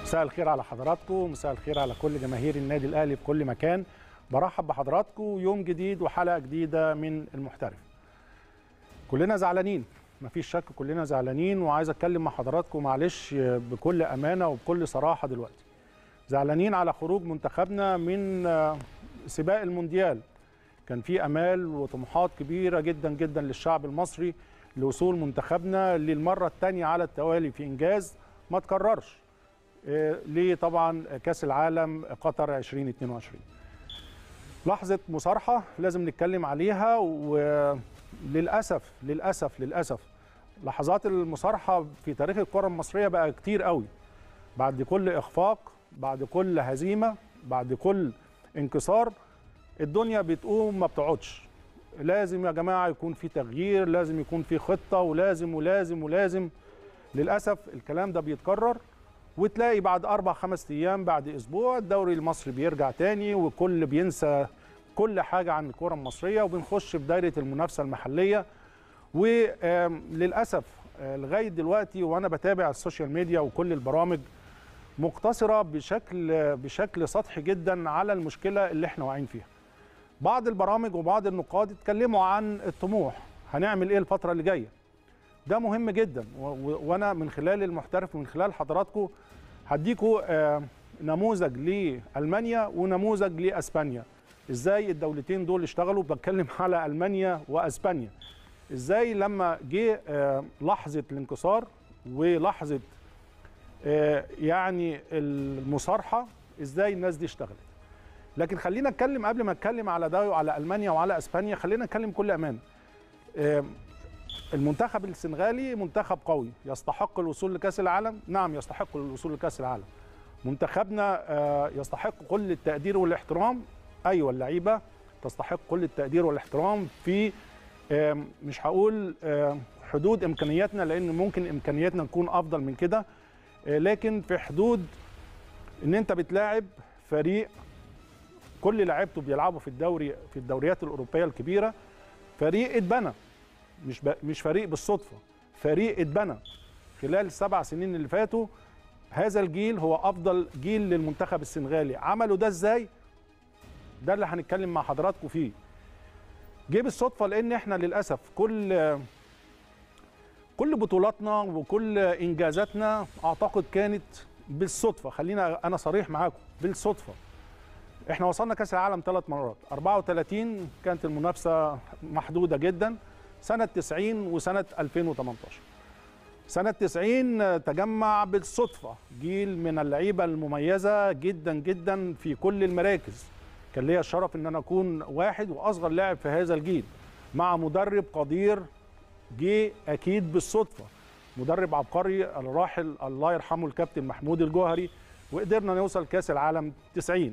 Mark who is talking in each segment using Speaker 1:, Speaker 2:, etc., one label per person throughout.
Speaker 1: مساء الخير على حضراتكم مساء الخير على كل جماهير النادي الاهلي في كل مكان برحب بحضراتكم يوم جديد وحلقه جديده من المحترف كلنا زعلانين مفيش شك كلنا زعلانين وعايز اتكلم مع حضراتكم معلش بكل امانه وبكل صراحه دلوقتي زعلانين على خروج منتخبنا من سباق المونديال كان في امال وطموحات كبيره جدا جدا للشعب المصري لوصول منتخبنا للمره الثانيه على التوالي في انجاز ما تكررش لطبعا كاس العالم قطر 2022 لحظه مصارحه لازم نتكلم عليها وللاسف للاسف للاسف لحظات المصارحه في تاريخ الكره المصريه بقى كتير قوي بعد كل اخفاق بعد كل هزيمه بعد كل انكسار الدنيا بتقوم ما بتقعدش لازم يا جماعه يكون في تغيير لازم يكون في خطه ولازم ولازم ولازم للاسف الكلام ده بيتكرر وتلاقي بعد اربع خمس ايام بعد اسبوع الدوري المصري بيرجع تاني وكل بينسى كل حاجه عن الكره المصريه وبنخش في دايره المنافسه المحليه وللاسف لغايه دلوقتي وانا بتابع السوشيال ميديا وكل البرامج مقتصره بشكل بشكل سطحي جدا على المشكله اللي احنا واقعين فيها. بعض البرامج وبعض النقاد اتكلموا عن الطموح هنعمل ايه الفتره اللي جايه. ده مهم جدا وانا من خلال المحترف ومن خلال حضراتكم هديكم نموذج لالمانيا ونموذج لاسبانيا. ازاي الدولتين دول اشتغلوا بتكلم على المانيا واسبانيا. ازاي لما جه لحظه الانكسار ولحظه يعني المصارحه ازاي الناس دي اشتغلت لكن خلينا نتكلم قبل ما اتكلم على ده وعلى المانيا وعلى اسبانيا خلينا نتكلم كل امان المنتخب السنغالي منتخب قوي يستحق الوصول لكاس العالم نعم يستحق الوصول لكاس العالم منتخبنا يستحق كل التقدير والاحترام ايوه اللعيبه تستحق كل التقدير والاحترام في مش هقول حدود امكانياتنا لان ممكن امكانياتنا نكون افضل من كده لكن في حدود ان انت بتلاعب فريق كل لعيبته بيلعبوا في الدوري في الدوريات الاوروبيه الكبيره فريق اتبنى مش ب... مش فريق بالصدفه فريق اتبنى خلال السبع سنين اللي فاتوا هذا الجيل هو افضل جيل للمنتخب السنغالي عملوا ده ازاي ده اللي هنتكلم مع حضراتكم فيه جه بالصدفه لان احنا للاسف كل كل بطولاتنا وكل انجازاتنا اعتقد كانت بالصدفه خلينا انا صريح معاكم بالصدفه احنا وصلنا كاس العالم ثلاث مرات 34 كانت المنافسه محدوده جدا سنه 90 وسنه 2018 سنه 90 تجمع بالصدفه جيل من اللعيبه المميزه جدا جدا في كل المراكز كان ليا الشرف ان انا اكون واحد واصغر لاعب في هذا الجيل مع مدرب قدير جه اكيد بالصدفه مدرب عبقري الراحل الله يرحمه الكابتن محمود الجوهري وقدرنا نوصل كاس العالم 90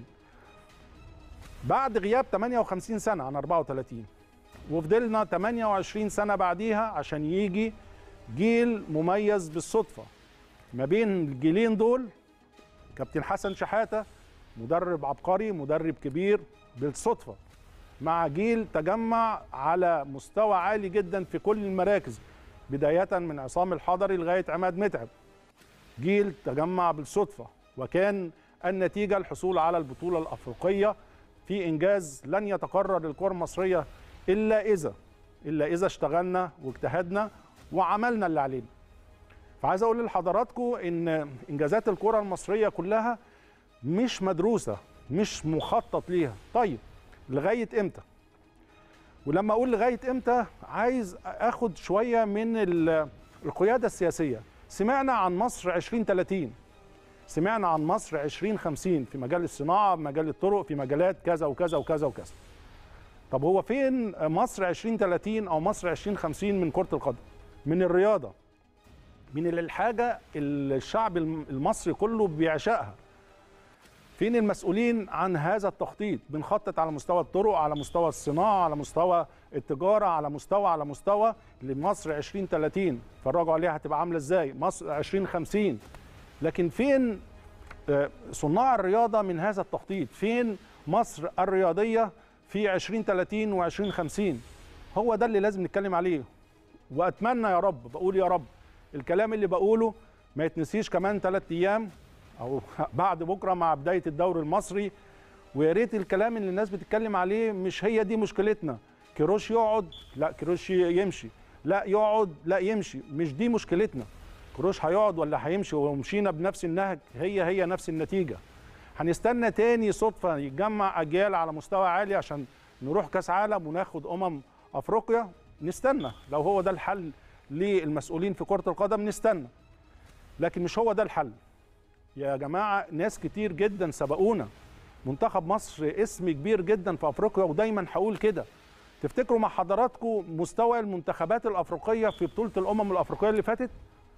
Speaker 1: بعد غياب 58 سنه عن 34 وفضلنا 28 سنه بعديها عشان يجي جيل مميز بالصدفه ما بين الجيلين دول كابتن حسن شحاته مدرب عبقري مدرب كبير بالصدفه مع جيل تجمع على مستوى عالي جدا في كل المراكز بداية من عصام الحضري لغاية عماد متعب جيل تجمع بالصدفة وكان النتيجة الحصول على البطولة الأفريقية في إنجاز لن يتكرر للكرة المصرية إلا إذا إلا إذا اشتغلنا واجتهدنا وعملنا اللي علينا فعايز أقول لحضراتكم إن إنجازات الكرة المصرية كلها مش مدروسة مش مخطط ليها طيب لغايه امتى ولما اقول لغايه امتى عايز اخد شويه من القياده السياسيه سمعنا عن مصر 2030 سمعنا عن مصر 2050 في مجال الصناعه مجال الطرق في مجالات كذا وكذا وكذا وكذا طب هو فين مصر 2030 او مصر 2050 من كره القدم من الرياضه من الحاجه الشعب المصري كله بيعشقها فين المسؤولين عن هذا التخطيط بنخطط على مستوى الطرق على مستوى الصناعه على مستوى التجاره على مستوى على مستوى لمصر 2030 فرجوا عليها هتبقى عامله ازاي مصر 2050 لكن فين صناع الرياضه من هذا التخطيط فين مصر الرياضيه في 2030 و2050 هو ده اللي لازم نتكلم عليه واتمنى يا رب بقول يا رب الكلام اللي بقوله ما يتنسيش كمان ثلاث ايام او بعد بكره مع بدايه الدوري المصري ويا ريت الكلام اللي الناس بتتكلم عليه مش هي دي مشكلتنا كيروش يقعد لا كيروش يمشي لا يقعد لا يمشي مش دي مشكلتنا كيروش هيقعد ولا هيمشي ومشينا بنفس النهج هي هي نفس النتيجه هنستنى تاني صدفه يتجمع اجيال على مستوى عالي عشان نروح كاس عالم وناخد امم افريقيا نستنى لو هو ده الحل للمسؤولين في كره القدم نستنى لكن مش هو ده الحل يا جماعه ناس كتير جدا سبقونا منتخب مصر اسم كبير جدا في افريقيا ودايما هقول كده تفتكروا مع حضراتكم مستوى المنتخبات الافريقيه في بطوله الامم الافريقيه اللي فاتت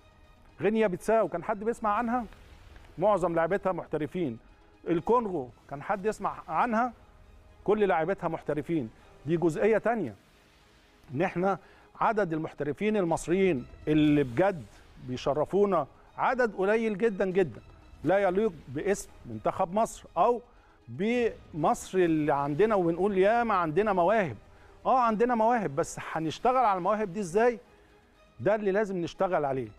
Speaker 1: غينيا بتساو كان حد بيسمع عنها معظم لاعبتها محترفين الكونغو كان حد يسمع عنها كل لاعبتها محترفين دي جزئيه تانية ان احنا عدد المحترفين المصريين اللي بجد بيشرفونا عدد قليل جدا جدا لا يليق باسم منتخب مصر او بمصر اللي عندنا وبنقول ياما عندنا مواهب اه عندنا مواهب بس هنشتغل على المواهب دي ازاي ده اللي لازم نشتغل عليه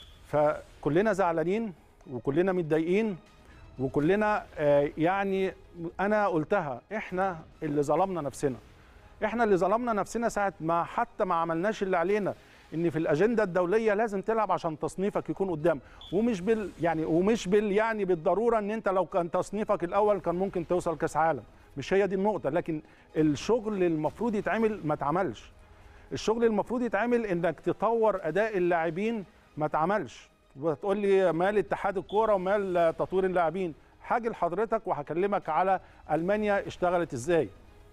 Speaker 1: فكلنا زعلانين وكلنا متضايقين وكلنا آه يعني انا قلتها احنا اللي ظلمنا نفسنا احنا اللي ظلمنا نفسنا ساعه ما حتى ما عملناش اللي علينا ان في الاجنده الدوليه لازم تلعب عشان تصنيفك يكون قدام ومش بال يعني ومش بال يعني بالضروره ان انت لو كان تصنيفك الاول كان ممكن توصل كاس عالم مش هي دي النقطه لكن الشغل المفروض يتعمل ما اتعملش الشغل المفروض يتعمل انك تطور اداء اللاعبين ما اتعملش وتقول لي مال اتحاد الكوره ومال تطوير اللاعبين هاجي لحضرتك وهكلمك على المانيا اشتغلت ازاي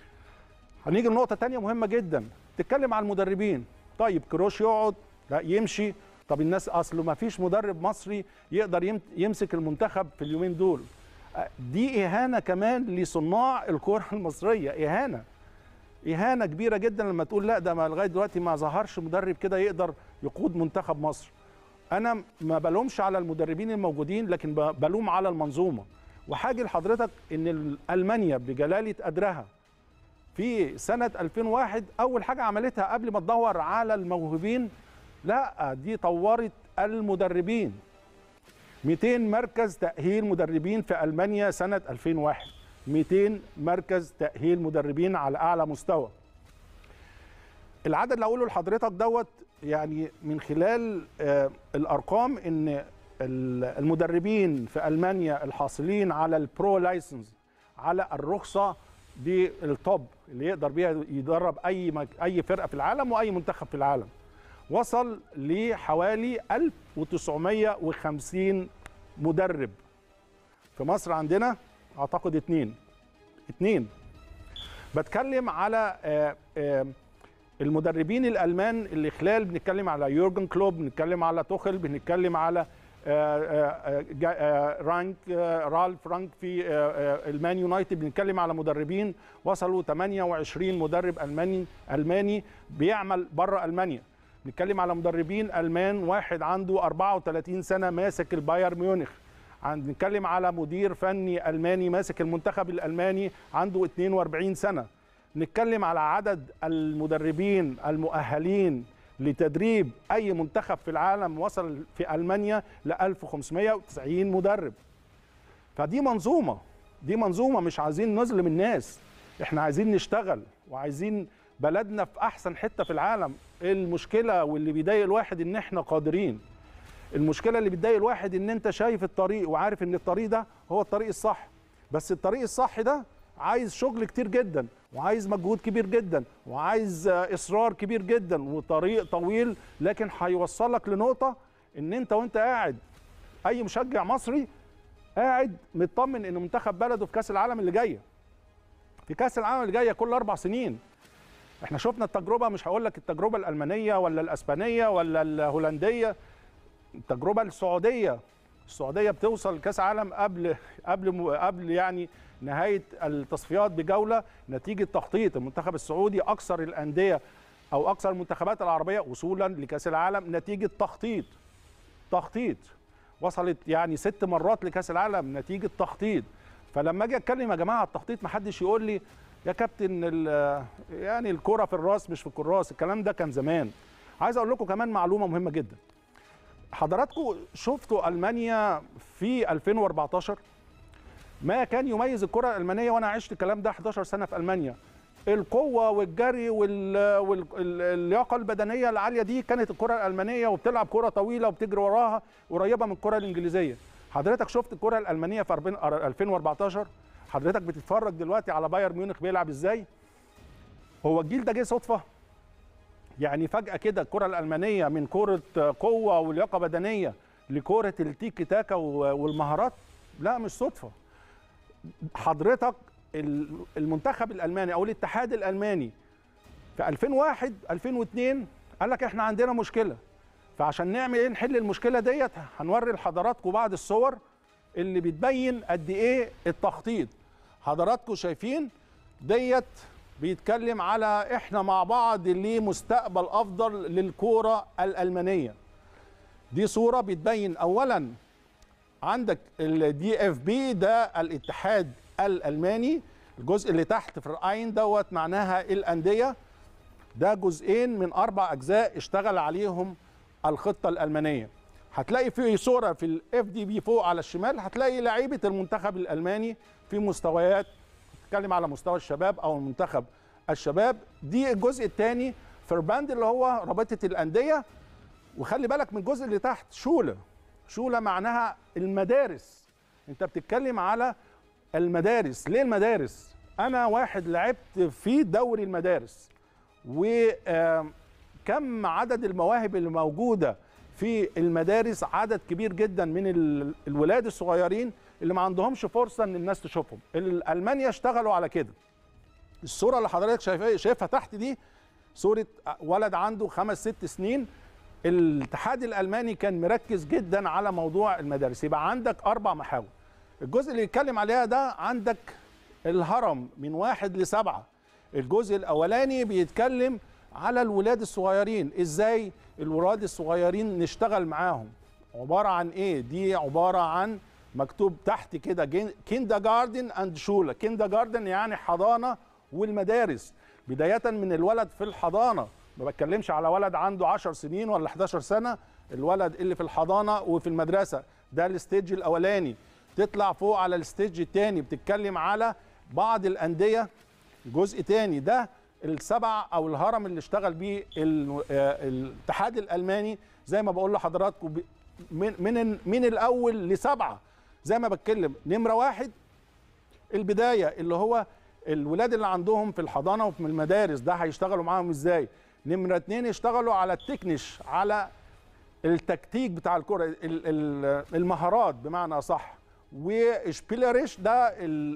Speaker 1: هنيجي لنقطه تانية مهمه جدا تتكلم عن المدربين طيب كروش يقعد لا يمشي طب الناس اصله ما فيش مدرب مصري يقدر يمسك المنتخب في اليومين دول دي اهانه كمان لصناع الكره المصريه اهانه اهانه كبيره جدا لما تقول لا ده ما لغايه دلوقتي ما ظهرش مدرب كده يقدر يقود منتخب مصر انا ما بلومش على المدربين الموجودين لكن بلوم على المنظومه وحاجه لحضرتك ان المانيا بجلاله قدرها في سنه 2001 اول حاجه عملتها قبل ما تدور على الموهوبين لا دي طورت المدربين 200 مركز تأهيل مدربين في ألمانيا سنة 2001 200 مركز تأهيل مدربين على أعلى مستوى العدد اللي أقوله لحضرتك دوت يعني من خلال آه الأرقام إن المدربين في ألمانيا الحاصلين على البرو لايسنس على الرخصة بالتوب اللي يقدر بيها يدرب أي مك... أي فرقة في العالم وأي منتخب في العالم وصل لحوالي 1950 مدرب في مصر عندنا اعتقد اتنين اتنين بتكلم على آآ آآ المدربين الالمان اللي خلال بنتكلم على يورجن كلوب بنتكلم على توخل بنتكلم على آآ رانك رالف رانك في المان يونايتد بنتكلم على مدربين وصلوا 28 مدرب الماني الماني بيعمل بره المانيا بنتكلم على مدربين المان واحد عنده 34 سنه ماسك البايرن ميونخ بنتكلم على مدير فني الماني ماسك المنتخب الالماني عنده 42 سنه نتكلم على عدد المدربين المؤهلين لتدريب اي منتخب في العالم وصل في المانيا ل 1590 مدرب فدي منظومه دي منظومه مش عايزين نظلم الناس احنا عايزين نشتغل وعايزين بلدنا في احسن حته في العالم المشكله واللي بيضايق الواحد ان احنا قادرين المشكله اللي بتضايق الواحد ان انت شايف الطريق وعارف ان الطريق ده هو الطريق الصح بس الطريق الصح ده عايز شغل كتير جدا وعايز مجهود كبير جدا وعايز اصرار كبير جدا وطريق طويل لكن هيوصلك لنقطه ان انت وانت قاعد اي مشجع مصري قاعد مطمن ان منتخب بلده في كاس العالم اللي جايه في كاس العالم اللي جايه كل اربع سنين احنا شفنا التجربه مش هقول لك التجربه الالمانيه ولا الاسبانيه ولا الهولنديه التجربه السعوديه السعوديه بتوصل كاس عالم قبل قبل قبل يعني نهايه التصفيات بجوله نتيجه تخطيط المنتخب السعودي اكثر الانديه او اكثر المنتخبات العربيه وصولا لكاس العالم نتيجه تخطيط تخطيط وصلت يعني ست مرات لكاس العالم نتيجه تخطيط فلما اجي اتكلم يا جماعه على التخطيط ما حدش يقول لي يا كابتن يعني الكره في الراس مش في الكراس الكلام ده كان زمان عايز اقول لكم كمان معلومه مهمه جدا حضراتكم شفتوا المانيا في 2014 ما كان يميز الكره الالمانيه وانا عشت الكلام ده 11 سنه في المانيا القوه والجري واللياقه البدنيه العاليه دي كانت الكره الالمانيه وبتلعب كره طويله وبتجري وراها قريبه من الكره الانجليزيه حضرتك شفت الكره الالمانيه في 2014 حضرتك بتتفرج دلوقتي على بايرن ميونخ بيلعب ازاي هو الجيل ده جه صدفه يعني فجاه كده الكره الالمانيه من كره قوه ولياقه بدنيه لكره التيكي تاكا والمهارات لا مش صدفه حضرتك المنتخب الالماني او الاتحاد الالماني في 2001 2002 قال لك احنا عندنا مشكله فعشان نعمل ايه نحل المشكله ديت هنوري لحضراتكم بعض الصور اللي بتبين قد ايه التخطيط حضراتكم شايفين ديت بيتكلم على احنا مع بعض لمستقبل افضل للكوره الالمانيه دي صوره بتبين اولا عندك الدي اف بي ده الاتحاد الالماني الجزء اللي تحت في الراين دوت معناها الانديه ده جزئين من اربع اجزاء اشتغل عليهم الخطه الالمانيه هتلاقي في صوره في الاف دي بي فوق على الشمال هتلاقي لعيبه المنتخب الالماني في مستويات بتتكلم على مستوى الشباب او المنتخب الشباب دي الجزء الثاني فرباند اللي هو رابطه الانديه وخلي بالك من الجزء اللي تحت شوله شوله معناها المدارس انت بتتكلم على المدارس ليه المدارس انا واحد لعبت في دوري المدارس وكم عدد المواهب اللي موجوده في المدارس عدد كبير جدا من الولاد الصغيرين اللي ما عندهمش فرصه ان الناس تشوفهم المانيا اشتغلوا على كده الصوره اللي حضرتك شايفها شايفها تحت دي صوره ولد عنده خمس ست سنين الاتحاد الالماني كان مركز جدا على موضوع المدارس يبقى عندك اربع محاور الجزء اللي يتكلم عليها ده عندك الهرم من واحد لسبعه الجزء الاولاني بيتكلم على الولاد الصغيرين ازاي الولاد الصغيرين نشتغل معاهم عباره عن ايه دي عباره عن مكتوب تحت كده كيندا جاردن اند شولا كيندا جاردن يعني حضانه والمدارس بدايه من الولد في الحضانه ما بتكلمش على ولد عنده 10 سنين ولا 11 سنه الولد اللي في الحضانه وفي المدرسه ده الستيج الاولاني تطلع فوق على الستيج الثاني بتتكلم على بعض الانديه جزء تاني ده السبع او الهرم اللي اشتغل بيه الاتحاد الالماني زي ما بقول لحضراتكم من من من الاول لسبعه زي ما بتكلم نمره واحد البدايه اللي هو الولاد اللي عندهم في الحضانه وفي المدارس ده هيشتغلوا معاهم ازاي نمره اتنين يشتغلوا على التكنيش على التكتيك بتاع الكره المهارات بمعنى صح وشبيلريش ده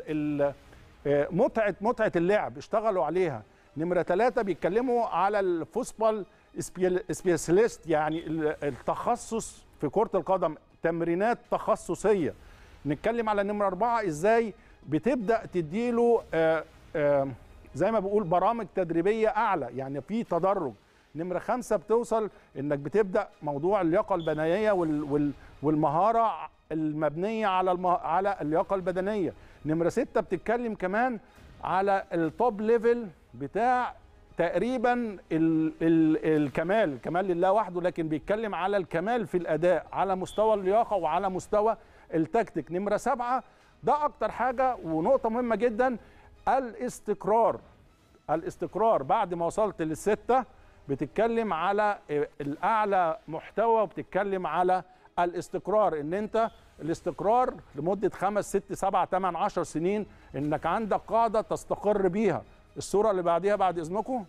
Speaker 1: متعه متعه اللعب اشتغلوا عليها نمره ثلاثة بيتكلموا على الفوسبال سبيسياليست يعني التخصص في كرة القدم تمرينات تخصصية نتكلم على نمرة أربعة إزاي بتبدأ تديله آآ آآ زي ما بقول برامج تدريبية أعلى يعني في تدرج نمرة خمسة بتوصل إنك بتبدأ موضوع اللياقة البدنية والمهارة المبنية على المه... على اللياقة البدنية نمرة ستة بتتكلم كمان على التوب ليفل بتاع تقريبا ال ال الكمال الكمال لله وحده لكن بيتكلم على الكمال في الاداء على مستوى اللياقه وعلى مستوى التكتيك نمره سبعه ده اكتر حاجه ونقطه مهمه جدا الاستقرار الاستقرار بعد ما وصلت للسته بتتكلم على الاعلى محتوى وبتتكلم على الاستقرار ان انت الاستقرار لمده خمس ست سبع ثمان عشر سنين انك عندك قاعده تستقر بيها الصوره اللي بعديها بعد اذنكم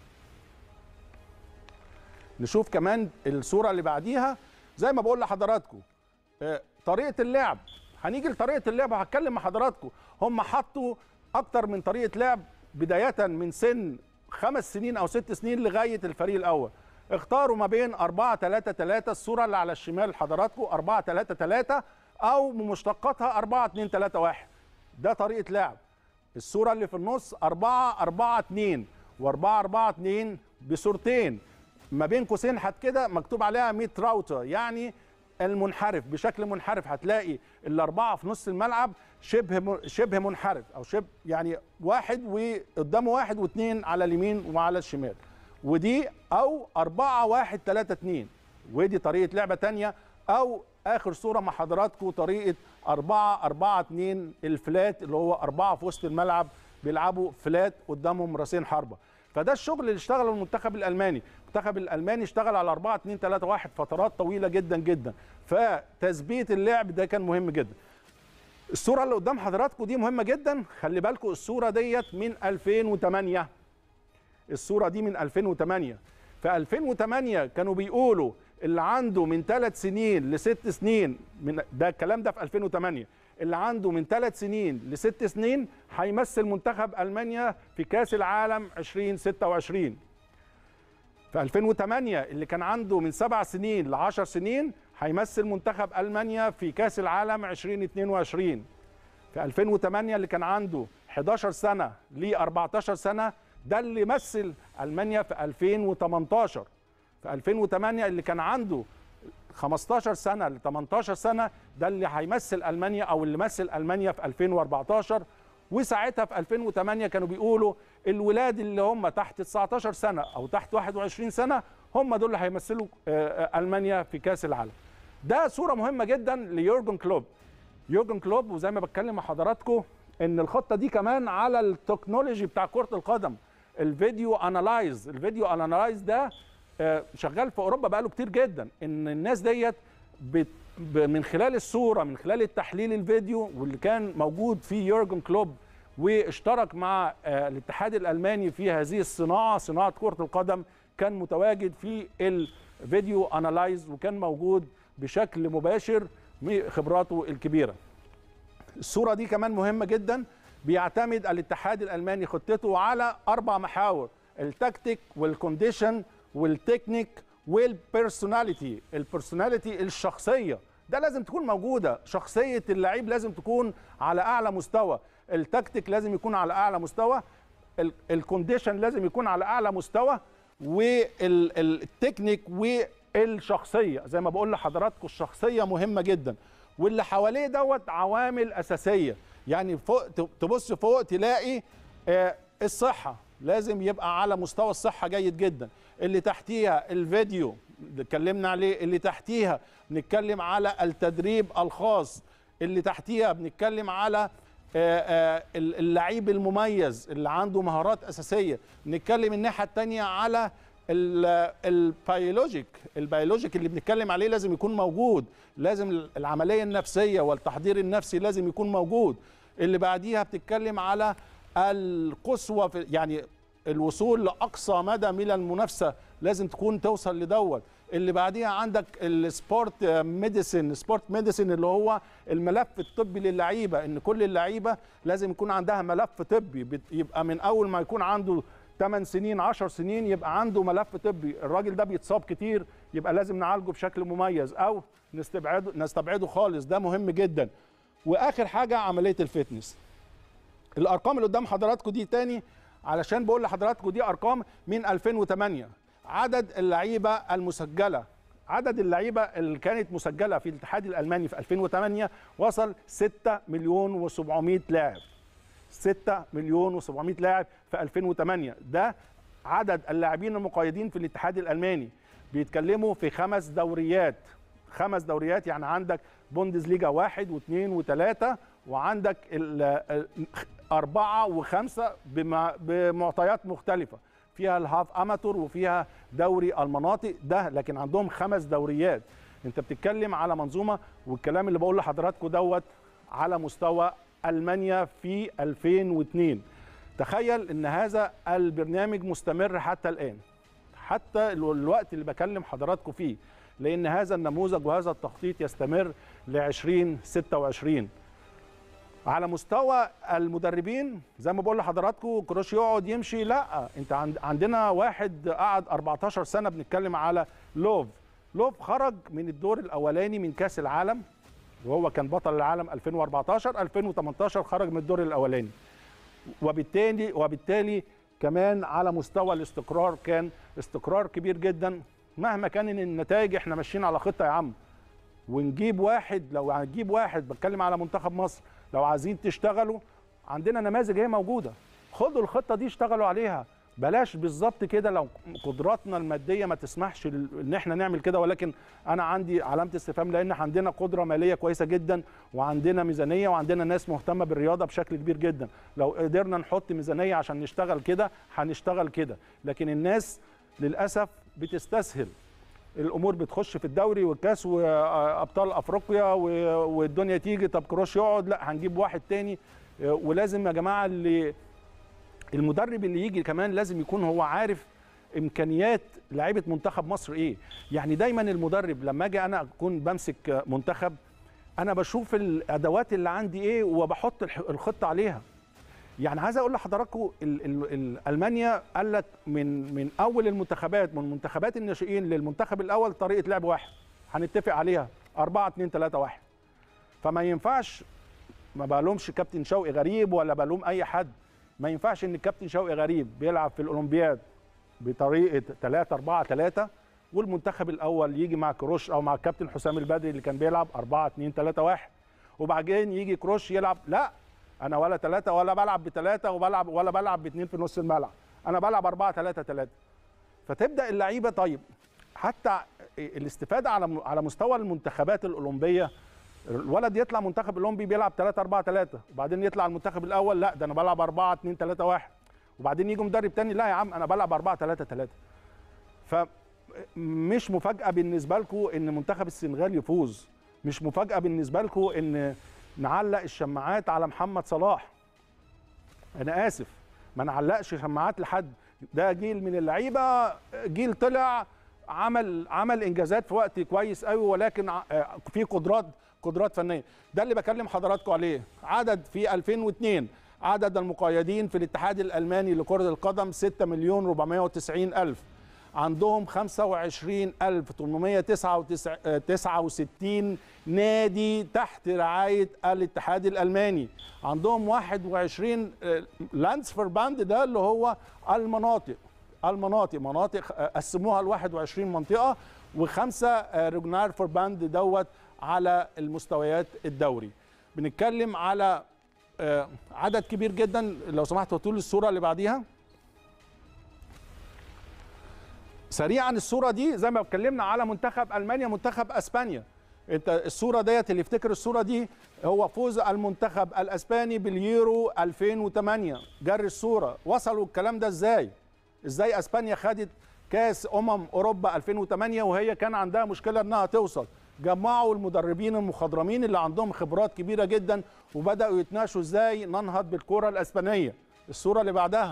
Speaker 1: نشوف كمان الصوره اللي بعديها زي ما بقول لحضراتكم طريقه اللعب هنيجي لطريقه اللعب وهتكلم مع حضراتكم هم حطوا اكتر من طريقه لعب بدايه من سن خمس سنين او ست سنين لغايه الفريق الاول اختاروا ما بين 4 3 3 الصوره اللي على الشمال حضراتكم 4 3 3 او مشتقاتها 4 2 3 1 ده طريقه لعب الصوره اللي في النص 4 4 2 و4 4 2 بصورتين ما بين قوسين هت كده مكتوب عليها 100 راوتر يعني المنحرف بشكل منحرف هتلاقي الاربعه في نص الملعب شبه شبه منحرف او شبه يعني واحد وقدامه واحد واثنين على اليمين وعلى الشمال ودي او 4 1 3 2 ودي طريقه لعبه تانية او اخر صوره مع حضراتكم طريقه 4 4 2 الفلات اللي هو اربعه في وسط الملعب بيلعبوا فلات قدامهم راسين حربه فده الشغل اللي اشتغله المنتخب الالماني المنتخب الالماني اشتغل على 4 2 3 1 فترات طويله جدا جدا فتثبيت اللعب ده كان مهم جدا الصوره اللي قدام حضراتكم دي مهمه جدا خلي بالكم الصوره ديت من 2008 الصوره دي من 2008 في 2008 كانوا بيقولوا اللي عنده من ثلاث سنين لست سنين من ده الكلام ده في 2008 اللي عنده من ثلاث سنين لست سنين هيمثل منتخب المانيا في كاس العالم 2026 في 2008 اللي كان عنده من سبع سنين ل 10 سنين هيمثل منتخب المانيا في كاس العالم 2022 في 2008 اللي كان عنده 11 سنه ل 14 سنه ده اللي مثل المانيا في 2018 في 2008 اللي كان عنده 15 سنه ل 18 سنه ده اللي هيمثل المانيا او اللي مثل المانيا في 2014 وساعتها في 2008 كانوا بيقولوا الولاد اللي هم تحت 19 سنه او تحت 21 سنه هم دول اللي هيمثلوا المانيا في كاس العالم. ده صوره مهمه جدا ليورجن كلوب. يورجن كلوب وزي ما بتكلم مع حضراتكم ان الخطه دي كمان على التكنولوجي بتاع كره القدم الفيديو انالايز الفيديو انالايز ده شغال في اوروبا بقاله كتير جدا ان الناس ديت من خلال الصوره من خلال التحليل الفيديو واللي كان موجود فيه يورجن كلوب واشترك مع الاتحاد الالماني في هذه الصناعه صناعه كره القدم كان متواجد في الفيديو انالايز وكان موجود بشكل مباشر من خبراته الكبيره الصوره دي كمان مهمه جدا بيعتمد الاتحاد الالماني خطته على اربع محاور التكتيك والكونديشن والتكنيك والبيرسوناليتي البيرسوناليتي الشخصيه ده لازم تكون موجوده شخصيه اللعيب لازم تكون على اعلى مستوى التكتيك لازم يكون على اعلى مستوى الكونديشن لازم يكون على اعلى مستوى والتكنيك والشخصيه زي ما بقول لحضراتكم الشخصيه مهمه جدا واللي حواليه دوت عوامل اساسيه يعني فوق تبص فوق تلاقي الصحه لازم يبقى على مستوى الصحه جيد جدا اللي تحتيها الفيديو اللي اتكلمنا عليه اللي تحتيها بنتكلم على التدريب الخاص اللي تحتيها بنتكلم على اللعيب المميز اللي عنده مهارات اساسيه بنتكلم الناحيه الثانيه على البيولوجيك البيولوجيك اللي بنتكلم عليه لازم يكون موجود لازم العمليه النفسيه والتحضير النفسي لازم يكون موجود اللي بعديها بتتكلم على القصوى في يعني الوصول لاقصى مدى من المنافسه لازم تكون توصل لدوت اللي بعديها عندك السبورت ميديسن سبورت ميديسن اللي هو الملف الطبي للعيبه ان كل اللعيبه لازم يكون عندها ملف طبي يبقى من اول ما يكون عنده 8 سنين 10 سنين يبقى عنده ملف طبي الراجل ده بيتصاب كتير يبقى لازم نعالجه بشكل مميز او نستبعده نستبعده خالص ده مهم جدا واخر حاجه عمليه الفتنس الارقام اللي قدام حضراتكم دي تاني علشان بقول لحضراتكم دي ارقام من 2008 عدد اللعيبه المسجله عدد اللعيبه اللي كانت مسجله في الاتحاد الالماني في 2008 وصل 6 مليون و700 لاعب 6 مليون و700 لاعب في 2008 ده عدد اللاعبين المقيدين في الاتحاد الالماني بيتكلموا في خمس دوريات خمس دوريات يعني عندك بوندسليجا واحد واثنين وثلاثه وعندك أربعة وخمسة بمعطيات مختلفة فيها الهاف أماتور وفيها دوري المناطق ده لكن عندهم خمس دوريات انت بتتكلم على منظومة والكلام اللي بقول لحضراتكم دوت على مستوى ألمانيا في 2002 تخيل ان هذا البرنامج مستمر حتى الآن حتى الوقت اللي بكلم حضراتكم فيه لأن هذا النموذج وهذا التخطيط يستمر ل 2026 على مستوى المدربين زي ما بقول لحضراتكم كروش يقعد يمشي لا انت عندنا واحد قعد 14 سنه بنتكلم على لوف لوف خرج من الدور الاولاني من كاس العالم وهو كان بطل العالم 2014 2018 خرج من الدور الاولاني وبالتالي وبالتالي كمان على مستوى الاستقرار كان استقرار كبير جدا مهما كان النتائج احنا ماشيين على خطه يا عم ونجيب واحد لو هنجيب واحد بتكلم على منتخب مصر لو عايزين تشتغلوا عندنا نماذج هي موجوده خدوا الخطه دي اشتغلوا عليها بلاش بالظبط كده لو قدراتنا الماديه ما تسمحش ان احنا نعمل كده ولكن انا عندي علامه استفهام لان عندنا قدره ماليه كويسه جدا وعندنا ميزانيه وعندنا ناس مهتمه بالرياضه بشكل كبير جدا لو قدرنا نحط ميزانيه عشان نشتغل كده هنشتغل كده لكن الناس للاسف بتستسهل الامور بتخش في الدوري والكاس وابطال افريقيا والدنيا تيجي طب كروش يقعد لا هنجيب واحد تاني ولازم يا جماعه اللي المدرب اللي يجي كمان لازم يكون هو عارف امكانيات لعيبه منتخب مصر ايه يعني دايما المدرب لما اجي انا اكون بمسك منتخب انا بشوف الادوات اللي عندي ايه وبحط الخطه عليها يعني عايز اقول لحضراتكم المانيا قال لك من من اول المنتخبات من منتخبات الناشئين للمنتخب الاول طريقه لعب واحد هنتفق عليها 4 2 3 1 فما ينفعش ما بقالهمش كابتن شوقي غريب ولا بلوم اي حد ما ينفعش ان الكابتن شوقي غريب بيلعب في الاولمبياد بطريقه 3 4 3 والمنتخب الاول يجي مع كروش او مع الكابتن حسام البدري اللي كان بيلعب 4 2 3 1 وبعدين يجي كروش يلعب لا انا ولا ثلاثة ولا بلعب بثلاثة وبلعب ولا بلعب باثنين في نص الملعب انا بلعب 4 3 3 فتبدا اللعيبه طيب حتى الاستفاده على على مستوى المنتخبات الاولمبيه الولد يطلع منتخب اولمبي بيلعب 3 4 3 وبعدين يطلع المنتخب الاول لا ده انا بلعب 4 2 3 1 وبعدين يجي مدرب تاني لا يا عم انا بلعب 4 3 3 فمش مفاجاه بالنسبه لكم ان منتخب السنغال يفوز مش مفاجاه بالنسبه لكم ان نعلق الشماعات على محمد صلاح انا اسف ما نعلقش شماعات لحد ده جيل من اللعيبه جيل طلع عمل عمل انجازات في وقت كويس قوي ولكن في قدرات قدرات فنيه ده اللي بكلم حضراتكم عليه عدد في 2002 عدد المقيدين في الاتحاد الالماني لكره القدم 6 مليون 490 الف عندهم 25869 نادي تحت رعايه الاتحاد الالماني عندهم 21 لاندسفير باند ده اللي هو المناطق المناطق مناطق قسموها ل 21 منطقه وخمسه ريجنال فور باند دوت على المستويات الدوري بنتكلم على عدد كبير جدا لو سمحت طول الصوره اللي بعديها سريعا الصوره دي زي ما اتكلمنا على منتخب المانيا منتخب اسبانيا انت الصوره ديت اللي يفتكر الصوره دي هو فوز المنتخب الاسباني باليورو 2008 جري الصوره وصلوا الكلام ده ازاي ازاي اسبانيا خدت كاس امم اوروبا 2008 وهي كان عندها مشكله انها توصل جمعوا المدربين المخضرمين اللي عندهم خبرات كبيره جدا وبداوا يتناقشوا ازاي ننهض بالكره الاسبانيه الصوره اللي بعدها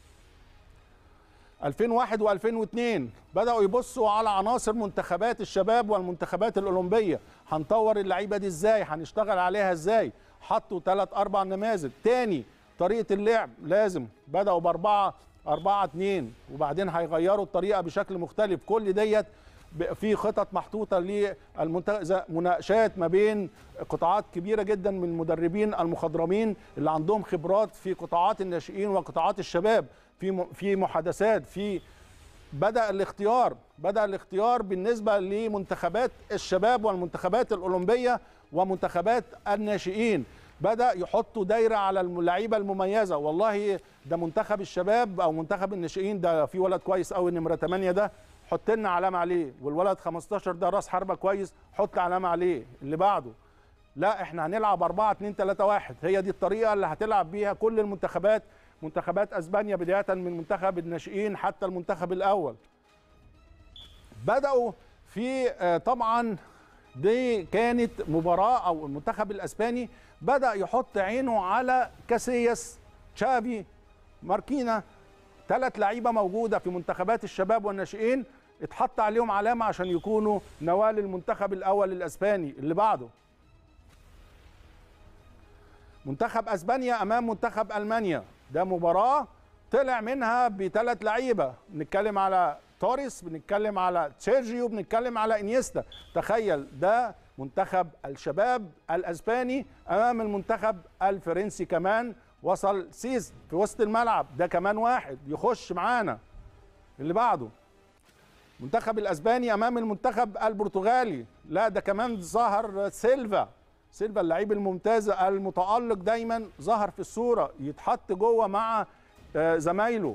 Speaker 1: 2001 و2002 بداوا يبصوا على عناصر منتخبات الشباب والمنتخبات الاولمبيه هنطور اللعيبه دي ازاي هنشتغل عليها ازاي حطوا ثلاث اربع نماذج تاني طريقه اللعب لازم بداوا باربعه أربعة اتنين وبعدين هيغيروا الطريقة بشكل مختلف كل ديت في خطط محطوطة لمناقشات ما بين قطاعات كبيرة جدا من المدربين المخضرمين اللي عندهم خبرات في قطاعات الناشئين وقطاعات الشباب في في محادثات في بدا الاختيار بدا الاختيار بالنسبه لمنتخبات الشباب والمنتخبات الاولمبيه ومنتخبات الناشئين بدا يحطوا دايره على اللعيبه المميزه والله ده منتخب الشباب او منتخب الناشئين ده في ولد كويس قوي نمره 8 ده حط لنا علامه عليه والولد 15 ده راس حربه كويس حط علامه عليه اللي بعده لا احنا هنلعب 4 2 3 1 هي دي الطريقه اللي هتلعب بيها كل المنتخبات منتخبات اسبانيا بدايه من منتخب الناشئين حتى المنتخب الاول بداوا في طبعا دي كانت مباراه او المنتخب الاسباني بدا يحط عينه على كاسياس تشافي ماركينا ثلاث لعيبه موجوده في منتخبات الشباب والناشئين اتحط عليهم علامه عشان يكونوا نوال المنتخب الاول الاسباني اللي بعده منتخب اسبانيا امام منتخب المانيا ده مباراه طلع منها بثلاث لعيبه بنتكلم على توريس بنتكلم على سيرجيو بنتكلم على انيستا تخيل ده منتخب الشباب الاسباني امام المنتخب الفرنسي كمان وصل سيز في وسط الملعب ده كمان واحد يخش معانا اللي بعده المنتخب الاسباني امام المنتخب البرتغالي لا ده كمان ظهر سيلفا سيلفا اللعيب الممتاز المتالق دايما ظهر في الصوره يتحط جوه مع زمايله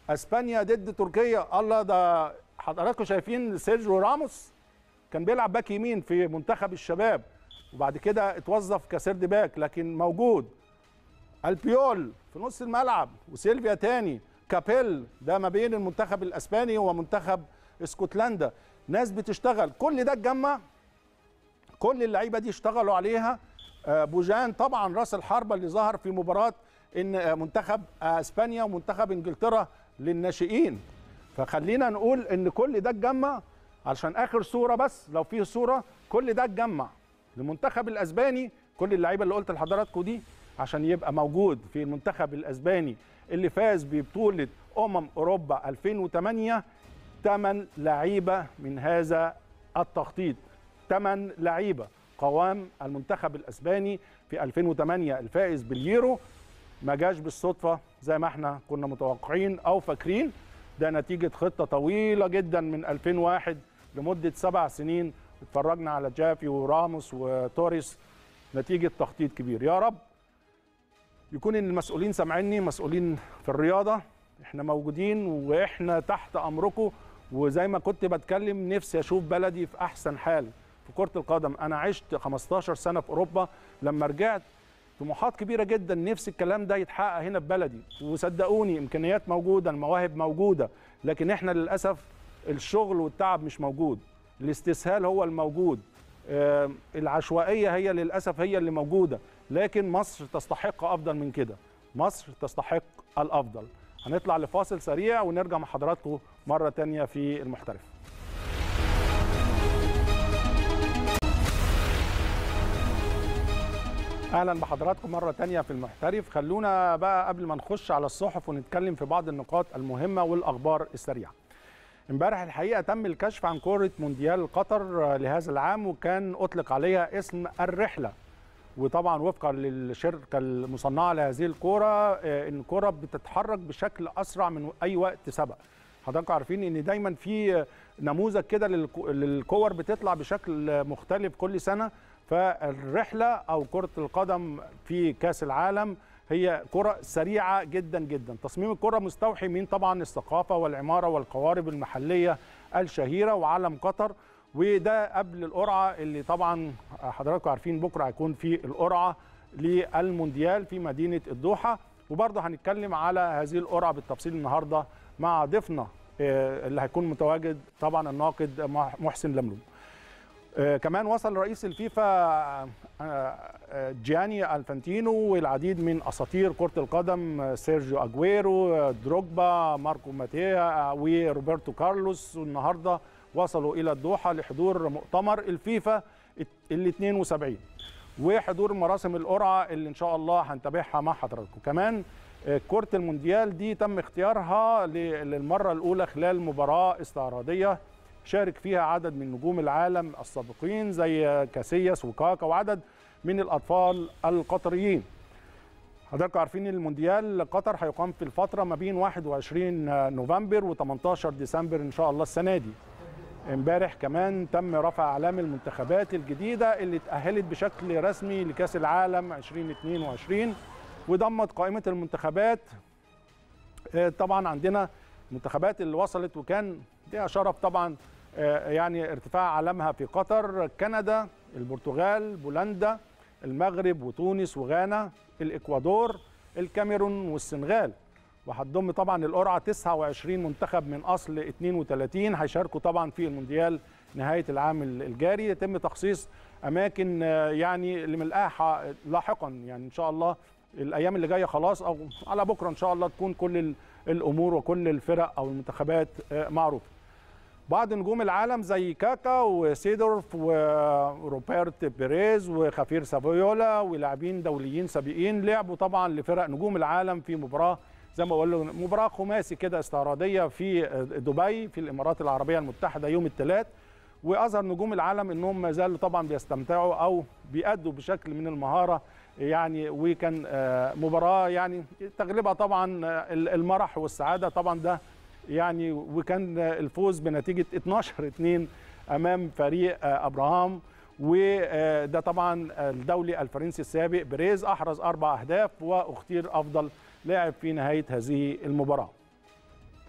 Speaker 1: اسبانيا ضد تركيا الله ده حضراتكم شايفين سيرجيو راموس كان بيلعب باك يمين في منتخب الشباب وبعد كده اتوظف كسيرد باك لكن موجود البيول في نص الملعب وسيلفيا تاني كابيل ده ما بين المنتخب الاسباني ومنتخب اسكتلندا ناس بتشتغل كل ده اتجمع كل اللعيبه دي اشتغلوا عليها بوجان طبعا راس الحربه اللي ظهر في مباراه ان منتخب اسبانيا ومنتخب انجلترا للناشئين فخلينا نقول ان كل ده اتجمع علشان اخر صوره بس لو في صوره كل ده اتجمع المنتخب الاسباني كل اللعيبه اللي قلت لحضراتكم دي عشان يبقى موجود في المنتخب الاسباني اللي فاز ببطوله امم اوروبا 2008 ثمان لعيبه من هذا التخطيط ثمان لعيبه قوام المنتخب الاسباني في 2008 الفائز باليورو ما جاش بالصدفه زي ما احنا كنا متوقعين او فاكرين ده نتيجه خطه طويله جدا من 2001 لمده سبع سنين اتفرجنا على جافي وراموس وتوريس نتيجه تخطيط كبير يا رب يكون ان المسؤولين سامعيني مسؤولين في الرياضه احنا موجودين واحنا تحت امركم وزي ما كنت بتكلم نفسي اشوف بلدي في احسن حال في كره القدم انا عشت 15 سنه في اوروبا لما رجعت طموحات كبيره جدا نفسي الكلام ده يتحقق هنا في بلدي وصدقوني امكانيات موجوده المواهب موجوده لكن احنا للاسف الشغل والتعب مش موجود الاستسهال هو الموجود آه العشوائيه هي للاسف هي اللي موجوده لكن مصر تستحق افضل من كده مصر تستحق الافضل هنطلع لفاصل سريع ونرجع مع حضراتكم مره تانية في المحترف اهلا بحضراتكم مره تانية في المحترف خلونا بقى قبل ما نخش على الصحف ونتكلم في بعض النقاط المهمه والاخبار السريعه امبارح الحقيقه تم الكشف عن كره مونديال قطر لهذا العام وكان اطلق عليها اسم الرحله وطبعا وفقا للشركه المصنعه لهذه الكره ان الكره بتتحرك بشكل اسرع من اي وقت سبق حضراتكم عارفين ان دايما في نموذج كده للكور بتطلع بشكل مختلف كل سنه فالرحله او كره القدم في كاس العالم هي كره سريعه جدا جدا تصميم الكره مستوحي من طبعا الثقافه والعماره والقوارب المحليه الشهيره وعلم قطر وده قبل القرعه اللي طبعا حضراتكم عارفين بكره هيكون في القرعه للمونديال في مدينه الدوحه وبرضه هنتكلم على هذه القرعه بالتفصيل النهارده مع ضيفنا اللي هيكون متواجد طبعا الناقد محسن لملوم كمان وصل رئيس الفيفا جياني الفانتينو والعديد من اساطير كره القدم سيرجيو اجويرو دروجبا ماركو ماتيا وروبرتو كارلوس والنهارده وصلوا الى الدوحه لحضور مؤتمر الفيفا ال 72 وحضور مراسم القرعه اللي ان شاء الله هنتابعها مع حضراتكم كمان كره المونديال دي تم اختيارها للمره الاولى خلال مباراه استعراضيه شارك فيها عدد من نجوم العالم السابقين زي كاسياس وكاكا وعدد من الاطفال القطريين حضراتكم عارفين المونديال قطر هيقام في الفتره ما بين 21 نوفمبر و18 ديسمبر ان شاء الله السنه دي امبارح كمان تم رفع اعلام المنتخبات الجديده اللي اتاهلت بشكل رسمي لكاس العالم 2022 وضمت قائمه المنتخبات طبعا عندنا المنتخبات اللي وصلت وكان ليها شرف طبعا يعني ارتفاع علمها في قطر كندا البرتغال بولندا المغرب وتونس وغانا الاكوادور الكاميرون والسنغال وهتضم طبعا القرعه 29 منتخب من اصل 32 هيشاركوا طبعا في المونديال نهايه العام الجاري يتم تخصيص اماكن يعني لملقاها لاحقا يعني ان شاء الله الايام اللي جايه خلاص او على بكره ان شاء الله تكون كل الامور وكل الفرق او المنتخبات معروفه بعض نجوم العالم زي كاكا وسيدورف وروبرت بيريز وخفير سافيولا ولاعبين دوليين سابقين لعبوا طبعا لفرق نجوم العالم في مباراه زي ما بقول مباراه خماسي كده استعراضيه في دبي في الامارات العربيه المتحده يوم الثلاث واظهر نجوم العالم انهم ما زالوا طبعا بيستمتعوا او بيأدوا بشكل من المهاره يعني وكان مباراه يعني تغلبها طبعا المرح والسعاده طبعا ده يعني وكان الفوز بنتيجه 12 2 امام فريق ابراهام وده طبعا الدولي الفرنسي السابق بريز احرز اربع اهداف واختير افضل لاعب في نهايه هذه المباراه.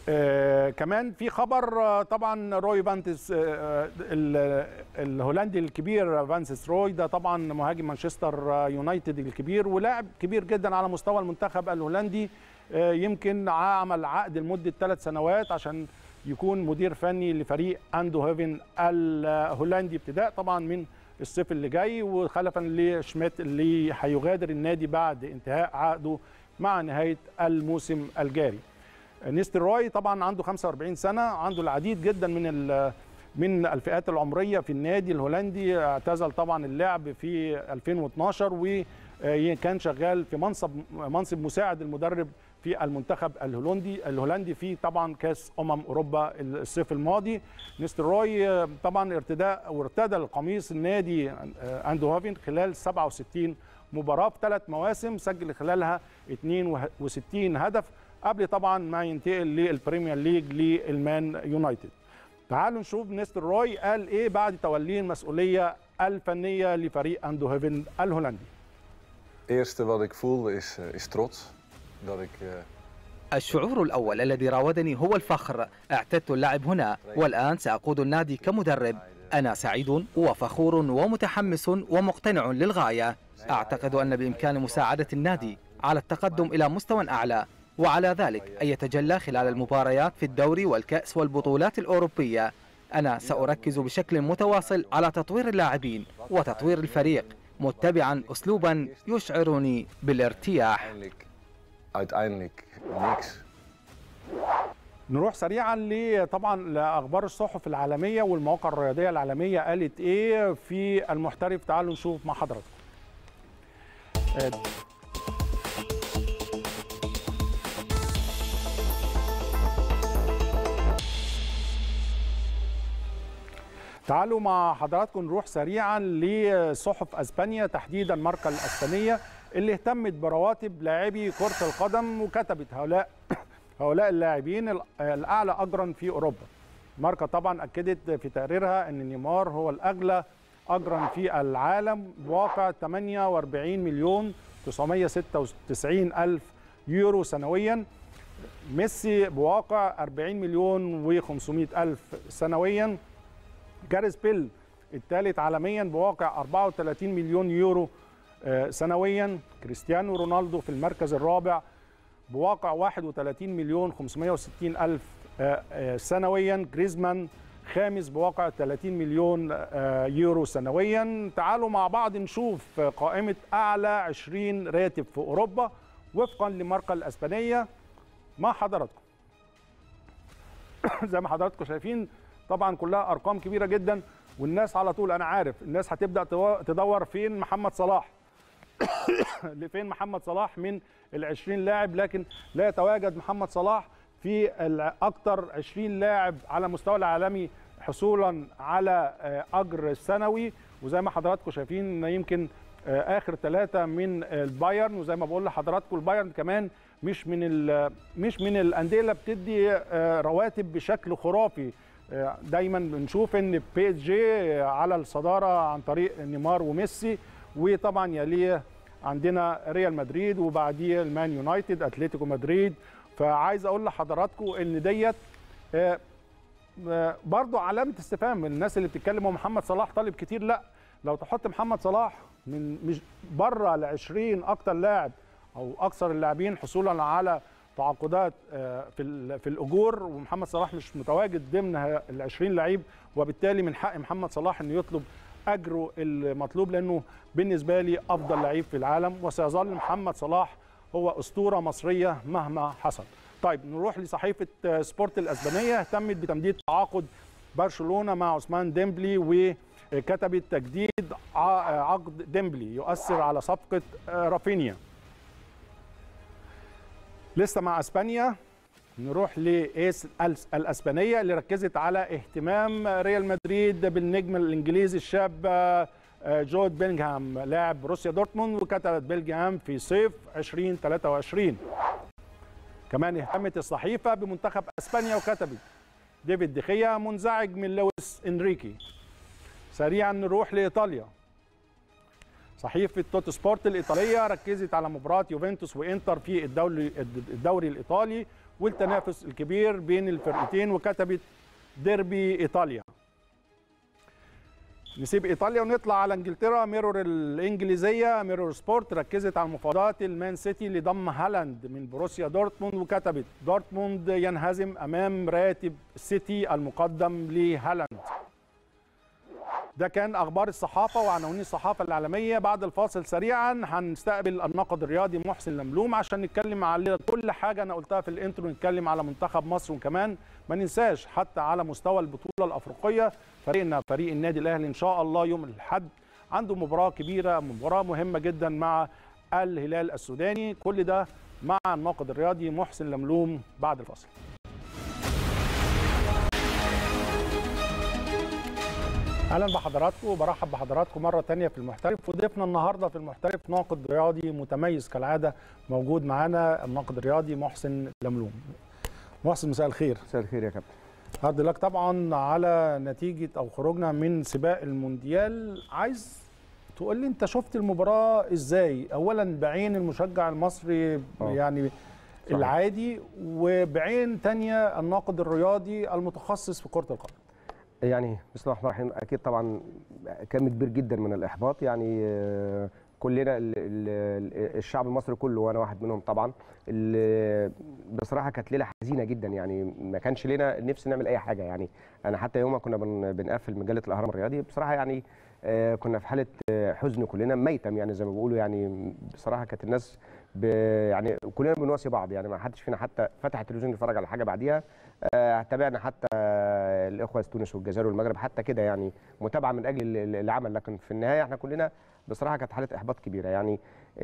Speaker 1: آه كمان في خبر آه طبعا روي فانتس آه الهولندي الكبير فانسيس روي ده طبعا مهاجم مانشستر يونايتد الكبير ولاعب كبير جدا على مستوى المنتخب الهولندي يمكن عمل عقد لمده ثلاث سنوات عشان يكون مدير فني لفريق اندو هيفن الهولندي ابتداء طبعا من الصيف اللي جاي وخلفا لشميت اللي هيغادر النادي بعد انتهاء عقده مع نهايه الموسم الجاري. نيستر روي طبعا عنده 45 سنه عنده العديد جدا من من الفئات العمريه في النادي الهولندي اعتزل طبعا اللعب في 2012 وكان شغال في منصب منصب مساعد المدرب في المنتخب الهولندي الهولندي في طبعا كاس امم اوروبا الصيف الماضي نيستر روي طبعا ارتداء وارتدى القميص النادي اندوهافن خلال 67 مباراه في ثلاث مواسم سجل خلالها 62 هدف قبل طبعا ما ينتقل للبريمير ليج للمان يونايتد تعالوا نشوف نيستر روي قال ايه بعد توليه المسؤوليه الفنيه لفريق اندوهافن الهولندي
Speaker 2: eerste wat ik voel is, is trots. Dat ik,
Speaker 3: الشعور الأول الذي راودني هو الفخر اعتدت اللعب هنا والآن سأقود النادي كمدرب أنا سعيد وفخور ومتحمس ومقتنع للغاية أعتقد أن بإمكان مساعدة النادي على التقدم إلى مستوى أعلى وعلى ذلك أن يتجلى خلال المباريات في الدوري والكأس والبطولات الأوروبية أنا سأركز بشكل متواصل على تطوير اللاعبين وتطوير الفريق متبعا أسلوبا يشعرني بالارتياح
Speaker 2: uiteindelijk niks.
Speaker 1: نروح سريعا ل طبعا لاخبار الصحف العالميه والمواقع الرياضيه العالميه قالت ايه في المحترف تعالوا نشوف مع حضراتكم تعالوا مع حضراتكم نروح سريعا لصحف اسبانيا تحديدا ماركا الاسبانيه اللي اهتمت برواتب لاعبي كره القدم وكتبت هؤلاء هؤلاء اللاعبين الاعلى اجرا في اوروبا. ماركا طبعا اكدت في تقريرها ان نيمار هو الاغلى اجرا في العالم بواقع 48 مليون 996 الف يورو سنويا. ميسي بواقع 40 مليون و500 الف سنويا. جاريس بيل الثالث عالميا بواقع 34 مليون يورو سنويا كريستيانو رونالدو في المركز الرابع بواقع 31 مليون 560 ألف سنويا جريزمان خامس بواقع 30 مليون يورو سنويا تعالوا مع بعض نشوف قائمة أعلى 20 راتب في أوروبا وفقا لماركا الأسبانية مع حضراتكم زي ما حضراتكم شايفين طبعا كلها أرقام كبيرة جدا والناس على طول أنا عارف الناس هتبدأ تدور فين محمد صلاح لفين محمد صلاح من ال 20 لاعب لكن لا يتواجد محمد صلاح في اكثر 20 لاعب على مستوى العالمي حصولا على اجر سنوي وزي ما حضراتكم شايفين يمكن اخر ثلاثه من البايرن وزي ما بقول لحضراتكم البايرن كمان مش من مش من الانديه اللي بتدي رواتب بشكل خرافي دايما بنشوف ان بي اس جي على الصداره عن طريق نيمار وميسي وطبعا يليه عندنا ريال مدريد وبعديه المان يونايتد اتلتيكو مدريد فعايز اقول لحضراتكم ان ديت برضو علامه استفهام الناس اللي بتتكلم محمد صلاح طالب كتير لا لو تحط محمد صلاح من مش بره ل 20 اكتر لاعب او اكثر اللاعبين حصولا على تعاقدات في في الاجور ومحمد صلاح مش متواجد ضمن ال 20 لعيب وبالتالي من حق محمد صلاح انه يطلب اجره المطلوب لانه بالنسبه لي افضل لعيب في العالم وسيظل محمد صلاح هو اسطوره مصريه مهما حصل. طيب نروح لصحيفه سبورت الاسبانيه اهتمت بتمديد تعاقد برشلونه مع عثمان ديمبلي وكتبت تجديد عقد ديمبلي يؤثر على صفقه رافينيا. لسه مع اسبانيا نروح لايس الاسبانيه اللي ركزت على اهتمام ريال مدريد بالنجم الانجليزي الشاب جود بيلينغهام لاعب بروسيا دورتموند وكتبت بيلينغهام في صيف 2023 كمان اهتمت الصحيفه بمنتخب اسبانيا وكتبت ديفيد دخيا منزعج من لويس انريكي سريعا نروح لايطاليا صحيفه توت سبورت الايطاليه ركزت على مباراه يوفنتوس وانتر في الدوري الدوري الايطالي والتنافس الكبير بين الفرقتين وكتبت ديربي ايطاليا نسيب ايطاليا ونطلع على انجلترا ميرور الانجليزيه ميرور سبورت ركزت على مفاوضات المان سيتي لضم هالاند من بروسيا دورتموند وكتبت دورتموند ينهزم امام راتب سيتي المقدم لهالاند ده كان اخبار الصحافه وعناوين الصحافه العالميه بعد الفاصل سريعا هنستقبل الناقد الرياضي محسن لملوم عشان نتكلم على كل حاجه انا قلتها في الانترو نتكلم على منتخب مصر وكمان ما ننساش حتى على مستوى البطوله الافريقيه فريقنا فريق النادي الاهلي ان شاء الله يوم الاحد عنده مباراه كبيره مباراه مهمه جدا مع الهلال السوداني كل ده مع الناقد الرياضي محسن لملوم بعد الفاصل اهلا بحضراتكم وبرحب بحضراتكم مره تانية في المحترف وضيفنا النهارده في المحترف ناقد رياضي متميز كالعاده موجود معانا الناقد الرياضي محسن لملوم محسن مساء الخير
Speaker 4: مساء الخير يا كابتن
Speaker 1: هارد لك طبعا على نتيجه او خروجنا من سباق المونديال عايز تقول لي انت شفت المباراه ازاي اولا بعين المشجع المصري
Speaker 4: أوه.
Speaker 1: يعني
Speaker 4: صحيح.
Speaker 1: العادي وبعين تانية الناقد الرياضي المتخصص في كره القدم
Speaker 4: يعني بسم الله الرحمن الرحيم اكيد طبعا كم كبير جدا من الاحباط يعني آه، كلنا ال- ال- الشعب المصري كله وانا واحد منهم طبعا اللي بصراحه كانت ليله حزينه جدا يعني ما كانش لنا نفس نعمل اي حاجه يعني انا حتى يوم ما كنا بن- بنقفل مجله الاهرام الرياضي بصراحه يعني آه، كنا في حاله آه، حزن كلنا ميتم يعني زي ما بيقولوا يعني بصراحه كانت الناس ب يعني كلنا بنواسي بعض يعني ما حدش فينا حتى فتح التلفزيون يتفرج على حاجه بعديها آه، تابعنا حتى آه، الاخوه تونس والجزائر والمغرب حتى كده يعني متابعه من اجل ال- ال- العمل لكن في النهايه احنا كلنا بصراحه كانت حاله احباط كبيره يعني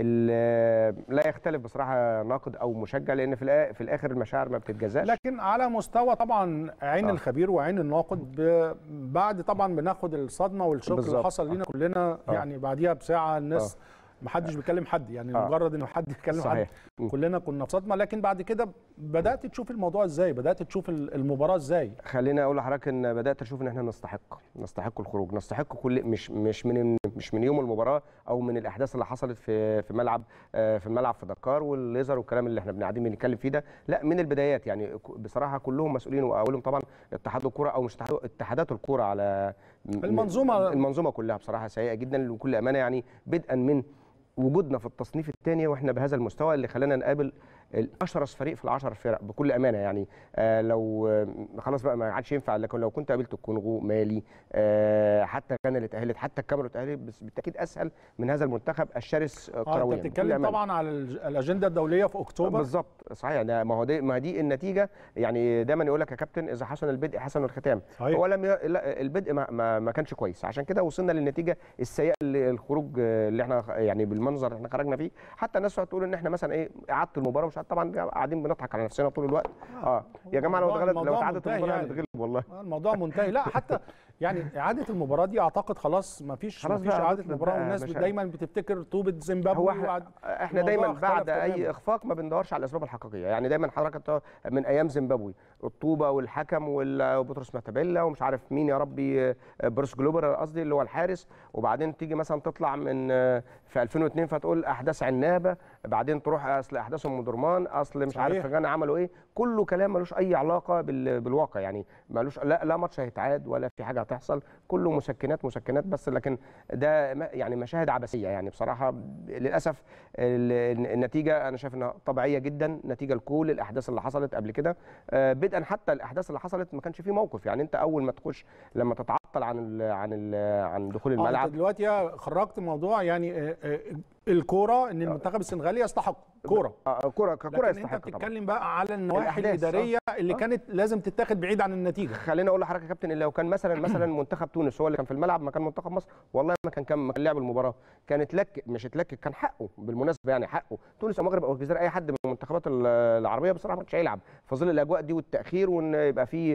Speaker 4: ال- لا يختلف بصراحه ناقد او مشجع لان في الآ- في الاخر المشاعر ما بتتجزاش
Speaker 1: لكن على مستوى طبعا عين
Speaker 4: آه.
Speaker 1: الخبير وعين الناقد ب- بعد طبعا بناخد الصدمه والشوك اللي
Speaker 4: بالظبط.
Speaker 1: حصل لينا كلنا
Speaker 4: آه.
Speaker 1: يعني بعديها بساعه الناس ما حدش بيكلم حد يعني
Speaker 4: آه.
Speaker 1: مجرد ان حد يكلم حد
Speaker 4: صحيح م.
Speaker 1: كلنا كنا في صدمه لكن بعد كده بدات تشوف الموضوع ازاي بدات تشوف ال- المباراه ازاي
Speaker 4: خليني اقول لحضرتك ان بدات اشوف ان احنا نستحق نستحق الخروج نستحق كل مش مش من مش من يوم المباراه او من الاحداث اللي حصلت في في ملعب آه، في الملعب في دكار والليزر والكلام اللي احنا قاعدين بنتكلم فيه ده لا من البدايات يعني ك- بصراحه كلهم مسؤولين واولهم طبعا اتحاد الكوره او مش اتحاد- اتحادات الكوره على م-
Speaker 1: المنظومة.
Speaker 4: المنظومه كلها بصراحه سيئه جدا بكل امانه يعني بدءا من وجودنا في التصنيف الثاني واحنا بهذا المستوى اللي خلانا نقابل الاشرس فريق في العشر فرق بكل امانه يعني آه لو آه خلاص بقى ما عادش ينفع لكن لو كنت قابلت الكونغو مالي آه حتى غانا اللي اتاهلت حتى الكاميرون اتاهلت بس بالتاكيد اسهل من هذا المنتخب الشرس آه
Speaker 1: اه
Speaker 4: كرويا
Speaker 1: انت
Speaker 4: بكل
Speaker 1: بتتكلم
Speaker 4: أمانة.
Speaker 1: طبعا على الج- الاجنده الدوليه في اكتوبر
Speaker 4: بالظبط صحيح ده ما هو دي ما دي النتيجه يعني دايما يقول لك يا كابتن اذا حسن البدء حسن الختام
Speaker 1: صحيح.
Speaker 4: هو لم ي... لا البدء ما, ما, ما كانش كويس عشان كده وصلنا للنتيجه السيئه اللي الخروج آه، اللي احنا يعني بالمنظر اللي احنا خرجنا فيه حتى الناس تقعد تقول ان احنا مثلا ايه اعاده المباراه مش عارف- طبعا قاعدين بنضحك على نفسنا طول الوقت اه يا جماعه لو
Speaker 1: الموضوع-
Speaker 4: اتغلب لو
Speaker 1: الموضوع
Speaker 4: اتعادت
Speaker 1: منتهي
Speaker 4: المباراه
Speaker 1: يعني.
Speaker 4: هنتغلب والله
Speaker 1: آه، الموضوع منتهي لا حتى يعني اعاده المباراه دي اعتقد خلاص ما فيش ما
Speaker 4: خلاص
Speaker 1: فيش
Speaker 4: بقى
Speaker 1: اعاده
Speaker 4: بطلت
Speaker 1: مباراه
Speaker 4: بقى
Speaker 1: والناس
Speaker 4: مشاكل.
Speaker 1: دايما بتفتكر طوبه زيمبابوي
Speaker 4: هو احنا
Speaker 1: وبعد-
Speaker 4: احنا
Speaker 1: الموضوع
Speaker 4: دايما
Speaker 1: اختلف
Speaker 4: بعد
Speaker 1: تماماً.
Speaker 4: اي اخفاق ما بندورش على الاسباب الحقيقيه يعني دايما حضرتك بتوع- من ايام زيمبابوي الطوبه والحكم وال- وبطرس ماتابيلا ومش عارف مين يا ربي آه، بروس جلوبر قصدي اللي هو الحارس وبعدين تيجي مثلا تطلع من آه، في 2002 فتقول احداث عنابه بعدين تروح اصل احداث ام درمان اصل مش عارف
Speaker 1: صحيح.
Speaker 4: في غانا عملوا ايه كله كلام ملوش اي علاقه بال- بالواقع يعني ملوش لا لا ماتش هيتعاد ولا في حاجه هتحصل كله مسكنات مسكنات بس لكن ده ما- يعني مشاهد عبثيه يعني بصراحه للاسف ال- النتيجه انا شايف انها طبيعيه جدا نتيجه لكل الاحداث اللي حصلت قبل كده آه، بدءا حتى الاحداث اللي حصلت ما كانش فيه موقف يعني انت اول ما تخش لما تتعطل عن ال عن ال عن دخول
Speaker 1: اه انت
Speaker 4: الملعب
Speaker 1: دلوقتي خرجت موضوع يعني آه، آه، الكوره ان المنتخب السنغالي يستحق كوره
Speaker 4: آه، كره
Speaker 1: لكن
Speaker 4: ككره
Speaker 1: انت
Speaker 4: يستحق طبعا
Speaker 1: بتتكلم بقى على النواحي
Speaker 4: الأحداث، آه.
Speaker 1: الاداريه اللي
Speaker 4: آه.
Speaker 1: كانت لازم تتاخد بعيد عن النتيجه
Speaker 4: خليني اقول لحضرتك يا كابتن ان لو كان مثلا مثلا منتخب تونس هو اللي كان في الملعب مكان منتخب مصر والله ما كان كان ما كان لعب المباراه كان اتلك مش اتلك كان حقه بالمناسبه يعني حقه تونس او المغرب او الجزائر اي حد من المنتخبات ال- العربيه بصراحه ما كانش هيلعب في ظل الاجواء دي والتاخير وان يبقى في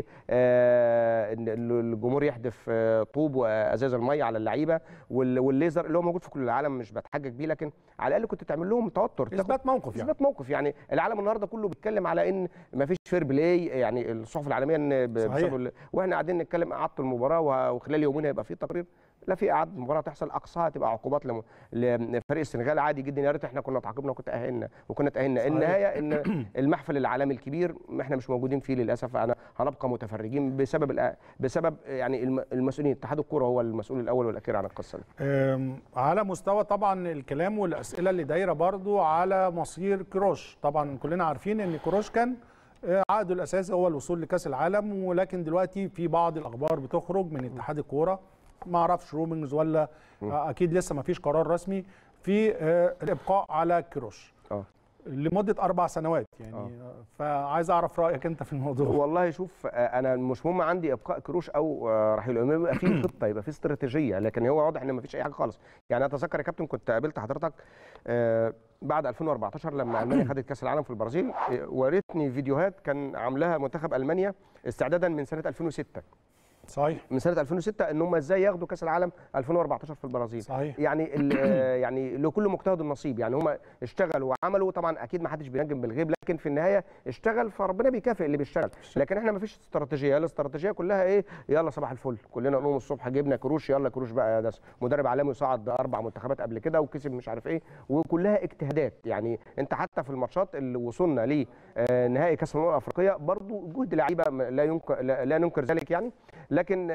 Speaker 4: آه، ان الجمهور يحدف آه، طوب وازاز الميه على اللعيبه وال- والليزر اللي هو موجود في كل العالم مش بتحجج بيه لكن على الاقل كنت تعمل لهم توتر تاخد-
Speaker 1: اثبات موقف يعني
Speaker 4: اثبات موقف يعني العالم النهارده كله بيتكلم على ان ما فيش فير بلاي يعني الصحف العالميه ان ب-
Speaker 1: صحيح.
Speaker 4: بسبب ال- واحنا قاعدين نتكلم اعاده المباراه وه- وخلال يومين هيبقى في تقرير لا في اعاده مباراه تحصل اقصاها تبقى عقوبات لم- لفريق السنغال عادي جدا يا ريت احنا كنا تعاقبنا وكنت اهلنا وكنا تاهلنا
Speaker 1: صحيح.
Speaker 4: النهايه ان المحفل العالمي الكبير احنا مش موجودين فيه للاسف انا هنبقى متفرجين بسبب الأ- بسبب يعني الم- المسؤولين اتحاد الكوره هو المسؤول الاول والاخير عن القصه دي
Speaker 1: أم، على مستوى طبعا الكلام والاسئله اللي دايره برضو على مصير كروش طبعا كلنا عارفين ان كروش كان آه، عقده الاساسي هو الوصول لكاس العالم ولكن دلوقتي في بعض الاخبار بتخرج من اتحاد الكوره ما اعرفش رومنجز ولا آه، اكيد لسه ما فيش قرار رسمي في آه، الابقاء على كروش
Speaker 4: اه
Speaker 1: لمده اربع سنوات يعني
Speaker 4: آه.
Speaker 1: آه، فعايز اعرف رايك انت في الموضوع
Speaker 4: والله شوف آه، انا مش مهم عندي ابقاء كروش او آه، رحيل المهم يبقى في خطه يبقى في استراتيجيه لكن هو واضح ان ما فيش اي حاجه خالص يعني اتذكر يا كابتن كنت قابلت حضرتك آه، بعد 2014 لما المانيا خدت كاس العالم في البرازيل آه، وريتني فيديوهات كان عاملاها منتخب المانيا استعدادا من سنه 2006
Speaker 1: صحيح
Speaker 4: من سنه 2006 ان هم ازاي ياخدوا كاس العالم 2014 في البرازيل
Speaker 1: صحيح
Speaker 4: يعني ال- آه، يعني لكل مجتهد النصيب يعني هم اشتغلوا وعملوا طبعا اكيد ما حدش بينجم بالغيب لكن في النهايه اشتغل فربنا بيكافئ اللي بيشتغل لكن احنا ما فيش استراتيجيه الاستراتيجيه كلها ايه يلا صباح الفل كلنا نقوم الصبح جبنا كروش يلا كروش بقى ده مدرب عالمي صعد اربع منتخبات قبل كده وكسب مش عارف ايه وكلها اجتهادات يعني انت حتى في الماتشات اللي وصلنا ليه آه، نهائي كاس الامم الافريقيه برضو جهد لعيبه م- لا ينكر لا لا ننكر ذلك يعني لكن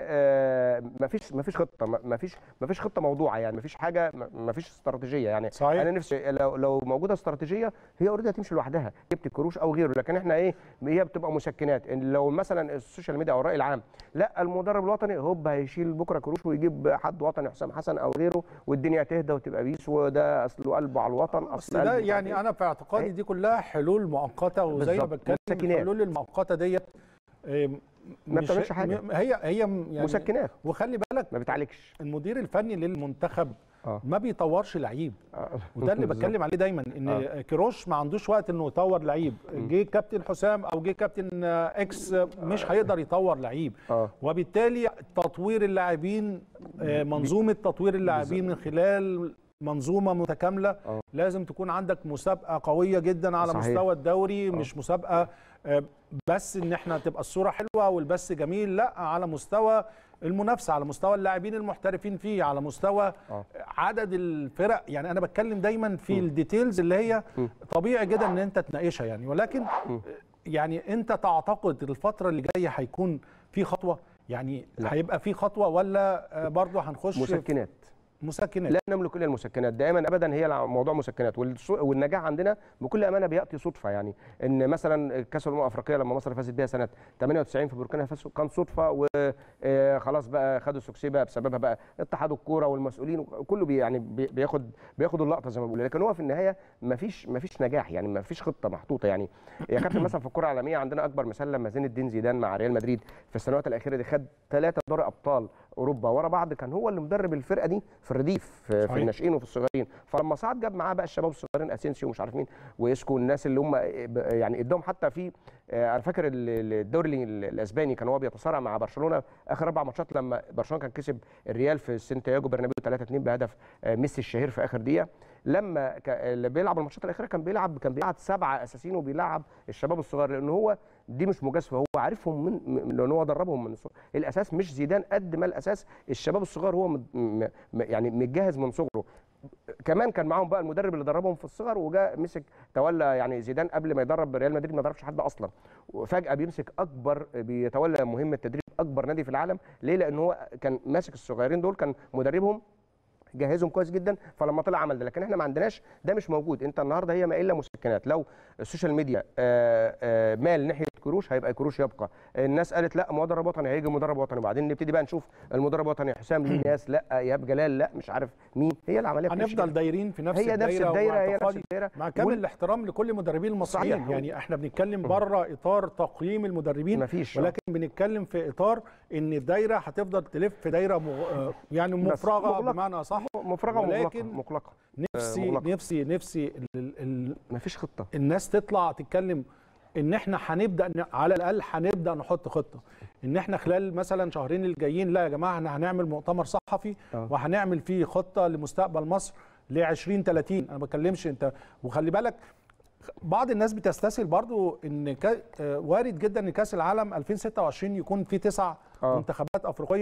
Speaker 4: ما فيش ما فيش خطه ما فيش ما فيش خطه موضوعه يعني ما فيش حاجه ما فيش استراتيجيه يعني
Speaker 1: صحيح.
Speaker 4: انا نفسي لو لو موجوده استراتيجيه هي اوريدي هتمشي لوحدها جبت كروش او غيره لكن احنا ايه هي بتبقى مسكنات إن لو مثلا السوشيال ميديا او الراي العام لا المدرب الوطني هوب هيشيل بكره كروش ويجيب حد وطني حسام حسن او غيره والدنيا تهدى وتبقى بيس وده اصله قلبه على الوطن
Speaker 1: بس
Speaker 4: اصل
Speaker 1: ده
Speaker 4: قلبه مش عارف
Speaker 1: يعني
Speaker 4: إيه.
Speaker 1: انا في اعتقادي
Speaker 4: إيه؟
Speaker 1: دي كلها حلول مؤقته وزي ما
Speaker 4: بالظبط.
Speaker 1: بتكلم
Speaker 4: مسكنات.
Speaker 1: الحلول المؤقته ديت إيه،
Speaker 4: ما
Speaker 1: مش-
Speaker 4: بتعملش حاجة.
Speaker 1: م- هي هي م- يعني
Speaker 4: مسكنات
Speaker 1: وخلي بالك
Speaker 4: ما بتعالجش
Speaker 1: المدير الفني للمنتخب
Speaker 4: آه.
Speaker 1: ما بيطورش لعيب
Speaker 4: آه.
Speaker 1: وده اللي
Speaker 4: بالظبط.
Speaker 1: بتكلم عليه دايما ان
Speaker 4: آه.
Speaker 1: كيروش ما عندوش وقت انه يطور لعيب جه كابتن حسام او جه كابتن آه، اكس آه، مش هيقدر يطور لعيب
Speaker 4: اه
Speaker 1: وبالتالي تطوير اللاعبين آه، منظومه تطوير اللاعبين من خلال منظومه متكامله
Speaker 4: آه.
Speaker 1: لازم تكون عندك مسابقه قويه جدا على
Speaker 4: صحيح.
Speaker 1: مستوى الدوري مش مسابقه آه، بس ان احنا تبقى الصوره حلوه والبث جميل لا على مستوى المنافسه على مستوى اللاعبين المحترفين فيه على مستوى
Speaker 4: آه.
Speaker 1: عدد الفرق يعني انا بتكلم دايما في الديتيلز اللي هي طبيعي جدا ان انت تناقشها يعني ولكن يعني انت تعتقد الفتره اللي جايه هيكون في خطوه يعني
Speaker 4: لا.
Speaker 1: هيبقى في خطوه ولا آه، برضه هنخش في
Speaker 4: مسكنات
Speaker 1: مسكنات
Speaker 4: لا نملك الا المسكنات دائما ابدا هي الع- موضوع مسكنات والص- والنجاح عندنا بكل امانه بياتي صدفه يعني ان مثلا كاس الامم الافريقيه لما مصر فازت بيها سنه 98 في بوركينا فاسو كان صدفه وخلاص بقى خدوا سوكسي بقى بسببها بقى اتحاد الكوره والمسؤولين كله بي يعني بي- بياخد بياخد اللقطه زي ما بيقولوا لكن هو في النهايه ما فيش ما فيش نجاح يعني ما فيش خطه محطوطه يعني يا كابتن مثلا في الكره العالميه عندنا اكبر مثال لما زين الدين زيدان مع ريال مدريد في السنوات الاخيره دي خد ثلاثه دوري ابطال اوروبا ورا بعض كان هو اللي مدرب الفرقه دي في الرديف في, في
Speaker 1: صحيح.
Speaker 4: الناشئين وفي الصغيرين فلما صعد جاب معاه بقى الشباب الصغيرين اسينسيو ومش عارف مين واسكو الناس اللي هم يعني ادهم حتى في آه، انا فاكر ال- ال- الدوري ال- الاسباني كان هو بيتصارع مع برشلونه اخر اربع ماتشات لما برشلونه كان كسب الريال في سانتياغو برنابيو 3 2 بهدف آه، ميسي الشهير في اخر دقيقه لما ك- اللي بيلعب الماتشات الاخيره كان بيلعب كان بيلعب سبعه اساسيين وبيلعب الشباب الصغير لان هو دي مش مجازفه هو عارفهم من من- لان هو دربهم من الصغر الاساس مش زيدان قد ما الاساس الشباب الصغار هو مد- م- م- يعني متجهز من صغره كمان كان معاهم بقى المدرب اللي دربهم في الصغر وجاء مسك تولى يعني زيدان قبل ما يدرب ريال مدريد ما دربش حد اصلا وفجاه بيمسك اكبر بيتولى مهمه تدريب اكبر نادي في العالم ليه لان هو كان ماسك الصغيرين دول كان مدربهم جهزهم كويس جدا فلما طلع عمل ده لكن احنا ما عندناش ده مش موجود انت النهارده هي ما الا مسكنات لو السوشيال ميديا آه، آه، مال ناحيه كروش هيبقى كروش يبقى الناس قالت لا مدرب وطني هيجي مدرب وطني وبعدين نبتدي بقى نشوف المدرب الوطني حسام ليه ناس لا ايهاب جلال لا مش عارف مين هي العمليه بتمشي
Speaker 1: هنفضل
Speaker 4: كده.
Speaker 1: دايرين في نفس
Speaker 4: هي نفس
Speaker 1: الدايره
Speaker 4: الدايره هي نفس
Speaker 1: واعتقادي
Speaker 4: الدايره
Speaker 1: مع كامل
Speaker 4: وال-
Speaker 1: الاحترام لكل المدربين المصريين
Speaker 4: صحيح.
Speaker 1: يعني احنا بنتكلم بره اطار تقييم المدربين
Speaker 4: مفيش.
Speaker 1: ولكن بنتكلم في اطار ان الدايره هتفضل تلف في دايره مغ... آه، يعني
Speaker 4: بس
Speaker 1: مفرغه
Speaker 4: مغلقة.
Speaker 1: بمعنى اصح
Speaker 4: مفرغه ومغلقه
Speaker 1: ولكن
Speaker 4: مغلقه
Speaker 1: نفسي
Speaker 4: مغلقة.
Speaker 1: نفسي نفسي ال... ال... ال...
Speaker 4: مفيش خطه
Speaker 1: الناس تطلع تتكلم ان احنا هنبدا ن- على الاقل هنبدا نحط خطه ان احنا خلال مثلا شهرين الجايين لا يا جماعه احنا هنعمل مؤتمر صحفي
Speaker 4: آه.
Speaker 1: وهنعمل فيه خطه لمستقبل مصر ل 2030 انا ما بتكلمش انت وخلي بالك بعض الناس بتستسهل برضو ان كا... آه، وارد جدا ان كاس العالم 2026 يكون فيه تسع
Speaker 4: آه.
Speaker 1: منتخبات افريقيه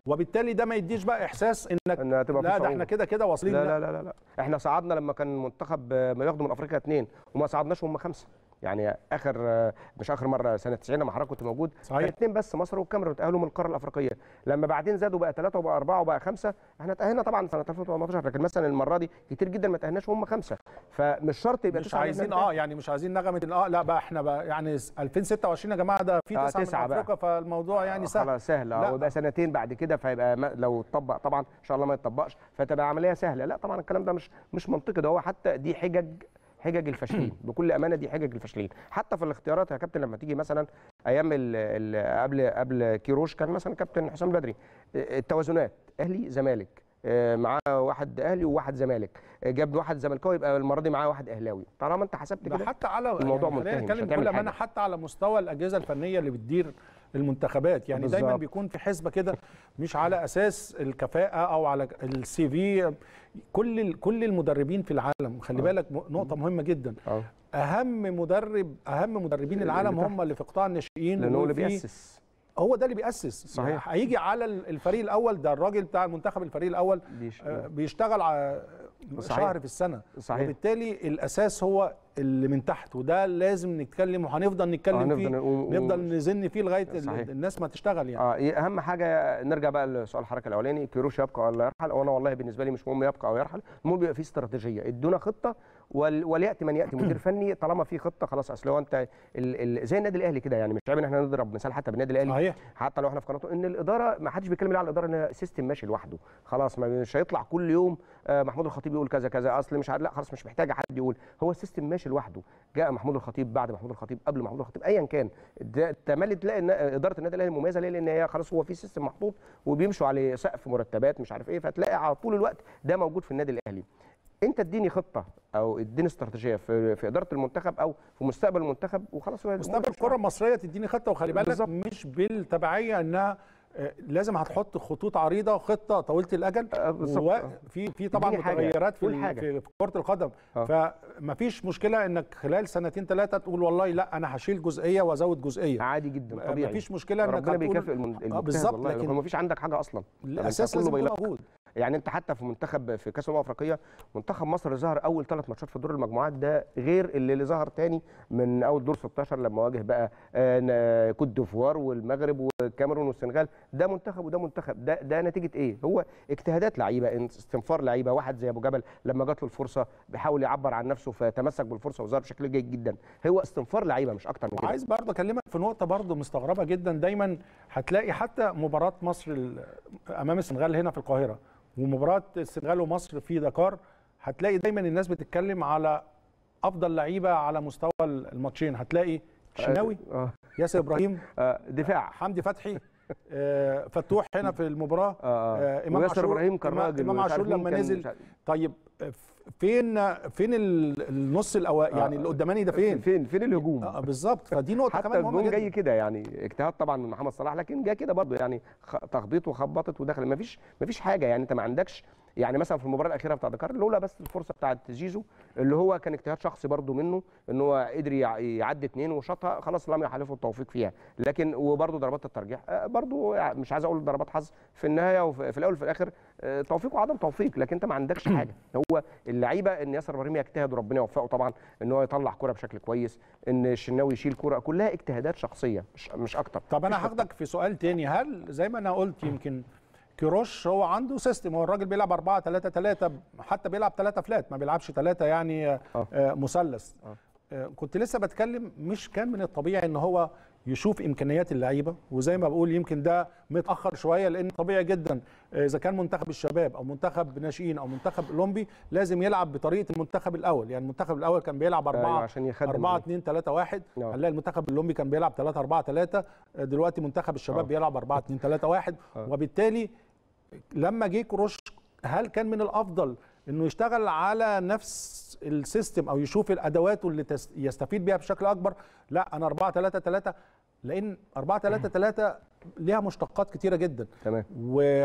Speaker 1: وبالتالي ده ما يديش بقى احساس انك
Speaker 4: انها تبقى في
Speaker 1: لا ده
Speaker 4: صعوبة.
Speaker 1: احنا كده كده واصلين
Speaker 4: لا لا لا لا, لا. احنا صعدنا لما كان المنتخب آه، ما ياخدوا من افريقيا اثنين وما صعدناش هم خمسه يعني اخر آه، مش اخر مره سنه 90 لما حضرتك كنت موجود
Speaker 1: صحيح.
Speaker 4: كان اثنين بس مصر والكاميرون تاهلوا من القاره الافريقيه لما بعدين زادوا بقى ثلاثه وبقى اربعه وبقى خمسه احنا تاهلنا طبعا سنه 2018 لكن مثلا المره دي كتير جدا ما تاهلناش وهم خمسه فمش شرط يبقى
Speaker 1: مش
Speaker 4: تسعة
Speaker 1: عايزين
Speaker 4: لأن
Speaker 1: اه يعني مش عايزين نغمه إن اه لا بقى احنا بقى يعني 2026 يا جماعه ده في
Speaker 4: آه،
Speaker 1: تسعه
Speaker 4: تسعة
Speaker 1: من
Speaker 4: بقى.
Speaker 1: افريقيا فالموضوع يعني سهل
Speaker 4: خلاص سهل
Speaker 1: لا.
Speaker 4: اه ويبقى سنتين بعد كده فيبقى ما لو اتطبق طبعا ان شاء الله ما يتطبقش فتبقى عمليه سهله لا طبعا الكلام ده مش مش منطقي ده هو حتى دي حجج حجج الفاشلين بكل امانه دي حجج الفاشلين حتى في الاختيارات يا كابتن لما تيجي مثلا ايام ال ال قبل قبل كيروش كان مثلا كابتن حسام البدري التوازنات اهلي زمالك آه، معاه واحد اهلي وواحد زمالك آه، جاب واحد زملكاوي يبقى المره دي معاه واحد اهلاوي طالما انت حسبت
Speaker 1: ده
Speaker 4: كده
Speaker 1: حتى على
Speaker 4: الموضوع
Speaker 1: يعني خلينا
Speaker 4: منتهي، مش
Speaker 1: نتكلم
Speaker 4: هتعمل
Speaker 1: بكل امانه
Speaker 4: حاجة.
Speaker 1: حتى على مستوى الاجهزه الفنيه اللي بتدير المنتخبات يعني دايما
Speaker 4: بالظبط.
Speaker 1: بيكون في حسبه كده مش على اساس الكفاءه او على السي في كل ال- كل المدربين في العالم خلي بالك م- نقطه مهمه جدا
Speaker 4: اه
Speaker 1: اهم مدرب اهم مدربين
Speaker 4: اللي
Speaker 1: العالم
Speaker 4: تحت.
Speaker 1: هم اللي في قطاع الناشئين
Speaker 4: لانه هو اللي
Speaker 1: وفي-
Speaker 4: بيأسس
Speaker 1: هو ده اللي بيأسس
Speaker 4: صحيح.
Speaker 1: يعني هيجي على ال- الفريق الاول ده الراجل بتاع المنتخب الفريق الاول
Speaker 4: بيش-
Speaker 1: آه، بيشتغل ع-
Speaker 4: صحيح.
Speaker 1: شهر في السنه
Speaker 4: صحيح.
Speaker 1: وبالتالي الاساس هو اللي من تحت وده لازم نتكلم وهنفضل نتكلم
Speaker 4: آه،
Speaker 1: فيه
Speaker 4: نفضل نقول-
Speaker 1: نفضل نزن فيه لغايه ال-
Speaker 4: صحيح.
Speaker 1: الناس ما تشتغل يعني
Speaker 4: اه إيه اهم حاجه نرجع بقى لسؤال الحركه الاولاني كيروش يبقى ولا يرحل وانا والله بالنسبه لي مش مهم يبقى او يرحل المهم يبقى في استراتيجيه ادونا خطه ول... ولياتي من ياتي مدير فني طالما في خطه خلاص اصل هو انت ال... ال... زي النادي الاهلي كده يعني مش عيب ان احنا نضرب مثال حتى بالنادي الاهلي
Speaker 1: صحيح
Speaker 4: حتى لو احنا في قناته ان الاداره ما حدش بيتكلم على الاداره ان سيستم ماشي لوحده خلاص ما مش هيطلع كل يوم آه، محمود الخطيب يقول كذا كذا اصل مش عارف لا خلاص مش محتاجه حد يقول هو السيستم ماشي لوحده جاء محمود الخطيب بعد محمود الخطيب قبل محمود الخطيب ايا كان ده تملي تلاقي ان اداره النادي الاهلي مميزه ليه لان هي خلاص هو في سيستم محطوط وبيمشوا عليه سقف مرتبات مش عارف ايه فتلاقي على طول الوقت ده موجود في النادي الاهلي انت اديني خطه او اديني استراتيجيه في في اداره المنتخب او في مستقبل المنتخب وخلاص هو
Speaker 1: مستقبل الكره المصريه تديني خطه وخلي بالك
Speaker 4: بالظبط.
Speaker 1: مش بالتبعيه انها آه، لازم هتحط خطوط عريضه خطه طويله الاجل
Speaker 4: آه، بالظبط.
Speaker 1: وفي في طبعا
Speaker 4: اديني حاجة.
Speaker 1: متغيرات في
Speaker 4: قول
Speaker 1: ال-
Speaker 4: حاجة.
Speaker 1: في في كره القدم
Speaker 4: آه.
Speaker 1: فمفيش مشكله انك خلال سنتين ثلاثه تقول والله لا انا هشيل جزئيه وازود جزئيه
Speaker 4: عادي جدا طبيعي
Speaker 1: مفيش مشكله انك
Speaker 4: ربنا
Speaker 1: هتقول-
Speaker 4: بيكافئ المن- المجتهد
Speaker 1: بالظبط،
Speaker 4: والله
Speaker 1: لكن-
Speaker 4: لكن مفيش عندك حاجه اصلا طب انت
Speaker 1: الاساس
Speaker 4: كله
Speaker 1: لازم يكون
Speaker 4: بيلق-
Speaker 1: موجود
Speaker 4: يعني انت حتى في منتخب في كاس الامم الافريقيه منتخب مصر ظهر اول ثلاث ماتشات في دور المجموعات ده غير اللي, اللي ظهر تاني من اول دور 16 لما واجه بقى آه، ن- كوت ديفوار والمغرب والكاميرون والسنغال ده منتخب وده منتخب ده ده نتيجه ايه هو اجتهادات لعيبه استنفار لعيبه واحد زي ابو جبل لما جات له الفرصه بيحاول يعبر عن نفسه فتمسك بالفرصه وظهر بشكل جيد جدا هو استنفار لعيبه مش اكتر من كده
Speaker 1: وعايز برضه اكلمك في نقطه برضه مستغربه جدا دايما هتلاقي حتى مباراه مصر ال- امام السنغال هنا في القاهره ومباراه السنغال ومصر في دكار هتلاقي دايما الناس بتتكلم على افضل لعيبه على مستوى الماتشين هتلاقي شناوي
Speaker 4: اه
Speaker 1: ياسر ابراهيم
Speaker 4: آه، دفاع
Speaker 1: حمدي فتحي آه، فتوح هنا في المباراه
Speaker 4: آه،
Speaker 1: آه، امام
Speaker 4: وياسر
Speaker 1: عاشور
Speaker 4: ابراهيم كان
Speaker 1: إمام-
Speaker 4: راجل
Speaker 1: امام
Speaker 4: ومش
Speaker 1: عاشور
Speaker 4: عارف مين
Speaker 1: لما
Speaker 4: كان
Speaker 1: نزل
Speaker 4: مش عارف-
Speaker 1: طيب آه، فين فين ال- النص الاول يعني اللي قداماني ده فين
Speaker 4: فين فين الهجوم
Speaker 1: آه، بالظبط فدي نقطه
Speaker 4: حتى
Speaker 1: كمان مهمه
Speaker 4: الجون
Speaker 1: جدا
Speaker 4: جاي كده يعني اجتهاد طبعا من محمد صلاح لكن جاي كده برضه يعني خ- تخبيط وخبطت ودخل ما فيش ما فيش حاجه يعني انت ما عندكش يعني مثلا في المباراه الاخيره بتاع دكار لولا بس الفرصه بتاعت زيزو اللي هو كان اجتهاد شخصي برضه منه ان هو قدر يع- يعدي اثنين وشاطها خلاص لم يحالفه التوفيق فيها لكن وبرضه ضربات الترجيح آه، برضه يعني مش عايز اقول ضربات حظ في النهايه وفي في الاول وفي الاخر آه، توفيق وعدم توفيق لكن انت ما عندكش حاجه هو اللعيبه ان ياسر ابراهيم يجتهد وربنا يوفقه طبعا ان هو يطلع كرة بشكل كويس ان الشناوي يشيل كرة كلها اجتهادات شخصيه مش مش اكتر
Speaker 1: طب انا
Speaker 4: مفيش
Speaker 1: هاخدك في سؤال تاني هل زي ما انا قلت يمكن كيروش هو عنده سيستم هو الراجل بيلعب 4 3 3 حتى بيلعب 3 فلات ما بيلعبش 3 يعني آه،
Speaker 4: آه.
Speaker 1: آه، مثلث
Speaker 4: آه.
Speaker 1: آه، كنت لسه بتكلم مش كان من الطبيعي ان هو يشوف امكانيات اللعيبه وزي ما بقول يمكن ده متاخر شويه لان طبيعي جدا آه، اذا كان منتخب الشباب او منتخب ناشئين او منتخب اولمبي لازم يلعب بطريقه المنتخب الاول يعني المنتخب الاول كان بيلعب 4
Speaker 4: أيوة، عشان يخدم
Speaker 1: 4
Speaker 4: عليه.
Speaker 1: 2 3 1
Speaker 4: نعم.
Speaker 1: هنلاقي المنتخب الاولمبي كان بيلعب 3 4 3 دلوقتي منتخب الشباب
Speaker 4: آه.
Speaker 1: بيلعب 4 2 3 1
Speaker 4: آه.
Speaker 1: وبالتالي لما جه كروش هل كان من الافضل انه يشتغل على نفس السيستم او يشوف الادوات اللي تس- يستفيد بيها بشكل اكبر لا انا 4 3 3 لان 4 3 3 ليها مشتقات كتيره جدا
Speaker 4: تمام
Speaker 1: و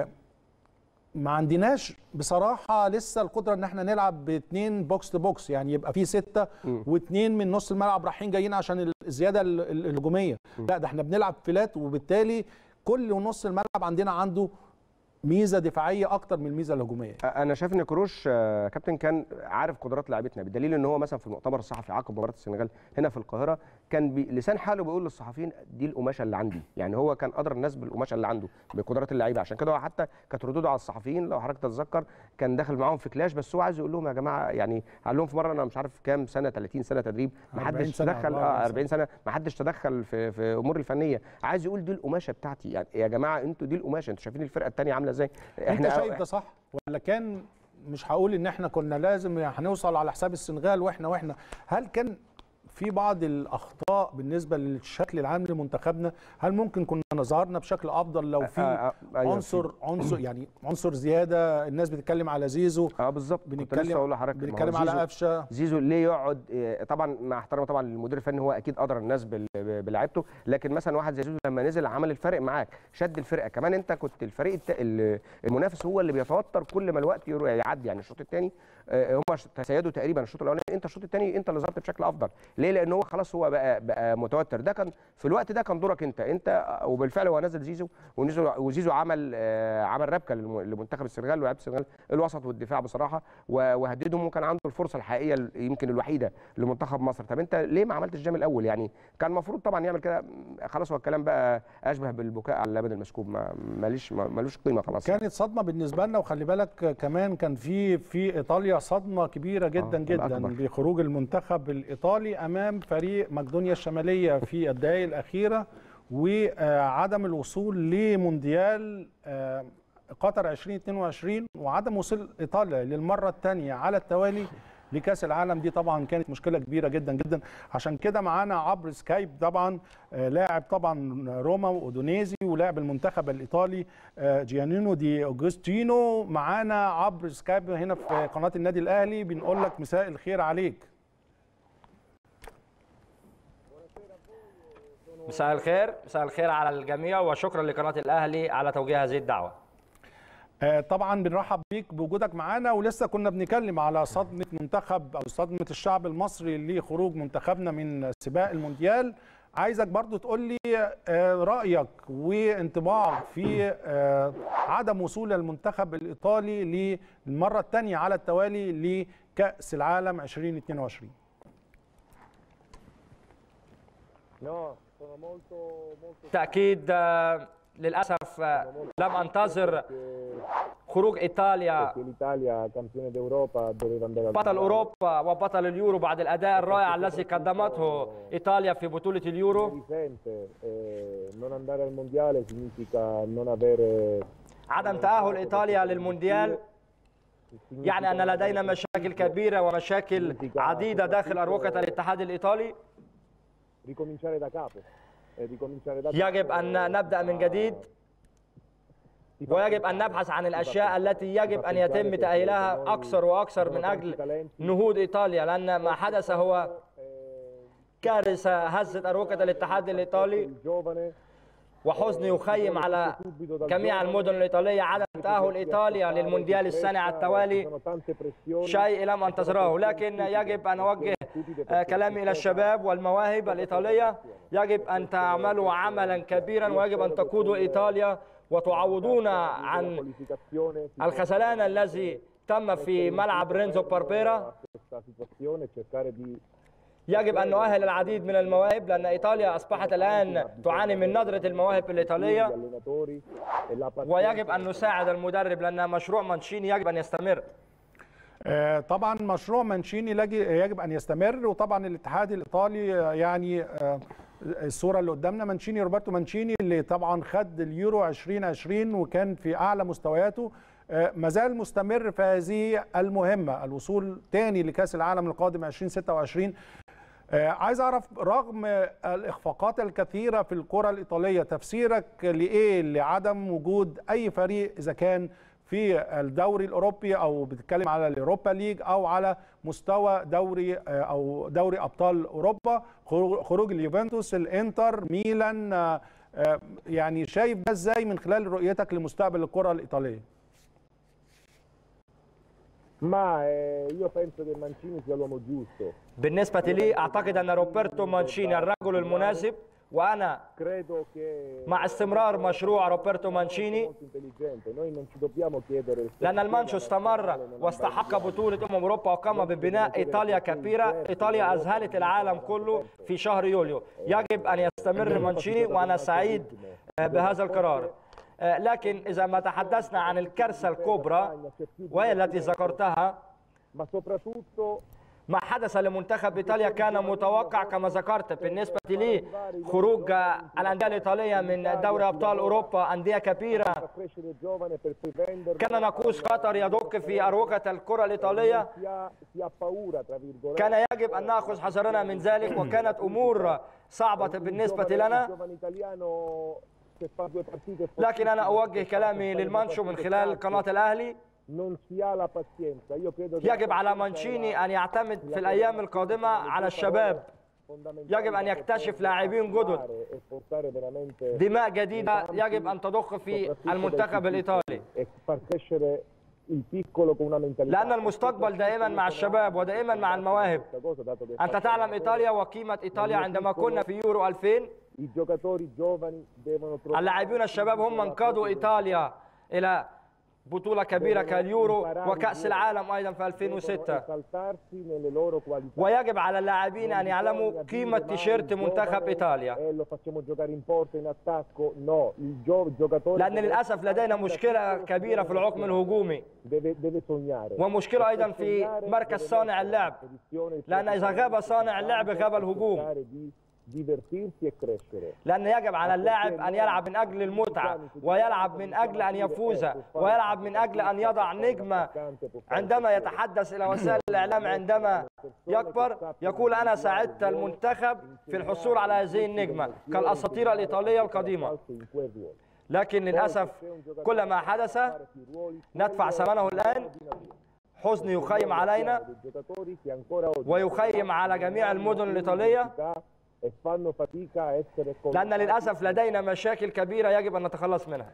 Speaker 1: ما عندناش بصراحه لسه القدره ان احنا نلعب باثنين بوكس تو بوكس يعني يبقى في سته
Speaker 4: مم.
Speaker 1: واثنين من نص الملعب رايحين جايين عشان الزياده ال- ال- الهجوميه لا ده احنا بنلعب فلات وبالتالي كل نص الملعب عندنا عنده ميزه دفاعيه اكتر من الميزه الهجوميه
Speaker 4: انا شايف ان كروش آه، كابتن كان عارف قدرات لاعبتنا بدليل ان هو مثلا في المؤتمر الصحفي عقب مباراه السنغال هنا في القاهره كان بي- لسان حاله بيقول للصحفيين دي القماشه اللي عندي يعني هو كان ادرى الناس بالقماشه اللي عنده بقدرات اللعيبه عشان كده هو حتى كانت ردوده على الصحفيين لو حضرتك تتذكر كان داخل معاهم في كلاش بس هو عايز يقول لهم يا جماعه يعني قال لهم في مره انا مش عارف كام سنه 30 سنه تدريب ما
Speaker 1: 40
Speaker 4: حدش
Speaker 1: سنة،
Speaker 4: تدخل
Speaker 1: 44
Speaker 4: اه 40 سنه ما حدش تدخل في في امور الفنيه عايز يقول دي القماشه بتاعتي يعني يا جماعه انتوا دي القماشه انتوا شايفين الفرقه الثانيه عامله ازاي
Speaker 1: انت شايف ده صح ولا كان مش هقول ان احنا كنا لازم هنوصل على حساب السنغال واحنا واحنا هل كان في بعض الاخطاء بالنسبه للشكل العام لمنتخبنا هل ممكن كنا ظهرنا بشكل افضل لو
Speaker 4: آه،
Speaker 1: في
Speaker 4: آه، أيوة،
Speaker 1: عنصر عنصر يعني عنصر زياده الناس بتتكلم على زيزو
Speaker 4: اه بالظبط كنت لسه
Speaker 1: بنتكلم
Speaker 4: اقول لحضرتك ما هو
Speaker 1: بنتكلم على
Speaker 4: زيزو-
Speaker 1: قفشه
Speaker 4: زيزو ليه يقعد آه، طبعا مع احترامي طبعا للمدير الفني هو اكيد ادرى الناس بال- بلعيبته لكن مثلا واحد زي زيزو لما نزل عمل الفرق معاك شد الفرقه كمان انت كنت الفريق الت... ال- المنافس هو اللي بيتوتر كل ما الوقت يرو- يعدي يعني الشوط الثاني هم تسيدوا تقريبا الشوط الاولاني انت الشوط الثاني انت اللي ظهرت بشكل افضل ليه لان هو خلاص هو بقى بقى متوتر ده كان في الوقت ده كان دورك انت انت وبالفعل هو نزل زيزو ونزل وزيزو عمل آه، عمل ربكه للم- لمنتخب السنغال ولاعيبه السنغال الوسط والدفاع بصراحه و- وهددهم وكان عنده الفرصه الحقيقيه ال- يمكن الوحيده لمنتخب مصر طب انت ليه ما عملتش الجام الاول يعني كان المفروض طبعا يعمل كده خلاص هو الكلام بقى اشبه بالبكاء على اللبن المسكوب ما ماليش ما- ملوش قيمه خلاص
Speaker 1: كانت صدمه بالنسبه لنا وخلي بالك كمان كان في في ايطاليا صدمه كبيره جدا
Speaker 4: آه،
Speaker 1: جدا
Speaker 4: الأكبر.
Speaker 1: بخروج المنتخب الايطالي امام فريق مقدونيا الشماليه في الدقائق الاخيره وعدم الوصول لمونديال آه، قطر 2022 وعدم وصول ايطاليا للمره الثانيه على التوالي لكاس العالم دي طبعا كانت مشكله كبيره جدا جدا عشان كده معانا عبر سكايب طبعا آه، لاعب طبعا روما واودونيزي ولاعب المنتخب الايطالي آه، جيانينو دي اوجستينو معانا عبر سكايب هنا في قناه النادي الاهلي بنقول لك مساء الخير عليك
Speaker 5: مساء الخير مساء الخير على الجميع وشكرا لقناة الأهلي على توجيه هذه الدعوة
Speaker 1: آه، طبعا بنرحب بيك بوجودك معانا ولسه كنا بنتكلم على صدمه منتخب او صدمه الشعب المصري لخروج منتخبنا من سباق المونديال عايزك برضو تقول لي آه، رايك وانطباعك في آه، عدم وصول المنتخب الايطالي للمره الثانيه على التوالي لكاس العالم 2022
Speaker 5: تأكيد آه، للأسف آه، لم أنتظر خروج إيطاليا
Speaker 6: l'Italia campione d'Europa doveva andare al
Speaker 5: بطل أوروبا وبطل اليورو بعد الأداء الرائع الذي قدمته إيطاليا في بطولة اليورو
Speaker 6: risente. Eh, non andare al mondiale significa non avere
Speaker 5: عدم تأهل إيطاليا للمونديال يعني أن لدينا مشاكل كبيرة ومشاكل عديدة داخل أروقة الاتحاد الإيطالي
Speaker 6: ricominciare da capo. E ricominciare da
Speaker 5: يجب
Speaker 6: capo,
Speaker 5: أن نبدأ من جديد
Speaker 6: ti fa
Speaker 5: ويجب أن نبحث عن الأشياء التي يجب أن يتم تأهيلها أكثر وأكثر من أجل نهوض إيطاليا لأن ما حدث هو كارثة هزت أروقة الاتحاد الإيطالي
Speaker 6: giovane
Speaker 5: وحزن يخيم على جميع المدن الإيطالية عدم تأهل إيطاليا للمونديال السنة على التوالي
Speaker 6: sono tante pressioni
Speaker 5: شيء لم أنتظره لكن يجب أن أوجه آه، كلامي إلى الشباب والمواهب الإيطالية يجب أن تعملوا عملا كبيرا ويجب أن تقودوا إيطاليا وتعوضون عن
Speaker 6: qualificazione
Speaker 5: الخسلان الذي تم في ملعب رينزو باربيرا
Speaker 6: questa situazione e cercare di
Speaker 5: يجب أن نؤهل العديد من المواهب لأن إيطاليا أصبحت الآن تعاني من ندرة المواهب
Speaker 6: gli
Speaker 5: الإيطالية
Speaker 6: allenatori e la pazienza
Speaker 5: ويجب أن نساعد المدرب لأن مشروع مانشيني يجب أن يستمر
Speaker 1: آه، طبعا مشروع مانشيني لج- يجب ان يستمر وطبعا الاتحاد الايطالي آه، يعني آه، الصوره اللي قدامنا مانشيني روبرتو مانشيني اللي طبعا خد اليورو 2020 وكان في اعلى مستوياته آه، مازال مستمر في هذه المهمه الوصول تاني لكاس العالم القادم 2026 آه، عايز اعرف رغم الاخفاقات الكثيره في الكره الايطاليه تفسيرك لايه لعدم وجود اي فريق اذا كان في الدوري الاوروبي او بتتكلم على اليوروبا ليج او على مستوى دوري آه، او دوري ابطال اوروبا خروج خروج اليوفنتوس الانتر ميلان آه، آه، يعني شايف ده ازاي من خلال رؤيتك لمستقبل الكره الايطاليه
Speaker 6: ma eh, io penso che Mancini sia l'uomo giusto
Speaker 5: بالنسبة لي أعتقد أن روبرتو مانشيني الرجل المناسب وأنا
Speaker 6: Credo che
Speaker 5: مع استمرار مشروع روبرتو مانشيني
Speaker 6: molto intelligente. Noi non ci dobbiamo chiedere il
Speaker 5: لأن المانشو استمر واستحق بطولة أمم أوروبا وقام ببناء إيطاليا كبيرة إيطاليا أذهلت العالم كله في شهر يوليو يجب أن يستمر مانشيني وأنا سعيد آه، بهذا القرار آه، لكن إذا ما تحدثنا عن الكارثة الكبرى وهي التي ذكرتها
Speaker 6: ma soprattutto
Speaker 5: ما حدث لمنتخب ايطاليا كان متوقع كما ذكرت بالنسبه لي خروج الانديه الايطاليه من دوري ابطال اوروبا انديه كبيره
Speaker 6: a crescere giovane per poi venderlo.
Speaker 5: كان ناقوس قطر يدق في اروقه الكره الايطاليه
Speaker 6: Si ha, si ha paura, tra virgolette.
Speaker 5: كان يجب ان ناخذ حذرنا من ذلك وكانت امور صعبه بالنسبه لنا
Speaker 6: giovane italiano che fa due partite
Speaker 5: لكن انا اوجه كلامي للمانشو من خلال قناه الاهلي
Speaker 6: non si ha la pazienza. Io credo che
Speaker 5: يجب على مانشيني ان يعتمد في الايام القادمه على الشباب يجب ان يكتشف لاعبين جدد
Speaker 6: e portare veramente
Speaker 5: دماء جديده يجب ان تضخ في المنتخب الايطالي
Speaker 6: e far crescere il piccolo con una mentalità.
Speaker 5: لأن المستقبل دائما مع الشباب ودائما مع المواهب
Speaker 6: Questa cosa, dato che
Speaker 5: أنت تعلم إيطاليا وقيمة إيطاليا عندما كنا في يورو 2000
Speaker 6: i giocatori giovani devono trovare
Speaker 5: اللاعبون الشباب هم من قادوا إيطاليا إلى بطولة كبيرة كاليورو وكأس العالم أيضا في 2006
Speaker 6: esaltarsi nelle loro qualità.
Speaker 5: ويجب على اللاعبين أن يعلموا قيمة تيشيرت منتخب إيطاليا
Speaker 6: E lo facciamo giocare in porta in attacco? No, il gio- giocatore
Speaker 5: لأن
Speaker 6: deve-
Speaker 5: للأسف لدينا مشكلة كبيرة في العقم الهجومي
Speaker 6: deve, deve sognare.
Speaker 5: ومشكلة أيضا في مركز صانع اللعب
Speaker 6: Posizione,
Speaker 5: لأن إذا غاب صانع اللعب غاب الهجوم
Speaker 6: cercare di divertirsi e crescere.
Speaker 5: لأن يجب على اللاعب أن يلعب من أجل المتعة ويلعب من أجل أن يفوز ويلعب من أجل أن يضع نجمة عندما يتحدث إلى وسائل الإعلام عندما يكبر يقول أنا ساعدت المنتخب في الحصول على هذه النجمة كالأساطير الإيطالية القديمة
Speaker 6: In quel ruolo.
Speaker 5: لكن للأسف كل ما حدث
Speaker 6: I ruoli
Speaker 5: ندفع ثمنه الآن حزن يخيم علينا
Speaker 6: dei giocatori che ancora oggi
Speaker 5: ويخيم على جميع المدن الإيطالية
Speaker 6: e fanno fatica a essere
Speaker 5: لأن للأسف لدينا مشاكل كبيرة يجب أن نتخلص منها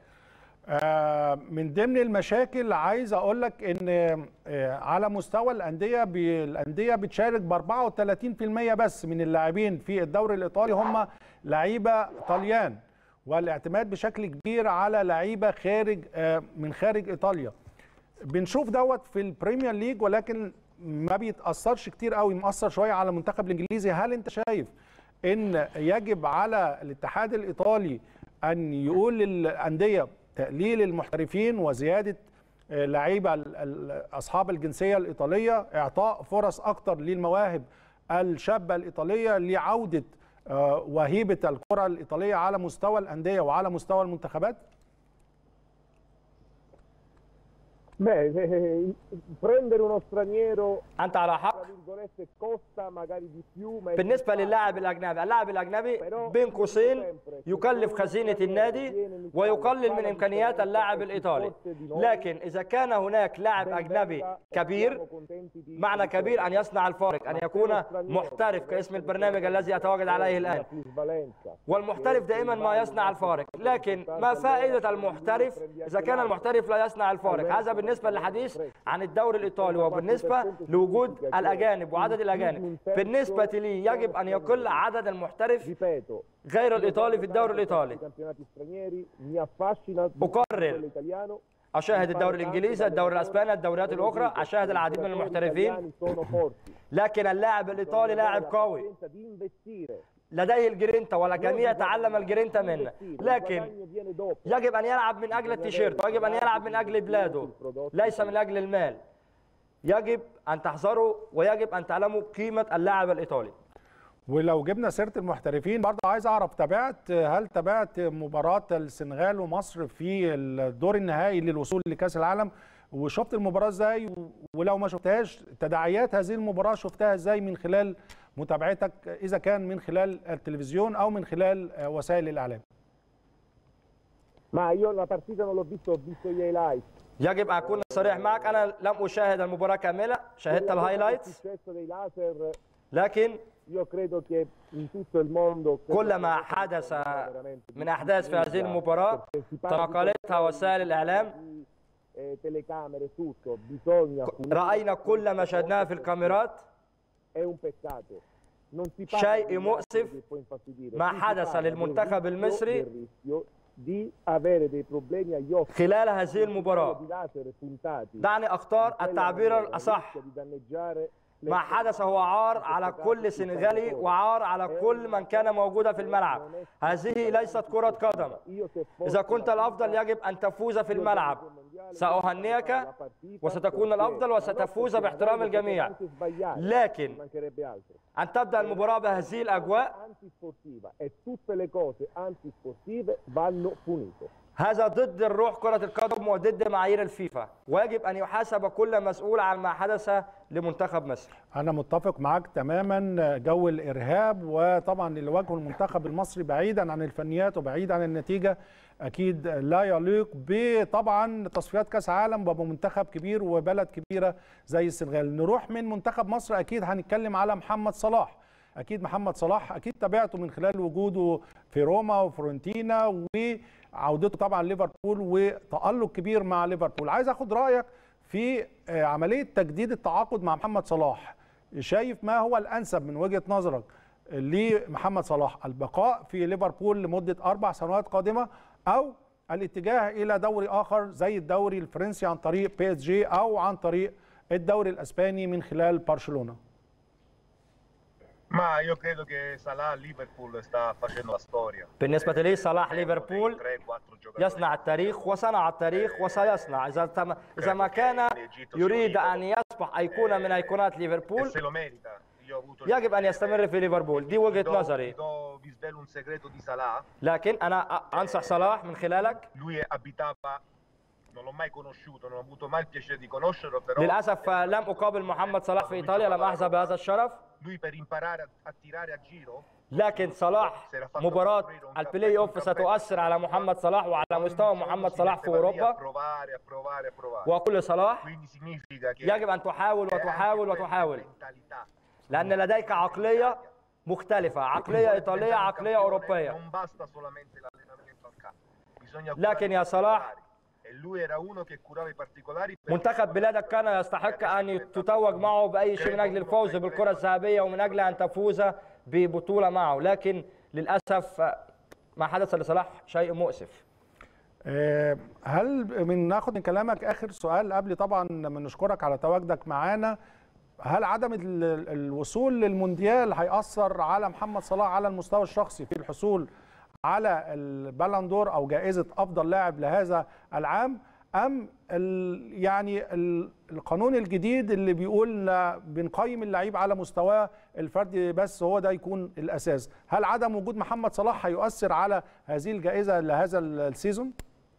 Speaker 1: آه، من ضمن المشاكل عايز اقول لك ان آه، على مستوى الانديه بي- الانديه بتشارك ب 34% بس من اللاعبين في الدوري الايطالي هم لعيبه طليان والاعتماد بشكل كبير على لعيبه خارج آه، من خارج ايطاليا بنشوف دوت في البريمير ليج ولكن ما بيتاثرش كتير قوي مؤثر شويه على المنتخب الانجليزي هل انت شايف ان يجب على الاتحاد الايطالي ان يقول للانديه تقليل المحترفين وزياده آه، لعيبه ال- ال- اصحاب الجنسيه الايطاليه اعطاء فرص اكتر للمواهب الشابه الايطاليه لعوده آه، وهيبه الكره الايطاليه على مستوى الانديه وعلى مستوى المنتخبات
Speaker 6: Beh, eh, prendere uno straniero
Speaker 5: أنت على حق
Speaker 6: tra virgolette costa magari di più ma è
Speaker 5: بالنسبة للاعب الأجنبي اللاعب الأجنبي بين قوسين يكلف خزينة النادي ويقلل من إمكانيات اللاعب الإيطالي لكن إذا كان هناك لاعب أجنبي كبير معنى كبير أن يصنع الفارق أن يكون محترف كاسم البرنامج الذي أتواجد عليه الآن والمحترف دائما ما يصنع الفارق لكن ما فائدة المحترف إذا كان المحترف لا يصنع الفارق هذا بالنسبة للحديث عن الدوري الإيطالي وبالنسبة لوجود الأجانب وعدد الأجانب بالنسبة لي يجب أن يقل عدد المحترف
Speaker 6: ripeto
Speaker 5: غير الإيطالي في الدوري الإيطالي
Speaker 6: i campionati stranieri mi affascina di
Speaker 5: أقرر
Speaker 6: quello italiano
Speaker 5: أشاهد الدوري الإنجليزي الدوري الأسباني الدوريات الأخرى أشاهد العديد من المحترفين
Speaker 6: italiani sono forti
Speaker 5: لكن اللاعب الإيطالي لاعب قوي
Speaker 6: Senza di investire
Speaker 5: لديه الجرينتا والجميع تعلم الجرينتا منه لكن
Speaker 6: guadagno viene dopo
Speaker 5: يجب أن يلعب من أجل التيشيرت ويجب أن يلعب من أجل بلاده ليس من أجل المال يجب أن تحذروا ويجب أن تعلموا قيمة اللاعب الإيطالي
Speaker 1: ولو جبنا سيره المحترفين برضه عايز اعرف تابعت هل تابعت مباراه السنغال ومصر في الدور النهائي للوصول لكاس العالم وشفت المباراه ازاي ولو ما شفتهاش تداعيات هذه المباراه شفتها ازاي من خلال متابعتك اذا كان من خلال التلفزيون او من خلال وسائل الاعلام
Speaker 6: ma io la partita non l'ho visto ho visto gli highlights
Speaker 5: يجب أن أكون صريح معك أنا لم أشاهد المباراة كاملة شاهدت
Speaker 6: il
Speaker 5: الهايلايتس
Speaker 6: successo dei laser
Speaker 5: لكن
Speaker 6: io credo che in tutto il mondo
Speaker 5: كل ما حدث من أحداث في هذه المباراة تناقلتها وسائل الإعلام
Speaker 6: eh, telecamere tutto bisogna punire.
Speaker 5: رأينا كل ما شاهدناه في الكاميرات
Speaker 6: è un peccato non si parla
Speaker 5: شيء
Speaker 6: di
Speaker 5: مؤسف
Speaker 6: che può infastidire,
Speaker 5: ما
Speaker 6: qui si
Speaker 5: حدث
Speaker 6: parla del
Speaker 5: للمنتخب
Speaker 6: rischio-
Speaker 5: المصري
Speaker 6: del rischio di avere dei problemi agli occhi
Speaker 5: خلال هذه المباراة
Speaker 6: di laser puntati
Speaker 5: دعني أختار
Speaker 6: in quella
Speaker 5: التعبير
Speaker 6: maniera,
Speaker 5: الأصح
Speaker 6: rischia di danneggiare le
Speaker 5: ما حدث هو عار على كل سنغالي وعار على كل من كان موجودا في الملعب هذه ليست كرة قدم
Speaker 6: Io se fossi
Speaker 5: إذا كنت الأفضل يجب أن تفوز في الملعب سأهنئك وستكون الأفضل وستفوز باحترام الجميع لكن
Speaker 6: mancherebbe altro
Speaker 5: أن تبدأ المباراة بهذه الأجواء
Speaker 6: antisportiva e tutte le cose antisportive vanno punite
Speaker 5: هذا ضد الروح كرة القدم وضد معايير الفيفا ويجب أن يحاسب كل مسؤول عن ما حدث لمنتخب مصر
Speaker 1: أنا متفق معاك تماما جو الإرهاب وطبعا اللي واجهه المنتخب المصري بعيدا عن الفنيات وبعيد عن النتيجة أكيد لا يليق بطبعا تصفيات كأس عالم وبمنتخب كبير وبلد كبيرة زي السنغال نروح من منتخب مصر أكيد هنتكلم على محمد صلاح أكيد محمد صلاح أكيد تابعته من خلال وجوده في روما وفرونتينا وعودته طبعا ليفربول وتألق كبير مع ليفربول عايز أخد رأيك في آه، عملية تجديد التعاقد مع محمد صلاح شايف ما هو الأنسب من وجهة نظرك لمحمد صلاح البقاء في ليفربول لمدة أربع سنوات قادمة أو الاتجاه إلى دوري آخر زي الدوري الفرنسي عن طريق بي اس جي أو عن طريق الدوري الأسباني من خلال برشلونة
Speaker 7: Ma io credo che Salah a Liverpool sta facendo la storia.
Speaker 5: بالنسبة لي صلاح
Speaker 7: Credo
Speaker 5: ليفربول
Speaker 7: dei tre, quattro giocatori
Speaker 5: يصنع التاريخ وصنع التاريخ وسيصنع إذا تم إذا ما كان يريد أن يصبح أيقونة من أيقونات
Speaker 7: e
Speaker 5: ليفربول
Speaker 7: se lo merita. Io ho avuto
Speaker 5: يجب أن يستمر في ليفربول دي
Speaker 7: Vi
Speaker 5: وجهة
Speaker 7: do-
Speaker 5: نظري
Speaker 7: vi do- vi svelo un segreto di Salah.
Speaker 5: لكن أنا أ- أنصح صلاح من خلالك
Speaker 7: Lui abitava, non l'ho mai conosciuto, non ho avuto mai il piacere di conoscerlo, però
Speaker 5: للأسف لم أقابل محمد صلاح في إيطاليا لم أحظى بهذا الشرف
Speaker 7: lui per imparare a, a tirare a giro
Speaker 5: لكن صلاح مباراة البلاي أوف ستؤثر على محمد صلاح وعلى مستوى محمد صلاح في
Speaker 7: a
Speaker 5: أوروبا
Speaker 7: provare, a provare, a provare.
Speaker 5: وكل صلاح
Speaker 7: Quindi significa che
Speaker 5: يجب أن تحاول
Speaker 7: è anche
Speaker 5: وتحاول
Speaker 7: quella
Speaker 5: وتحاول
Speaker 7: mentalità.
Speaker 5: لأن لديك عقلية مختلفة عقلية إيطالية عقلية أوروبية
Speaker 7: Non basta solamente l'allenamento al campo, bisogna
Speaker 5: لكن
Speaker 7: curare
Speaker 5: يا
Speaker 7: i
Speaker 5: صلاح
Speaker 7: particolari. E lui era uno che curava i particolari. perché
Speaker 5: منتخب بلادك كان يستحق أن تتوج معه بأي شيء من أجل الفوز بالكرة الذهبية ومن أجل أن تفوز ببطولة معه لكن للأسف ما حدث لصلاح شيء مؤسف
Speaker 1: آه، هل من ناخد من كلامك اخر سؤال قبل طبعا ما نشكرك على تواجدك معانا هل عدم ال- ال- الوصول للمونديال هيأثر على محمد صلاح على المستوى الشخصي في الحصول على البالندور او جائزه افضل لاعب لهذا العام ام ال يعني ال- القانون الجديد اللي بيقول لا بنقيم اللعيب على مستواه الفردي بس هو ده يكون الاساس هل عدم وجود محمد صلاح هيؤثر على هذه الجائزه لهذا ال- السيزون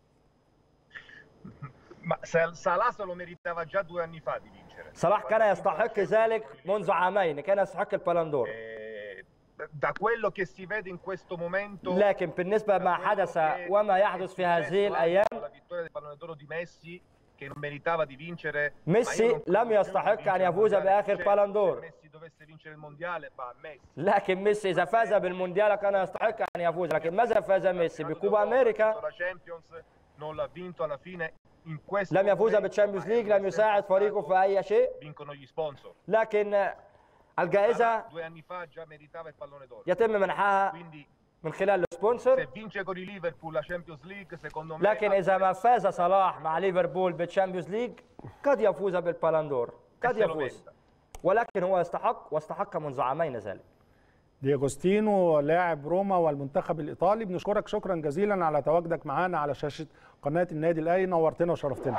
Speaker 7: Ma Sal- Salah se lo meritava già due anni fa di vincere.
Speaker 5: صلاح كان يستحق ذلك منذ عامين كان يستحق البالندور
Speaker 7: Eh, da quello che si vede in questo momento
Speaker 5: لكن بالنسبة ما حدث وما يحدث في هذه الأيام
Speaker 7: la vittoria del pallone d'oro di Messi che non meritava di vincere
Speaker 5: ميسي
Speaker 7: ma io non
Speaker 5: لم
Speaker 7: credo
Speaker 5: يستحق
Speaker 7: che
Speaker 5: أن
Speaker 7: vincere il
Speaker 5: يفوز
Speaker 7: mondiale.
Speaker 5: بآخر
Speaker 7: Certo,
Speaker 5: بالون دور.
Speaker 7: se Messi dovesse vincere il mondiale va a Messi
Speaker 5: لكن ميسي إذا فاز بالمونديال كان يستحق أن يفوز لكن ماذا فاز ميسي
Speaker 7: L'anno
Speaker 5: بكوبا
Speaker 7: dopo ha
Speaker 5: أمريكا
Speaker 7: vinto la Champions non l'ha vinto alla fine in questo
Speaker 5: لم يفوز
Speaker 7: momento,
Speaker 5: بالتشامبيونز
Speaker 7: ma
Speaker 5: ليج
Speaker 7: è
Speaker 5: لم
Speaker 7: sempre
Speaker 5: يساعد فريقه
Speaker 7: stato-
Speaker 5: في أي شيء
Speaker 7: vincono gli sponsor
Speaker 5: لكن الجائزة
Speaker 7: Salah due anni fa già meritava il pallone d'oro
Speaker 5: يتم منحها
Speaker 7: quindi
Speaker 5: من خلال
Speaker 7: se
Speaker 5: السبونسر
Speaker 7: vince con i Liverpool la Champions League secondo me
Speaker 5: لكن إذا ما فاز صلاح مع ليفربول بالتشامبيونز ليج قد يفوز بالبالندور قد
Speaker 7: se lo
Speaker 5: يفوز
Speaker 7: merita.
Speaker 5: ولكن هو يستحق واستحق منذ عامين ذلك
Speaker 1: دياغوستينو لاعب روما والمنتخب الايطالي بنشكرك شكرا جزيلا على تواجدك معانا على شاشه قناه النادي الاهلي نورتنا وشرفتنا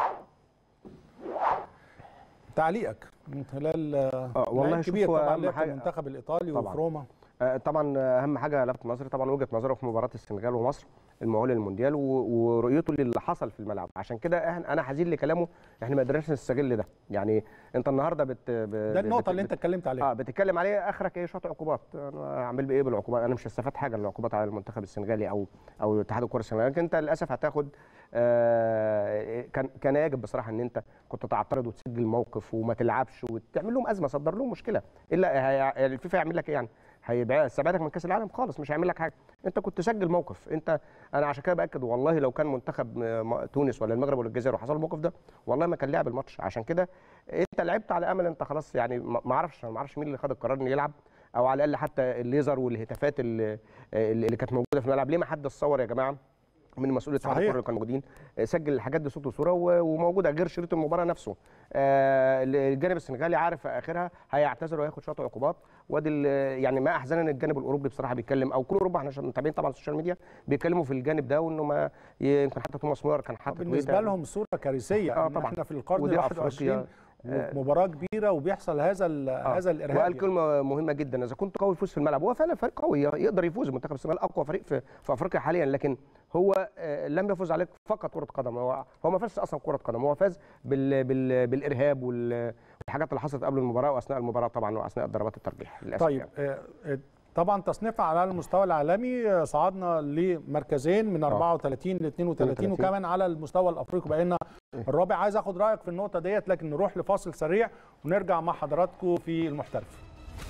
Speaker 1: تعليقك من خلال
Speaker 4: آه، والله
Speaker 1: لاعب
Speaker 4: شوف
Speaker 1: كبير
Speaker 4: هو
Speaker 1: طبعا
Speaker 4: أهم
Speaker 1: لعب في
Speaker 4: حاجة-
Speaker 1: المنتخب الايطالي
Speaker 4: طبعاً.
Speaker 1: وفي روما
Speaker 4: آه، طبعا اهم حاجه لفت نظري طبعا وجهه نظره في مباراه السنغال ومصر المؤهله للمونديال و- ورؤيته للي حصل في الملعب عشان كده احنا انا حزين لكلامه احنا ما قدرناش نستغل ده يعني انت النهارده بت
Speaker 1: ده النقطه اللي انت اتكلمت عليها
Speaker 4: اه بتتكلم عليه اخرك ايه شوط عقوبات انا اعمل بايه بالعقوبات انا مش هستفاد حاجه من العقوبات على المنتخب السنغالي او او اتحاد الكره السنغالي لكن انت للاسف هتاخد آه كان كان يجب بصراحه ان انت كنت تعترض وتسجل موقف وما تلعبش وتعمل لهم ازمه صدر لهم مشكله الا هي- الفيفا هيعمل لك ايه يعني هيبقى استبعدك من كاس العالم خالص مش هيعمل لك حاجه انت كنت سجل موقف انت انا عشان كده باكد والله لو كان منتخب م- تونس ولا المغرب ولا الجزائر وحصل الموقف ده والله ما كان لعب الماتش عشان كده انت لعبت على امل انت خلاص يعني ما ما اعرفش ما اعرفش مين اللي خد القرار انه يلعب او على الاقل حتى الليزر والهتافات اللي, اللي كانت موجوده في الملعب ليه ما حدش صور يا جماعه من مسؤوليه اتحاد
Speaker 1: صحيح.
Speaker 4: الكره اللي كانوا موجودين آه، سجل الحاجات دي صوت وصوره و- وموجوده غير شريط المباراه نفسه آه، الجانب السنغالي عارف في اخرها هيعتذر وهياخد شويه عقوبات وادي ال- يعني ما احزن ان الجانب الاوروبي بصراحه بيتكلم او كل اوروبا احنا عشان متابعين طبعا السوشيال ميديا بيتكلموا في الجانب ده وانه ما يمكن حتى توماس مولر كان حاطط
Speaker 1: بالنسبه
Speaker 4: تويتر.
Speaker 1: لهم صوره كارثيه
Speaker 4: آه
Speaker 1: إن
Speaker 4: طبعاً.
Speaker 1: احنا في القرن
Speaker 4: ودي
Speaker 1: ال
Speaker 4: أفريقيا.
Speaker 1: 21
Speaker 4: آه.
Speaker 1: ومباراه كبيره وبيحصل هذا ال-
Speaker 4: آه.
Speaker 1: هذا الارهاب
Speaker 4: وقال
Speaker 1: يعني.
Speaker 4: كلمه مهمه جدا اذا كنت قوي فوز في الملعب هو فعلا فريق قوي يقدر يفوز منتخب السنغال اقوى فريق في, في افريقيا حاليا لكن هو آه، لم يفوز عليك فقط كره قدم هو هو ما فازش اصلا كره قدم هو فاز بال بال بالارهاب وال- والحاجات اللي حصلت قبل المباراه واثناء المباراه طبعا واثناء ضربات الترجيح للاسف
Speaker 1: طيب
Speaker 4: يعني.
Speaker 1: آه، آه، طبعا تصنيفها على المستوى العالمي آه، صعدنا لمركزين من 34 ل 32
Speaker 4: 32.
Speaker 1: وكمان على المستوى الافريقي بقينا الرابع عايز اخد رايك في النقطه ديت لكن نروح لفاصل سريع ونرجع مع حضراتكم في المحترف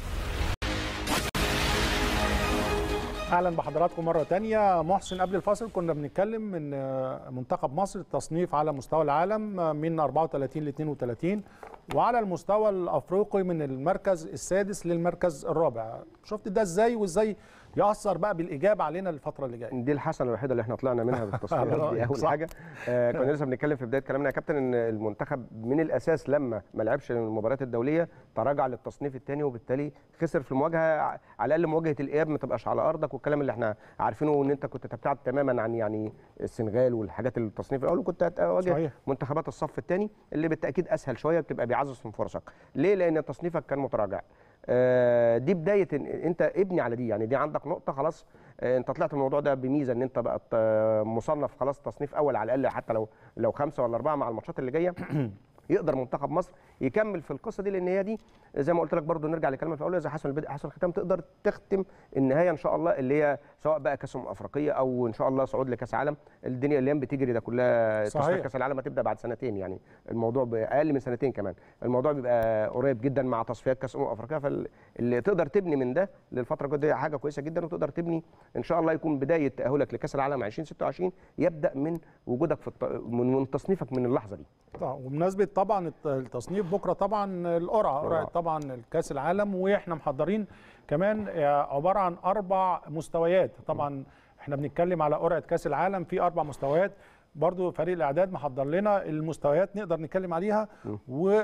Speaker 1: اهلا بحضراتكم مره تانية محسن قبل الفاصل كنا بنتكلم من آه، منتخب مصر التصنيف على مستوى العالم آه، من 34 ل 32 وعلى المستوى الافريقي من المركز السادس للمركز الرابع شفت ده ازاي وازاي ياثر بقى بالايجاب علينا الفتره اللي جايه
Speaker 4: دي الحسنه الوحيده اللي احنا طلعنا منها بالتصفيات دي اول
Speaker 1: صح.
Speaker 4: حاجه آه كنا لسه بنتكلم في بدايه كلامنا يا كابتن ان المنتخب من الاساس لما ما لعبش المباريات الدوليه تراجع للتصنيف الثاني وبالتالي خسر في المواجهه ع- على الاقل مواجهه الاياب ما تبقاش على ارضك والكلام اللي احنا عارفينه ان انت كنت تبتعد تماما عن يعني السنغال والحاجات التصنيف الاول وكنت هتواجه
Speaker 1: صحيح.
Speaker 4: منتخبات الصف الثاني اللي بالتاكيد اسهل شويه بتبقى بيعزز من فرصك ليه لان تصنيفك كان متراجع آه، دي بدايه إن انت ابني على دي يعني دي عندك نقطه خلاص آه، انت طلعت من الموضوع ده بميزه ان انت بقت آه، مصنف خلاص تصنيف اول على الاقل حتى لو لو خمسه ولا اربعه مع الماتشات اللي جايه يقدر منتخب مصر يكمل في القصه دي لان هي دي زي ما قلت لك برضو نرجع لكلمه في الاول زي حسن البدء حسن الختام تقدر تختم النهايه ان شاء الله اللي هي سواء بقى كاس امم افريقيه او ان شاء الله صعود لكاس عالم الدنيا الايام بتجري ده كلها
Speaker 1: صحيح.
Speaker 4: تصفيات كاس العالم هتبدا بعد سنتين يعني الموضوع باقل من سنتين كمان الموضوع بيبقى قريب جدا مع تصفيات كاس امم افريقيا فاللي تقدر تبني من ده للفتره الجايه دي حاجه كويسه جدا وتقدر تبني ان شاء الله يكون بدايه تاهلك لكاس العالم 2026 يبدا من وجودك في الت... من من تصنيفك من اللحظه دي
Speaker 1: طبعا وبمناسبه طبعا الت- التصنيف بكره طبعا القرعه قرعه طبعا الكاس العالم واحنا محضرين كمان آه، عباره عن اربع مستويات طبعا احنا بنتكلم على قرعه كاس العالم في اربع مستويات برضو فريق الاعداد محضر لنا المستويات نقدر نتكلم عليها و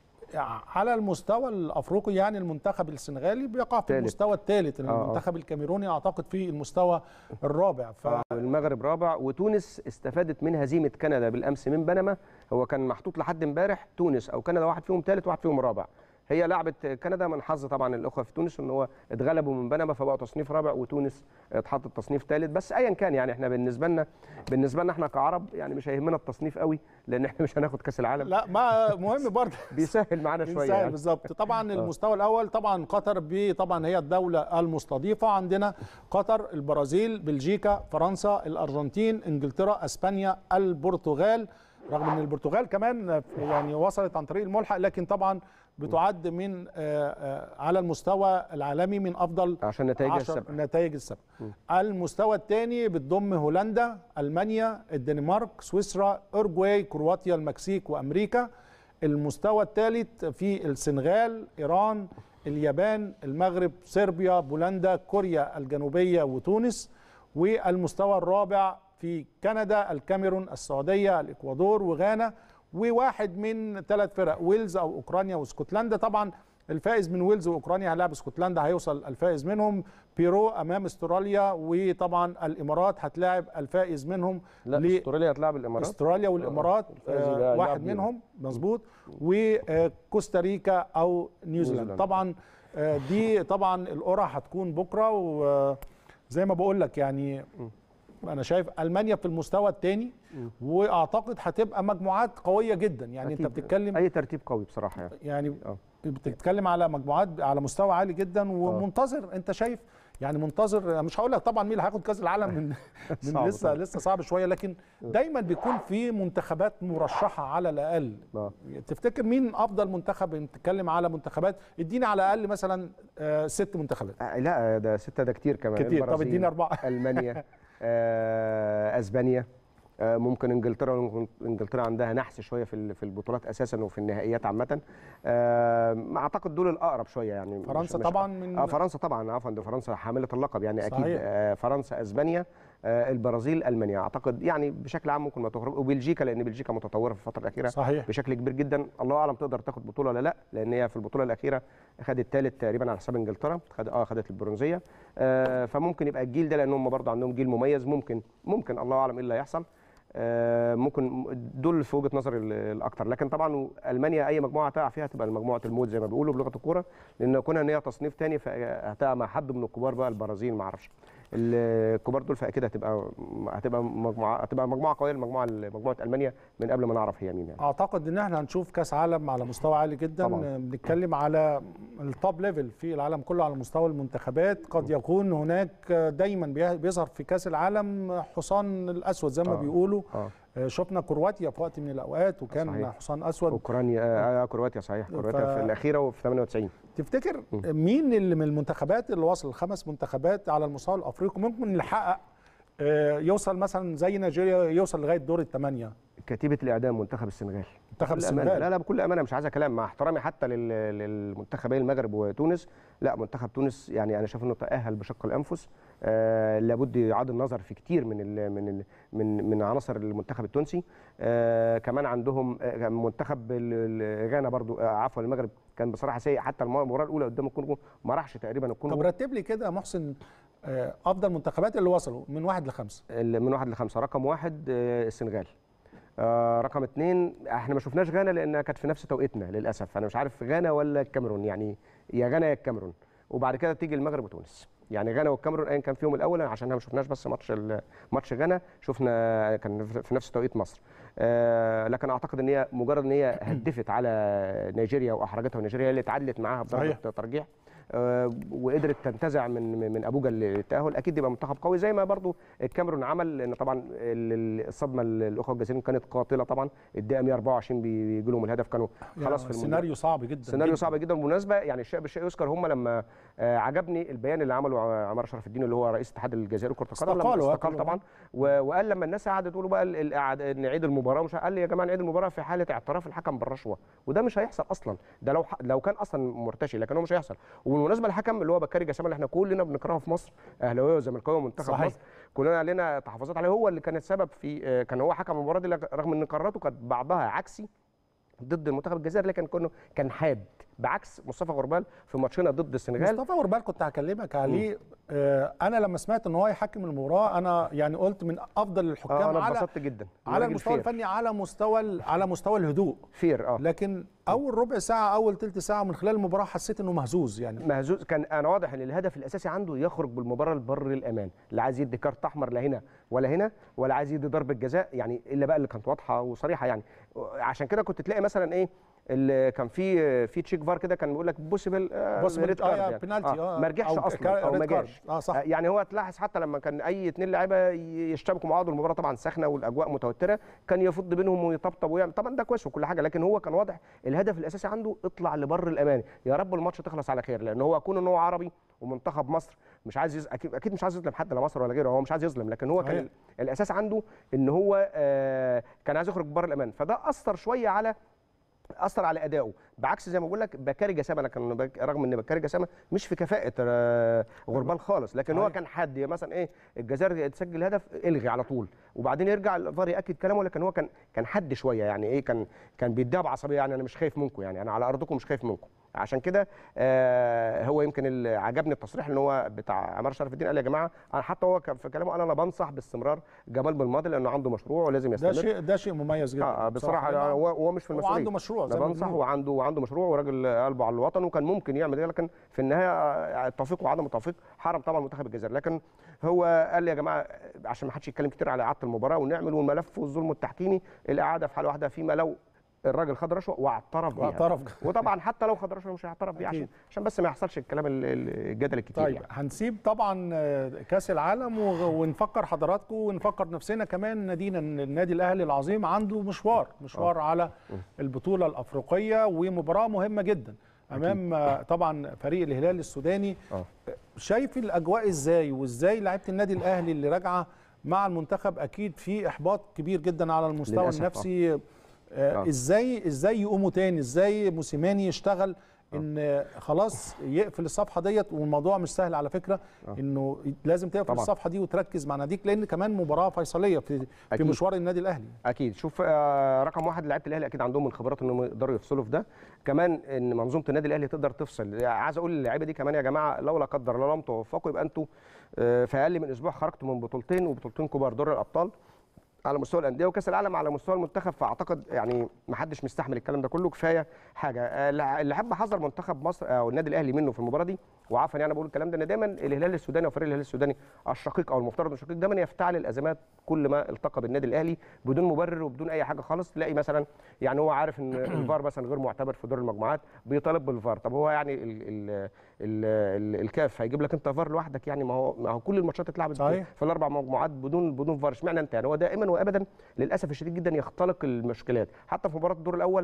Speaker 1: على المستوى الافريقي يعني المنتخب السنغالي بيقع في
Speaker 4: تالت.
Speaker 1: المستوى الثالث
Speaker 4: آه، آه.
Speaker 1: المنتخب الكاميروني اعتقد في المستوى الرابع ف
Speaker 4: المغرب رابع وتونس استفادت من هزيمه كندا بالامس من بنما هو كان محطوط لحد امبارح تونس او كندا واحد فيهم ثالث واحد فيهم رابع هي لعبت كندا من حظ طبعا الاخوه في تونس ان هو اتغلبوا من بنما فبقوا تصنيف رابع وتونس اتحطت تصنيف ثالث بس ايا كان يعني احنا بالنسبه لنا بالنسبه لنا احنا كعرب يعني مش هيهمنا التصنيف قوي لان احنا مش هناخد كاس العالم
Speaker 1: لا ما مهم برضه
Speaker 4: بيسهل معانا شويه
Speaker 1: بنسهل
Speaker 4: يعني.
Speaker 1: بالظبط طبعا المستوى الاول طبعا قطر ب- طبعا هي الدوله المستضيفه عندنا قطر البرازيل بلجيكا فرنسا الارجنتين انجلترا اسبانيا البرتغال رغم ان البرتغال كمان يعني وصلت عن طريق الملحق لكن طبعا بتعد من آه، آه، على المستوى العالمي من افضل
Speaker 4: عشان نتائجها
Speaker 1: عشر
Speaker 4: السبق
Speaker 1: نتائج السبق المستوى الثاني بتضم هولندا المانيا الدنمارك سويسرا اورجواي كرواتيا المكسيك وامريكا المستوى الثالث في السنغال ايران اليابان المغرب صربيا بولندا كوريا الجنوبيه وتونس والمستوى الرابع في كندا الكاميرون السعوديه الاكوادور وغانا وواحد من ثلاث فرق ويلز او اوكرانيا واسكتلندا طبعا الفائز من ويلز واوكرانيا هيلاعب اسكتلندا هيوصل الفائز منهم بيرو امام استراليا وطبعا الامارات هتلاعب الفائز منهم
Speaker 4: لا
Speaker 1: ل-
Speaker 4: استراليا هتلاعب الامارات
Speaker 1: استراليا والامارات
Speaker 4: الفائز
Speaker 1: آه،
Speaker 4: يبقى
Speaker 1: واحد
Speaker 4: يلعب بيهم.
Speaker 1: منهم مظبوط وكوستاريكا او نيوزيلاند
Speaker 4: نيوزيلاند.
Speaker 1: طبعا آه، دي طبعا القرعه هتكون بكره وزي ما بقول لك يعني انا شايف المانيا في المستوى الثاني واعتقد هتبقى مجموعات قويه جدا يعني انت
Speaker 4: أكيد.
Speaker 1: بتتكلم
Speaker 4: اي ترتيب قوي بصراحه يعني
Speaker 1: يعني
Speaker 4: آه.
Speaker 1: بتتكلم على مجموعات على مستوى عالي جدا ومنتظر انت شايف يعني منتظر مش هقول لك طبعا مين اللي هياخد كاس العالم من, من
Speaker 4: صعب
Speaker 1: لسه
Speaker 4: طبعا.
Speaker 1: لسه صعب شويه لكن دايما بيكون في منتخبات مرشحه على الاقل
Speaker 4: آه.
Speaker 1: تفتكر مين افضل منتخب نتكلم على منتخبات اديني على الاقل مثلا آه، ست منتخبات
Speaker 4: آه، لا ده ستة ده كتير كمان
Speaker 1: كتير. طب
Speaker 4: البرازيل،
Speaker 1: اديني أربعة.
Speaker 4: ألمانيا آه، أسبانيا آه، ممكن انجلترا ممكن انجلترا عندها نحس شويه في ال- في البطولات اساسا وفي النهائيات عامه آه، اعتقد دول الاقرب شويه يعني مش-
Speaker 1: فرنسا
Speaker 4: مش-
Speaker 1: طبعا من
Speaker 4: اه فرنسا طبعا عفوا دي فرنسا حامله اللقب يعني اكيد
Speaker 1: صحيح.
Speaker 4: آه فرنسا اسبانيا آه البرازيل المانيا اعتقد يعني بشكل عام ممكن ما تخرج وبلجيكا لان بلجيكا متطوره في الفتره الاخيره
Speaker 1: صحيح
Speaker 4: بشكل كبير جدا الله اعلم تقدر تاخد بطوله ولا لا لان هي في البطوله الاخيره خدت ثالث تقريبا على حساب انجلترا خد اه خدت البرونزيه آه فممكن يبقى الجيل ده لان هم برضه عندهم جيل مميز ممكن ممكن الله اعلم ايه اللي هيحصل آه ممكن دول في وجهه نظري ال- الاكتر لكن طبعا المانيا اي مجموعه تقع فيها تبقى مجموعه الموت زي ما بيقولوا بلغه الكوره لان كونها ان هي تصنيف تاني فهتقع مع حد من الكبار بقى البرازيل ما اعرفش الكبار دول فاكيد هتبقى هتبقى مجموعه هتبقى مجموعه قويه لمجموعه مجموعه المانيا من قبل ما نعرف هي مين يعني
Speaker 1: اعتقد ان احنا هنشوف كاس عالم على مستوى عالي جدا
Speaker 4: طبعاً.
Speaker 1: بنتكلم على التوب ليفل في العالم كله على مستوى المنتخبات قد يكون هناك دايما بي- بيظهر في كاس العالم حصان الاسود زي ما
Speaker 4: آه.
Speaker 1: بيقولوا
Speaker 4: اه
Speaker 1: آه، شفنا كرواتيا في وقت من الاوقات وكان
Speaker 4: صحيح.
Speaker 1: حصان اسود
Speaker 4: اوكرانيا آه آه كرواتيا صحيح كرواتيا
Speaker 1: ف-
Speaker 4: في الاخيره وفي 98
Speaker 1: تفتكر
Speaker 4: م.
Speaker 1: مين اللي من المنتخبات اللي وصل الخمس منتخبات على المستوى الافريقي ممكن يحقق آه، يوصل مثلا زي نيجيريا يوصل لغايه دور الثمانيه
Speaker 4: كتيبه الاعدام منتخب السنغال
Speaker 1: منتخب
Speaker 4: بكل أمانة.
Speaker 1: السنغال
Speaker 4: لا لا بكل امانه مش عايز كلام مع احترامي حتى لل- للمنتخبين المغرب وتونس لا منتخب تونس يعني انا شايف انه تاهل بشق الانفس آه لابد يعاد النظر في كتير من ال من ال من من عناصر المنتخب التونسي آه كمان عندهم آه منتخب ال- ال- غانا برضو آه عفوا المغرب كان بصراحه سيء حتى المباراه الاولى قدام الكونغو ما راحش تقريبا
Speaker 1: طب
Speaker 4: الكونغو
Speaker 1: رتب لي كده يا محسن آه، افضل منتخبات اللي وصلوا من واحد لخمسه
Speaker 4: ال- من واحد لخمسه رقم واحد آه، السنغال آه، رقم اثنين احنا ما شفناش غانا لانها كانت في نفس توقيتنا للاسف انا مش عارف غانا ولا الكاميرون يعني يا غانا يا الكاميرون وبعد كده تيجي المغرب وتونس يعني غانا والكاميرون ايا كان فيهم الاول عشان احنا ما شفناش بس ماتش ال- ماتش غانا شفنا كان في في نفس توقيت مصر آه، لكن اعتقد ان هي مجرد ان هي هدفت على نيجيريا واحرجتها ونيجيريا هي اللي اتعادلت معاها
Speaker 1: صحيح.
Speaker 4: بضربه ترجيح آه، وقدرت تنتزع من من ابوجا التاهل اكيد يبقى منتخب قوي زي ما برضو الكاميرون عمل لان طبعا ال- ال- الصدمه ال- الاخوه الجزائريين كانت قاتله طبعا الدقيقه 124 بيجي لهم الهدف كانوا خلاص في المونديال.
Speaker 1: سيناريو صعب جدا
Speaker 4: سيناريو
Speaker 1: جداً.
Speaker 4: صعب جدا بالمناسبه يعني الشيء بالشيء يذكر هم لما آه، عجبني البيان اللي عمله ع- عمار شرف الدين اللي هو رئيس اتحاد الجزائري لكره القدم لما
Speaker 1: استقالوا،
Speaker 4: استقال
Speaker 1: قالوا.
Speaker 4: طبعا و- وقال لما الناس قعدت تقولوا بقى ال- الإعاد- نعيد المباراه مش قال لي يا جماعه نعيد المباراه في حاله اعتراف الحكم بالرشوه وده مش هيحصل اصلا ده لو ح- لو كان اصلا مرتشي لكن هو مش هيحصل وبالمناسبه الحكم اللي هو بكاري جسام اللي احنا كلنا بنكرهه في مصر اهلاويه وزملكاويه ومنتخب
Speaker 1: صحيح.
Speaker 4: مصر كلنا علينا تحفظات عليه هو اللي كان السبب في آه، كان هو حكم المباراه دي رغم ان قراراته كانت بعضها عكسي ضد المنتخب الجزائري لكن كونه كان حاد بعكس مصطفى غربال في ماتشنا ضد السنغال
Speaker 1: مصطفى غربال كنت هكلمك عليه آه انا لما سمعت ان هو يحكم المباراه انا يعني قلت من افضل
Speaker 4: آه
Speaker 1: الحكام
Speaker 4: انا
Speaker 1: على
Speaker 4: اتبسطت جدا
Speaker 1: على
Speaker 4: راجل
Speaker 1: المستوى
Speaker 4: فير.
Speaker 1: الفني على مستوى ال- على مستوى الهدوء
Speaker 4: فير اه
Speaker 1: لكن اول ربع ساعه اول ثلث ساعه من خلال المباراه حسيت انه مهزوز يعني
Speaker 4: مهزوز كان انا واضح ان الهدف الاساسي عنده يخرج بالمباراه لبر الامان لا عايز يدي كارت احمر لا هنا ولا هنا ولا عايز يدي ضربه جزاء يعني الا بقى اللي كانت واضحه وصريحه يعني عشان كده كنت تلاقي مثلا ايه اللي كان في في تشيك فار كده كان بيقول لك بوسيبل
Speaker 1: Possible- آه، يا بنالتي، آه،
Speaker 4: ما رجعش
Speaker 1: أو
Speaker 4: اصلا
Speaker 1: كا-
Speaker 4: او ما
Speaker 1: red card.
Speaker 4: جاش
Speaker 1: اه صح
Speaker 4: يعني هو تلاحظ حتى لما كان اي اتنين لعيبه يشتبكوا مع بعض والمباراه طبعا ساخنه والاجواء متوتره كان يفض بينهم ويطبطب ويعمل طبعا ده كويس وكل حاجه لكن هو كان واضح الهدف الاساسي عنده اطلع لبر الامان يا رب الماتش تخلص على خير لان هو كون ان هو عربي ومنتخب مصر مش عايز يز... اكيد اكيد مش عايز يظلم حد لا مصر ولا غيره هو مش عايز يظلم لكن هو كان
Speaker 1: صحيح.
Speaker 4: ال- الاساس عنده ان هو آه كان عايز يخرج بره الامان فده اثر شويه على اثر على ادائه بعكس زي ما بقول لك بكاري جسامه لكن بك- رغم ان بكاري جسامه مش في كفاءه آه، غربال خالص لكن هو
Speaker 1: صحيح.
Speaker 4: كان حد مثلا ايه الجزائر تسجل هدف الغي على طول وبعدين يرجع الفار ياكد كلامه لكن هو كان كان حد شويه يعني ايه كان كان بيديها بعصبيه يعني انا مش خايف منكم يعني انا على ارضكم مش خايف منكم عشان كده آه هو يمكن اللي عجبني التصريح اللي هو بتاع عمار شرف الدين قال يا جماعه انا حتى هو كان في كلامه قال انا بنصح باستمرار جمال بالماضي لانه عنده مشروع ولازم
Speaker 1: ده
Speaker 4: يستمر
Speaker 1: شيء ده شيء مميز جدا
Speaker 4: اه آه، بصراحه
Speaker 1: لأن
Speaker 4: هو هو مش في
Speaker 1: هو
Speaker 4: المسؤوليه
Speaker 1: عنده مشروع
Speaker 4: ده
Speaker 1: زي ما
Speaker 4: بنصح
Speaker 1: بنقول.
Speaker 4: وعنده وعنده مشروع وراجل قلبه على الوطن وكان ممكن يعمل ده لكن في النهايه آه، التوفيق وعدم التوفيق حرم طبعا منتخب الجزائر لكن هو قال لي يا جماعه عشان ما حدش يتكلم كتير على اعاده المباراه ونعمل والملف والظلم التحكيمي الاعاده في حاله واحده فيما لو الراجل خد رشوه واعترف بيها
Speaker 1: واعترف
Speaker 4: وطبعا حتى لو خد رشوه مش هيعترف بيها عشان
Speaker 1: أكيد.
Speaker 4: عشان بس ما يحصلش الكلام ال- ال- الجدل الكتير
Speaker 1: طيب
Speaker 4: يعني.
Speaker 1: هنسيب طبعا آه، كاس العالم و- ونفكر حضراتكم ونفكر نفسنا كمان نادينا إن النادي الاهلي العظيم عنده مشوار مشوار على البطوله الافريقيه ومباراه مهمه جدا امام آه، طبعا فريق الهلال السوداني
Speaker 4: آه.
Speaker 1: شايف الاجواء ازاي وازاي لعيبه النادي الاهلي اللي راجعه مع المنتخب اكيد في احباط كبير جدا على المستوى
Speaker 4: للأسف، آه.
Speaker 1: النفسي آه،
Speaker 4: آه.
Speaker 1: ازاي ازاي يقوموا تاني ازاي موسيماني يشتغل ان خلاص يقفل الصفحه ديت والموضوع مش سهل على فكره انه لازم تقفل
Speaker 4: طبعاً.
Speaker 1: الصفحه دي وتركز مع ناديك لان كمان مباراه فيصليه في في
Speaker 4: أكيد.
Speaker 1: مشوار النادي الاهلي
Speaker 4: اكيد شوف آه، رقم واحد لعيبه الاهلي اكيد عندهم الخبرات انهم يقدروا يفصلوا في ده كمان ان منظومه النادي الاهلي تقدر تفصل يعني عايز اقول للعيبه دي كمان يا جماعه لو لا قدر الله لم توفقوا يبقى انتوا آه، في اقل من اسبوع خرجتوا من بطولتين وبطولتين كبار دوري الابطال على مستوى الانديه وكاس العالم على مستوى المنتخب فاعتقد يعني ما حدش مستحمل الكلام ده كله كفايه حاجه آه، اللي حابب احذر منتخب مصر او النادي الاهلي منه في المباراه دي وعفوا يعني انا بقول الكلام ده ان دايما الهلال السوداني او فريق الهلال السوداني الشقيق او المفترض إنه الشقيق دايما يفتعل الازمات كل ما التقى بالنادي الاهلي بدون مبرر وبدون اي حاجه خالص تلاقي مثلا يعني هو عارف ان الفار مثلا غير معتبر في دور المجموعات بيطالب بالفار طب هو يعني ال ال ال ال الكاف هيجيب لك انت فار لوحدك يعني ما هو ما هو كل الماتشات اتلعبت
Speaker 1: صحيح.
Speaker 4: في الاربع مجموعات بدون بدون فار اشمعنى انت يعني هو دائما وابدا للاسف الشديد جدا يختلق المشكلات حتى في مباراه الدور الاول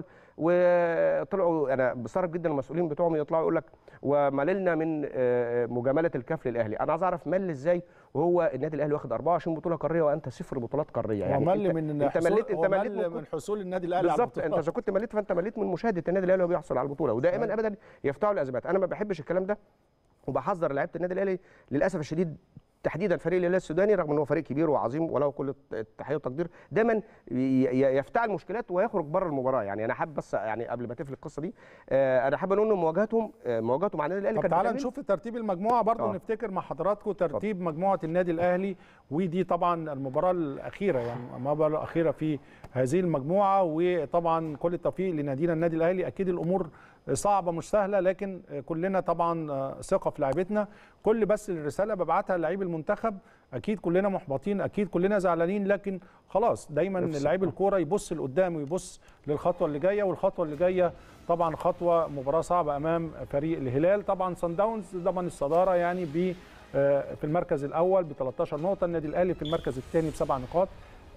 Speaker 4: وطلعوا انا بستغرب جدا المسؤولين بتوعهم يطلعوا يقول لك ومللنا من آه، مجامله الكاف للاهلي انا عايز اعرف مل ازاي وهو النادي الاهلي واخد 24 بطوله قاريه وانت صفر بطولات قاريه
Speaker 1: هو
Speaker 4: يعني
Speaker 1: مل
Speaker 4: انت,
Speaker 1: من
Speaker 4: انت
Speaker 1: حصول-
Speaker 4: مليت انت
Speaker 1: هو
Speaker 4: مليت
Speaker 1: مل
Speaker 4: من
Speaker 1: من حصول النادي الاهلي على
Speaker 4: بالظبط انت
Speaker 1: البطولات.
Speaker 4: اذا كنت مليت فانت مليت من مشاهده النادي الاهلي وهو بيحصل على البطوله ودائما ابدا يفتحوا الازمات انا ما بحبش الكلام ده وبحذر لعيبه النادي الاهلي للاسف الشديد تحديدا فريق الهلال السوداني رغم ان هو فريق كبير وعظيم وله كل التحيه والتقدير دايما ي- ي- يفتعل مشكلات ويخرج بره المباراه يعني انا حابب بس يعني قبل ما تقفل القصه دي آه، انا حابب اقول ان مواجهتهم آه، مواجهته مع النادي الاهلي
Speaker 1: طب
Speaker 4: كانت
Speaker 1: تعالى
Speaker 4: بتعمل-
Speaker 1: نشوف ترتيب المجموعه برضو
Speaker 4: آه.
Speaker 1: نفتكر مع حضراتكم ترتيب مجموعه النادي الاهلي ودي طبعا المباراه الاخيره يعني المباراه الاخيره في هذه المجموعه وطبعا كل التوفيق لنادينا النادي الاهلي اكيد الامور صعبه مش سهله لكن كلنا طبعا ثقه في لعيبتنا كل بس الرساله ببعتها لعيب المنتخب اكيد كلنا محبطين اكيد كلنا زعلانين لكن خلاص دايما لعيب الكوره يبص لقدام ويبص للخطوه اللي جايه والخطوه اللي جايه طبعا خطوه مباراه صعبه امام فريق الهلال طبعا سان داونز ضمن الصداره يعني ب آه، في المركز الاول ب 13 نقطه النادي الاهلي في المركز الثاني بسبع نقاط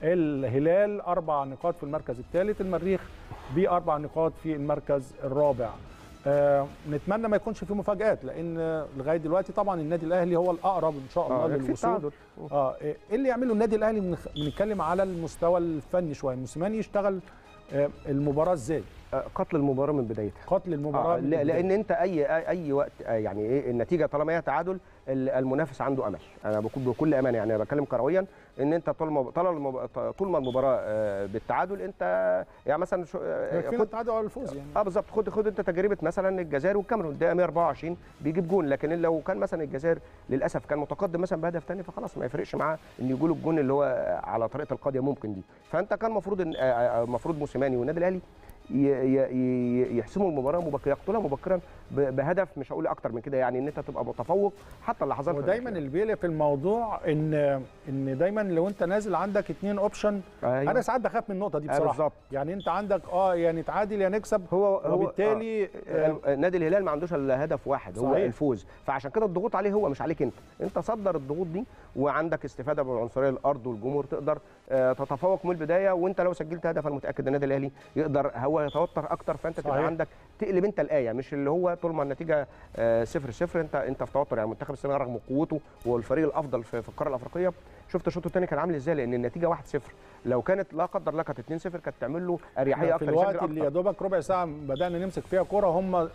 Speaker 1: الهلال اربع نقاط في المركز الثالث المريخ باربع نقاط في المركز الرابع آه نتمنى ما يكونش في مفاجات لان آه، لغايه دلوقتي طبعا النادي الاهلي هو الاقرب ان شاء الله
Speaker 4: آه، يكفي
Speaker 1: للوصول
Speaker 4: التعادل.
Speaker 1: اه ايه اللي يعمله النادي الاهلي بنخ- بنتكلم على المستوى الفني شويه موسيماني يشتغل آه المباراه ازاي
Speaker 4: آه، قتل المباراه من بدايتها
Speaker 1: قتل المباراه
Speaker 4: آه
Speaker 1: من
Speaker 4: لا-
Speaker 1: البداية.
Speaker 4: لان انت اي اي أي وقت آه، يعني ايه النتيجه طالما هي تعادل ال- المنافس عنده امل انا بكون بكل امانه يعني انا بتكلم كرويا ان انت طول ما طول المب- طول ما المباراه آه، بالتعادل انت يعني مثلا شو- آه،
Speaker 1: يكفينا
Speaker 4: خد
Speaker 1: التعادل او الفوز يعني
Speaker 4: اه بالظبط خد خد انت تجربه مثلا الجزائر والكاميرون الدقيقه 124 بيجيب جون لكن لو كان مثلا الجزائر للاسف كان متقدم مثلا بهدف ثاني فخلاص ما يفرقش معاه ان يجوا له الجون اللي هو على طريقه القاضيه ممكن دي فانت كان المفروض ان المفروض موسيماني والنادي الاهلي ي- ي- ي- يحسموا المباراه مبكرا يقتلها مبكرا ب- بهدف مش هقول اكتر من كده يعني ان انت تبقى متفوق حتى اللحظات
Speaker 1: ودايما اللي بيقلق في الموضوع ان ان دايما لو انت نازل عندك اتنين اوبشن
Speaker 4: أيوة.
Speaker 1: انا ساعات بخاف من النقطه دي
Speaker 4: آه،
Speaker 1: بصراحه
Speaker 4: بالظبط.
Speaker 1: يعني انت عندك اه يا نتعادل يا نكسب
Speaker 4: هو هو
Speaker 1: وبالتالي
Speaker 4: آه، آه، نادي الهلال ما عندوش الا هدف واحد هو
Speaker 1: صحيح.
Speaker 4: الفوز فعشان كده الضغوط عليه هو مش عليك انت انت صدر الضغوط دي وعندك استفاده من عنصريه الارض والجمهور تقدر آه، تتفوق من البدايه وانت لو سجلت هدف انا متاكد النادي الاهلي يقدر هو يتوتر اكتر فانت تبقى
Speaker 1: صحيح.
Speaker 4: عندك تقلب انت الايه مش اللي هو طول ما النتيجه آه، صفر صفر انت انت في توتر يعني منتخب السنغال رغم قوته والفريق الافضل في في القاره الافريقيه شفت الشوط الثاني كان عامل ازاي لان النتيجه 1-0 لو كانت لا قدر الله كانت 2-0 كانت تعمل له اريحيه
Speaker 1: في
Speaker 4: اكتر
Speaker 1: الوقت
Speaker 4: يسجل
Speaker 1: اللي
Speaker 4: أكتر.
Speaker 1: يا دوبك ربع ساعه بدانا نمسك فيها كوره هم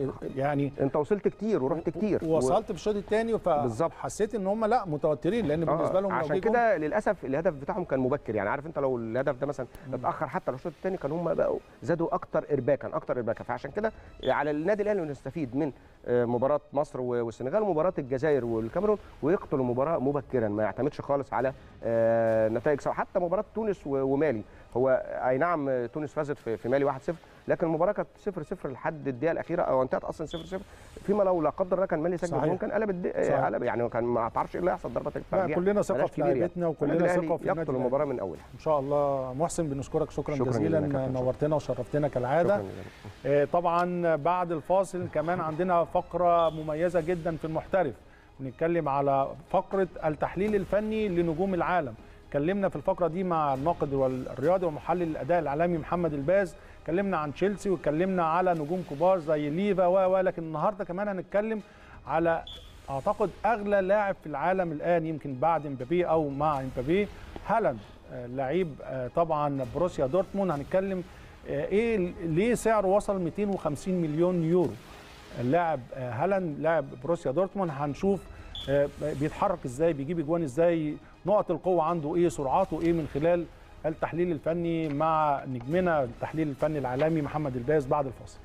Speaker 1: يعني
Speaker 4: انت وصلت كتير ورحت كتير
Speaker 1: وصلت في الشوط الثاني
Speaker 4: بالظبط.
Speaker 1: فحسيت ان هم لا متوترين لان بالنسبه لهم لو
Speaker 4: عشان
Speaker 1: جه جون-
Speaker 4: كده للاسف الهدف بتاعهم كان مبكر يعني عارف انت لو الهدف ده مثلا اتاخر حتى لو الشوط الثاني كان هم بقوا زادوا اكتر ارباكا اكتر ارباكا فعشان كده على النادي الاهلي انه يستفيد من آه، مباراه مصر و- والسنغال ومباراه الجزائر والكاميرون ويقتل المباراه مبكرا ما يعتمدش خالص على آه، نتائج سواء حتى مباراه تونس و- ومالي هو اي نعم آه، تونس فازت في في مالي 1-0 لكن المباراه كانت 0-0 لحد الدقيقه الاخيره او انتهت اصلا 0-0 فيما لو لا قدر الله كان مالي سجل
Speaker 1: صحيح.
Speaker 4: جون كان قلب الد-
Speaker 1: صحيح.
Speaker 4: قلب يعني كان ما تعرفش ايه اللي هيحصل ضربات
Speaker 1: لا
Speaker 4: الترجيح
Speaker 1: كلنا ثقه
Speaker 4: ملاش
Speaker 1: في
Speaker 4: كبير يعني.
Speaker 1: لعيبتنا وكلنا
Speaker 4: النادي الأهلي
Speaker 1: ثقه في النادي
Speaker 4: يقتل
Speaker 1: الأهلي.
Speaker 4: المباراه من اولها
Speaker 1: ان شاء الله محسن بنشكرك شكرا,
Speaker 4: شكراً
Speaker 1: جزيلا
Speaker 4: جزيلاً يا كابتن.
Speaker 1: نورتنا وشرفتنا كالعاده
Speaker 4: شكراً جزيلاً.
Speaker 1: آه، طبعا بعد الفاصل كمان عندنا فقرة مميزة جدا في المحترف بنتكلم على فقرة التحليل الفني لنجوم العالم اتكلمنا في الفقرة دي مع الناقد الرياضي ومحلل الأداء العالمي محمد الباز اتكلمنا عن تشيلسي واتكلمنا على نجوم كبار زي ليفا و و لكن النهارده كمان هنتكلم على اعتقد اغلى لاعب في العالم الان يمكن بعد امبابي او مع امبابي هالاند آه، لعيب آه، طبعا بروسيا دورتموند هنتكلم آه، ايه ليه سعره وصل 250 مليون يورو اللاعب آه، هالاند لاعب بروسيا دورتموند هنشوف آه، بيتحرك ازاي بيجيب اجوان ازاي نقط القوه عنده ايه سرعاته ايه من خلال التحليل الفني مع نجمنا التحليل الفني العالمي محمد الباز بعد الفاصل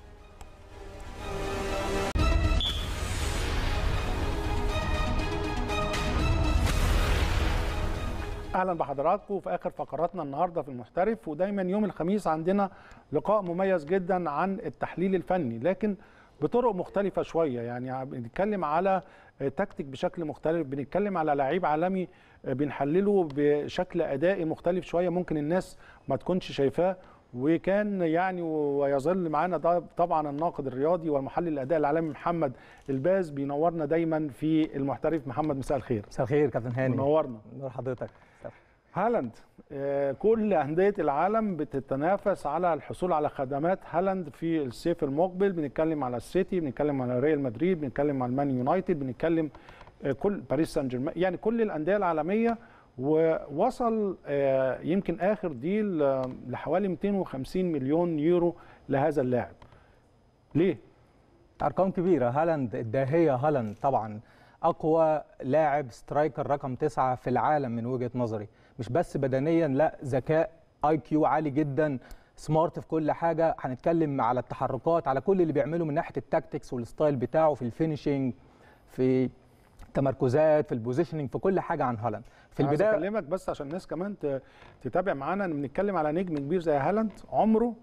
Speaker 1: اهلا بحضراتكم في اخر فقراتنا النهارده في المحترف ودايما يوم الخميس عندنا لقاء مميز جدا عن التحليل الفني لكن بطرق مختلفه شويه يعني بنتكلم على تكتيك بشكل مختلف بنتكلم على لعيب عالمي بنحلله بشكل ادائي مختلف شويه ممكن الناس ما تكونش شايفاه وكان يعني ويظل معانا ده طبعا الناقد الرياضي والمحلل الاداء العالمي محمد الباز بينورنا دايما في المحترف محمد مساء الخير
Speaker 8: مساء الخير كابتن هاني
Speaker 1: منورنا
Speaker 8: نور حضرتك
Speaker 1: هالاند آه، كل أندية العالم بتتنافس على الحصول على خدمات هالاند في الصيف المقبل بنتكلم على السيتي بنتكلم على ريال مدريد بنتكلم على المان يونايتد بنتكلم آه، كل باريس سان جيرمان يعني كل الأندية العالمية ووصل آه، يمكن آخر ديل آه، لحوالي 250 مليون يورو لهذا اللاعب ليه؟
Speaker 8: ارقام كبيره هالاند الداهيه هالاند طبعا اقوى لاعب سترايكر رقم تسعة في العالم من وجهه نظري مش بس بدنيا لا ذكاء اي كيو عالي جدا سمارت في كل حاجه هنتكلم على التحركات على كل اللي بيعمله من ناحيه التاكتكس والستايل بتاعه في الفينيشنج في تمركزات في البوزيشننج في كل حاجه عن هالاند في
Speaker 1: عايز
Speaker 8: البدايه
Speaker 1: اكلمك بس عشان الناس كمان ت- تتابع معانا ان بنتكلم على نجم كبير زي هالاند عمره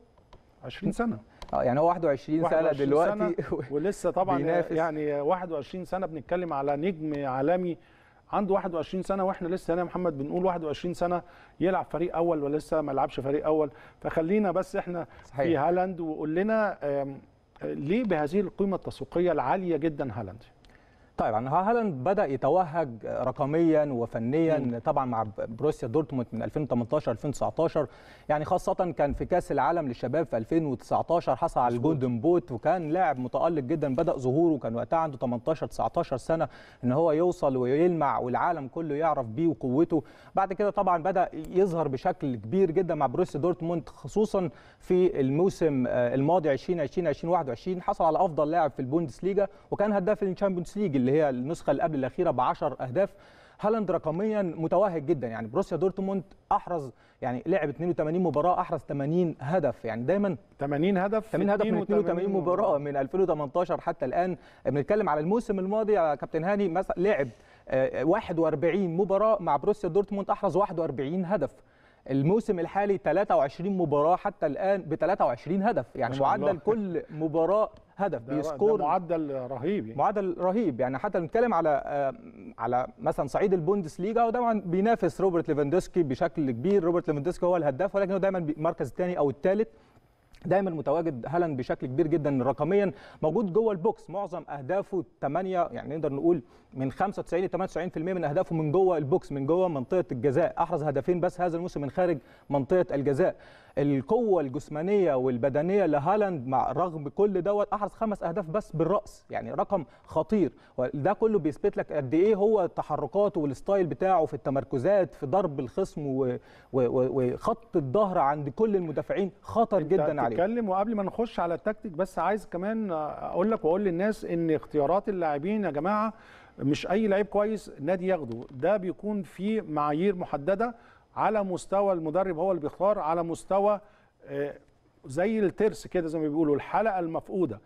Speaker 1: 20 سنه
Speaker 8: آه، يعني هو 21 سنه
Speaker 1: 21
Speaker 8: دلوقتي
Speaker 1: ولسه طبعا
Speaker 8: بينافس.
Speaker 1: يعني 21 سنه بنتكلم على نجم عالمي عنده 21 سنه واحنا لسه هنا يا محمد بنقول 21 سنه يلعب فريق اول ولسه ما لعبش فريق اول فخلينا بس احنا
Speaker 8: صحيح.
Speaker 1: في هالاند وقول لنا آم، ليه بهذه القيمه التسويقيه العاليه جدا هالاند
Speaker 8: طيب يعني هالاند بدا يتوهج رقميا وفنيا طبعا مع بروسيا دورتموند من 2018 2019 يعني خاصه كان في كاس العالم للشباب في 2019 حصل على الجولدن بوت وكان لاعب متالق جدا بدا ظهوره كان وقتها عنده 18 19 سنه ان هو يوصل ويلمع والعالم كله يعرف بيه وقوته بعد كده طبعا بدا يظهر بشكل كبير جدا مع بروسيا دورتموند خصوصا في الموسم آه، الماضي 2020 2021 حصل على افضل لاعب في البوندسليجا وكان هداف الشامبيونز ليج اللي هي النسخه اللي قبل الاخيره ب 10 اهداف هالاند رقميا متوهج جدا يعني بروسيا دورتموند احرز يعني لعب 82 مباراه احرز 80 هدف يعني دايما
Speaker 1: 80 هدف في
Speaker 8: 80 هدف من 82 مباراه من 2018 حتى الان بنتكلم على الموسم الماضي يا كابتن هاني مثلا لعب آه، 41 مباراه مع بروسيا دورتموند احرز 41 هدف الموسم الحالي 23 مباراه حتى الان ب 23 هدف يعني
Speaker 1: ما شاء الله.
Speaker 8: معدل كل مباراه هدف
Speaker 1: ده, ده
Speaker 8: بيسكور
Speaker 1: معدل رهيب يعني.
Speaker 8: معدل رهيب يعني حتى بنتكلم على آه، على مثلا صعيد البوندسليجا وطبعا بينافس روبرت ليفاندوسكي بشكل كبير روبرت ليفاندوسكي هو الهداف ولكن هو دايما المركز الثاني او الثالث دايما متواجد هالاند بشكل كبير جدا رقميا موجود جوه البوكس معظم اهدافه 8 يعني نقدر نقول من 95 ل 98% من اهدافه من جوه البوكس من جوه منطقه الجزاء احرز هدفين بس هذا الموسم من خارج منطقه الجزاء القوه الجسمانيه والبدنيه لهالاند مع رغم كل دوت احرز خمس اهداف بس بالراس يعني رقم خطير وده كله بيثبت لك قد ايه هو تحركاته والستايل بتاعه في التمركزات في ضرب الخصم و- و- و- وخط الظهر عند كل المدافعين خطر جدا عليه
Speaker 1: تتكلم وقبل ما نخش على التكتيك بس عايز كمان اقول لك واقول للناس ان اختيارات اللاعبين يا جماعه مش اي لعيب كويس النادي ياخده ده بيكون في معايير محدده على مستوى المدرب هو اللي بيختار على مستوى آه، زي الترس كده زي ما بيقولوا الحلقه المفقوده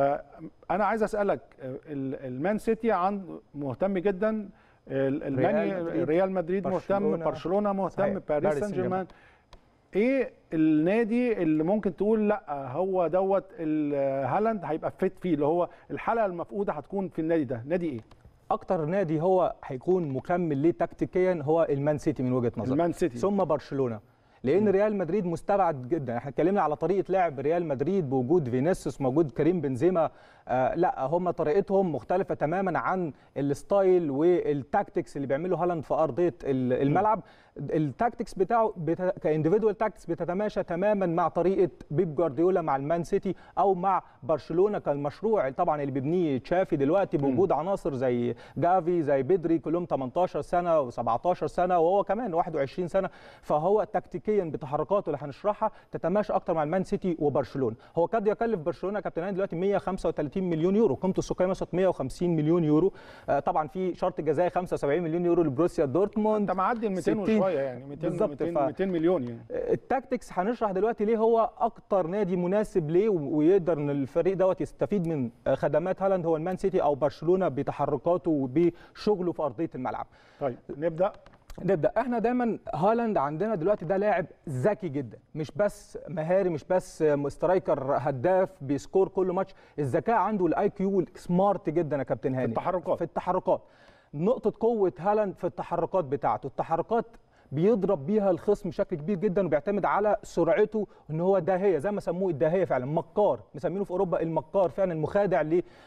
Speaker 1: فانا عايز اسالك آه، ال- المان سيتي عند مهتم جدا ال- المان
Speaker 8: ريال مدريد،
Speaker 1: ريال مدريد مهتم
Speaker 8: برشلونة.
Speaker 1: برشلونه مهتم
Speaker 8: صحيح.
Speaker 1: باريس
Speaker 8: باريس
Speaker 1: سان
Speaker 8: سان
Speaker 1: جيرمان ايه النادي اللي ممكن تقول لا هو دوت ال- هالاند هيبقى فيت فيه اللي هو الحلقه المفقوده هتكون في النادي ده نادي ايه
Speaker 8: اكتر نادي هو هيكون مكمل ليه تكتيكيا هو المان سيتي من وجهه نظري
Speaker 1: المان سيتي
Speaker 8: ثم برشلونه لان ريال مدريد مستبعد جدا احنا اتكلمنا على طريقه لعب ريال مدريد بوجود فينيسيوس موجود كريم بنزيما آه لا هم طريقتهم مختلفه تماما عن الستايل والتاكتكس اللي بيعمله هالاند في ارضيه ال- الملعب التاكتكس بتاعه بت... كانديفيدوال تاكتكس بتتماشى تماما مع طريقه بيب جوارديولا مع المان سيتي او مع برشلونه كالمشروع طبعا اللي بيبنيه تشافي دلوقتي بوجود عناصر زي جافي زي بدري كلهم 18 سنه و17 سنه وهو كمان 21 سنه فهو تكتيكيا بتحركاته اللي هنشرحها تتماشى اكتر مع المان سيتي وبرشلونه هو قد يكلف برشلونه يا كابتن هاني دلوقتي 135 مليون يورو قيمته السوقيه مثلا 150 مليون يورو آه، طبعا في شرط جزائي 75 مليون يورو لبروسيا دورتموند
Speaker 1: انت معدي ال 200
Speaker 8: 60.
Speaker 1: وشويه يعني 200
Speaker 8: بالظبط،
Speaker 1: 200,
Speaker 8: ف-
Speaker 1: 200 مليون يعني
Speaker 8: التاكتكس هنشرح دلوقتي ليه هو اكتر نادي مناسب ليه و- ويقدر ان الفريق دوت يستفيد من خدمات هالاند هو المان سيتي او برشلونه بتحركاته وبشغله في ارضيه الملعب
Speaker 1: طيب نبدا
Speaker 8: نبدا احنا دايما هالاند عندنا دلوقتي ده لاعب ذكي جدا مش بس مهاري مش بس سترايكر هداف بيسكور كل ماتش الذكاء عنده الاي كيو سمارت جدا يا كابتن هاني
Speaker 1: التحركات.
Speaker 8: في التحركات نقطه قوه هالاند في التحركات بتاعته التحركات بيضرب بيها الخصم بشكل كبير جدا وبيعتمد على سرعته ان هو داهيه زي ما سموه الداهيه فعلا مكار مسمينه في اوروبا المكار فعلا المخادع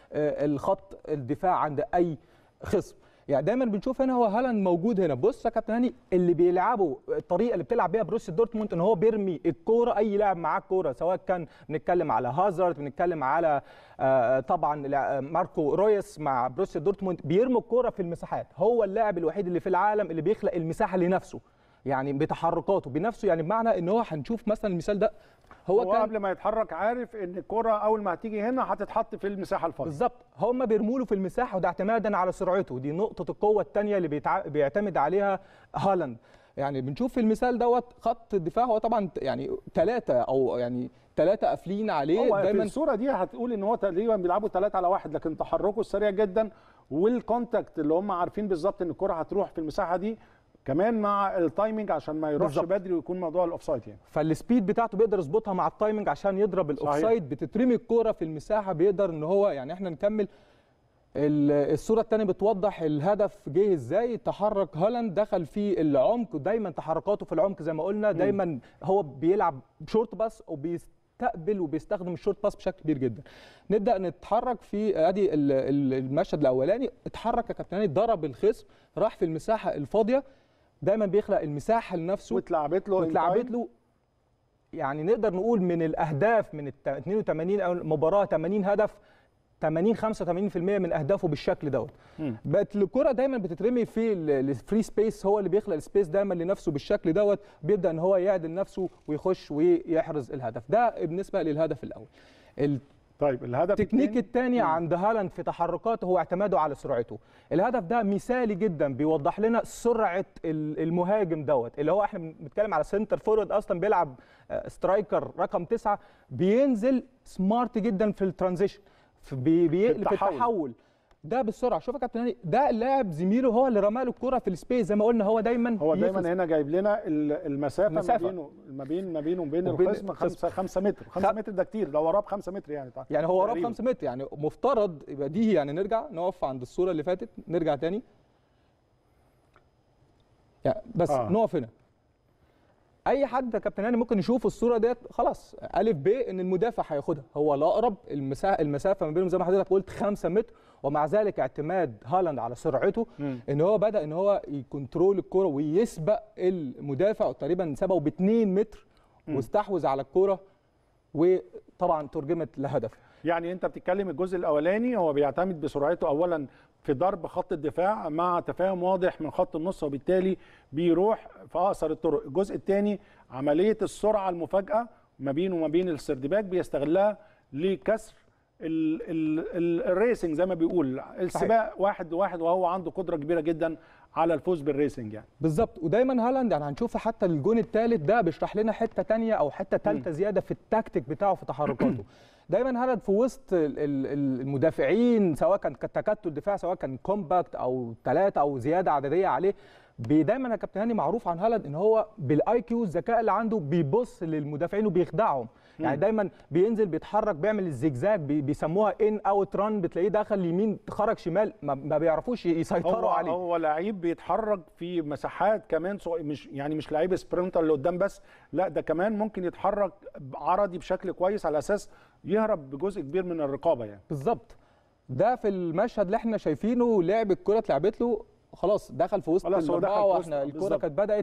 Speaker 8: للخط الدفاع عند اي خصم يعني دايما بنشوف هنا هو هالاند موجود هنا بص يا كابتن هاني اللي بيلعبوا الطريقه اللي بتلعب بيها بروسيا دورتموند ان هو بيرمي الكوره اي لاعب معاه الكوره سواء كان بنتكلم على هازارد بنتكلم على آه، طبعا لا- ماركو رويس مع بروسيا دورتموند بيرموا الكوره في المساحات هو اللاعب الوحيد اللي في العالم اللي بيخلق المساحه لنفسه يعني بتحركاته بنفسه يعني بمعنى ان هو هنشوف مثلا المثال ده هو,
Speaker 1: هو
Speaker 8: كان
Speaker 1: قبل ما يتحرك عارف ان الكره اول ما هتيجي هنا هتتحط في المساحه الفاضيه
Speaker 8: بالظبط هم بيرموا له في المساحه وده اعتمادا على سرعته دي نقطه القوه الثانيه اللي بيتع... بيعتمد عليها هالاند يعني بنشوف في المثال دوت خط الدفاع هو طبعا يعني ثلاثه او يعني ثلاثه قافلين عليه
Speaker 1: هو في
Speaker 8: دايما
Speaker 1: الصوره دي هتقول ان هو تقريبا بيلعبوا ثلاثة على واحد لكن تحركه السريع جدا والكونتاكت اللي هم عارفين بالظبط ان الكره هتروح في المساحه دي كمان مع التايمنج عشان ما يروحش
Speaker 8: بالظبط.
Speaker 1: بدري ويكون موضوع الاوفسايد يعني
Speaker 8: فالسبيد بتاعته بيقدر يظبطها مع التايمنج عشان يضرب الاوفسايد بتترمي الكوره في المساحه بيقدر ان هو يعني احنا نكمل ال- الصوره الثانيه بتوضح الهدف جه ازاي تحرك هالاند دخل في العمق ودايما تحركاته في العمق زي ما قلنا دايما هو بيلعب شورت باس وبيستقبل وبيستخدم الشورت باس بشكل كبير جدا نبدا نتحرك في ادي ال- ال- المشهد الاولاني اتحرك يا كابتن هاني ضرب الخصم راح في المساحه الفاضيه دايما بيخلق المساحه لنفسه
Speaker 1: واتلعبت له
Speaker 8: واتلعبت له يعني نقدر نقول من الاهداف من الت- 82 او المباراه 80 هدف 80 85% من اهدافه بالشكل دوت
Speaker 1: مم.
Speaker 8: بقت الكره دايما بتترمي في الفري سبيس هو اللي بيخلق السبيس دايما لنفسه بالشكل دوت بيبدا ان هو يعدل نفسه ويخش ويحرز الهدف ده بالنسبه للهدف الاول
Speaker 1: طيب الهدف
Speaker 8: التكنيك
Speaker 1: التاني؟
Speaker 8: الثاني عند هالاند في تحركاته هو اعتماده على سرعته الهدف ده مثالي جدا بيوضح لنا سرعه ال- المهاجم دوت اللي هو احنا بنتكلم على سنتر فورورد اصلا بيلعب آه، سترايكر رقم تسعة بينزل سمارت جدا في الترانزيشن في بي- بيقلب في
Speaker 1: التحول.
Speaker 8: التحول ده بالسرعه شوف يا كابتن هاني ده اللاعب زميله هو اللي رمى له الكره في السبيس زي ما قلنا هو دايما
Speaker 1: هو
Speaker 8: يفرز-
Speaker 1: دايما هنا جايب لنا ال- المسافه ما
Speaker 8: مسافة.
Speaker 1: بينه ما بين ما بينه وبين
Speaker 8: وبين
Speaker 1: الخصم
Speaker 8: الخصم.
Speaker 1: 5 5 متر 5
Speaker 8: خ-
Speaker 1: متر ده كتير ده وراه ب 5 متر يعني طبعا.
Speaker 8: يعني هو وراه
Speaker 1: تقريباً.
Speaker 8: 5 متر يعني مفترض يبقى دي يعني نرجع نقف عند الصوره اللي فاتت نرجع تاني يعني بس
Speaker 1: آه.
Speaker 8: آه. نقف هنا اي حد يا كابتن هاني ممكن يشوف الصوره ديت خلاص الف ب ان المدافع هياخدها هو الاقرب المسا... المسافه ما بينهم زي ما حضرتك قلت 5 متر ومع ذلك اعتماد هالاند على سرعته
Speaker 1: مم.
Speaker 8: ان هو بدا ان هو يكنترول الكره ويسبق المدافع تقريبا سبقه ب 2 متر واستحوذ على الكره وطبعا ترجمت لهدف
Speaker 1: يعني انت بتتكلم الجزء الاولاني هو بيعتمد بسرعته اولا في ضرب خط الدفاع مع تفاهم واضح من خط النص وبالتالي بيروح في اقصر الطرق الجزء الثاني عمليه السرعه المفاجاه ما بينه وما بين السردباك بيستغلها لكسر ال ال ال الريسنج زي ما بيقول السباق واحد واحد وهو عنده قدره كبيره جدا على الفوز بالريسنج يعني
Speaker 8: بالظبط ودايما هالاند يعني هنشوف حتى الجون الثالث ده بيشرح لنا حته تانية او حته ثالثه زياده في التكتيك بتاعه في تحركاته دايما هالاند في وسط ال- ال- المدافعين سواء كان تكتل دفاع سواء كان كومباكت او ثلاثه او زياده عدديه عليه بي- دايما يا كابتن هاني معروف عن هالاند ان هو بالاي كيو الذكاء اللي عنده بيبص للمدافعين وبيخدعهم يعني دايما بينزل بيتحرك بيعمل الزجزاج بي- بيسموها ان اوت ران بتلاقيه دخل يمين خرج شمال ما, ما بيعرفوش يسيطروا
Speaker 1: هو
Speaker 8: عليه
Speaker 1: هو لعيب بيتحرك في مساحات كمان صغ- مش يعني مش لعيب سبرنتر اللي قدام بس لا ده كمان ممكن يتحرك عرضي بشكل كويس على اساس يهرب بجزء كبير من الرقابه يعني
Speaker 8: بالظبط ده في المشهد اللي احنا شايفينه لعب الكره اتلعبت له خلاص دخل في وسط
Speaker 1: خلاص هو دخل
Speaker 8: الاربعه
Speaker 1: في وسط-
Speaker 8: واحنا الكره
Speaker 1: بالظبط.
Speaker 8: كانت بدات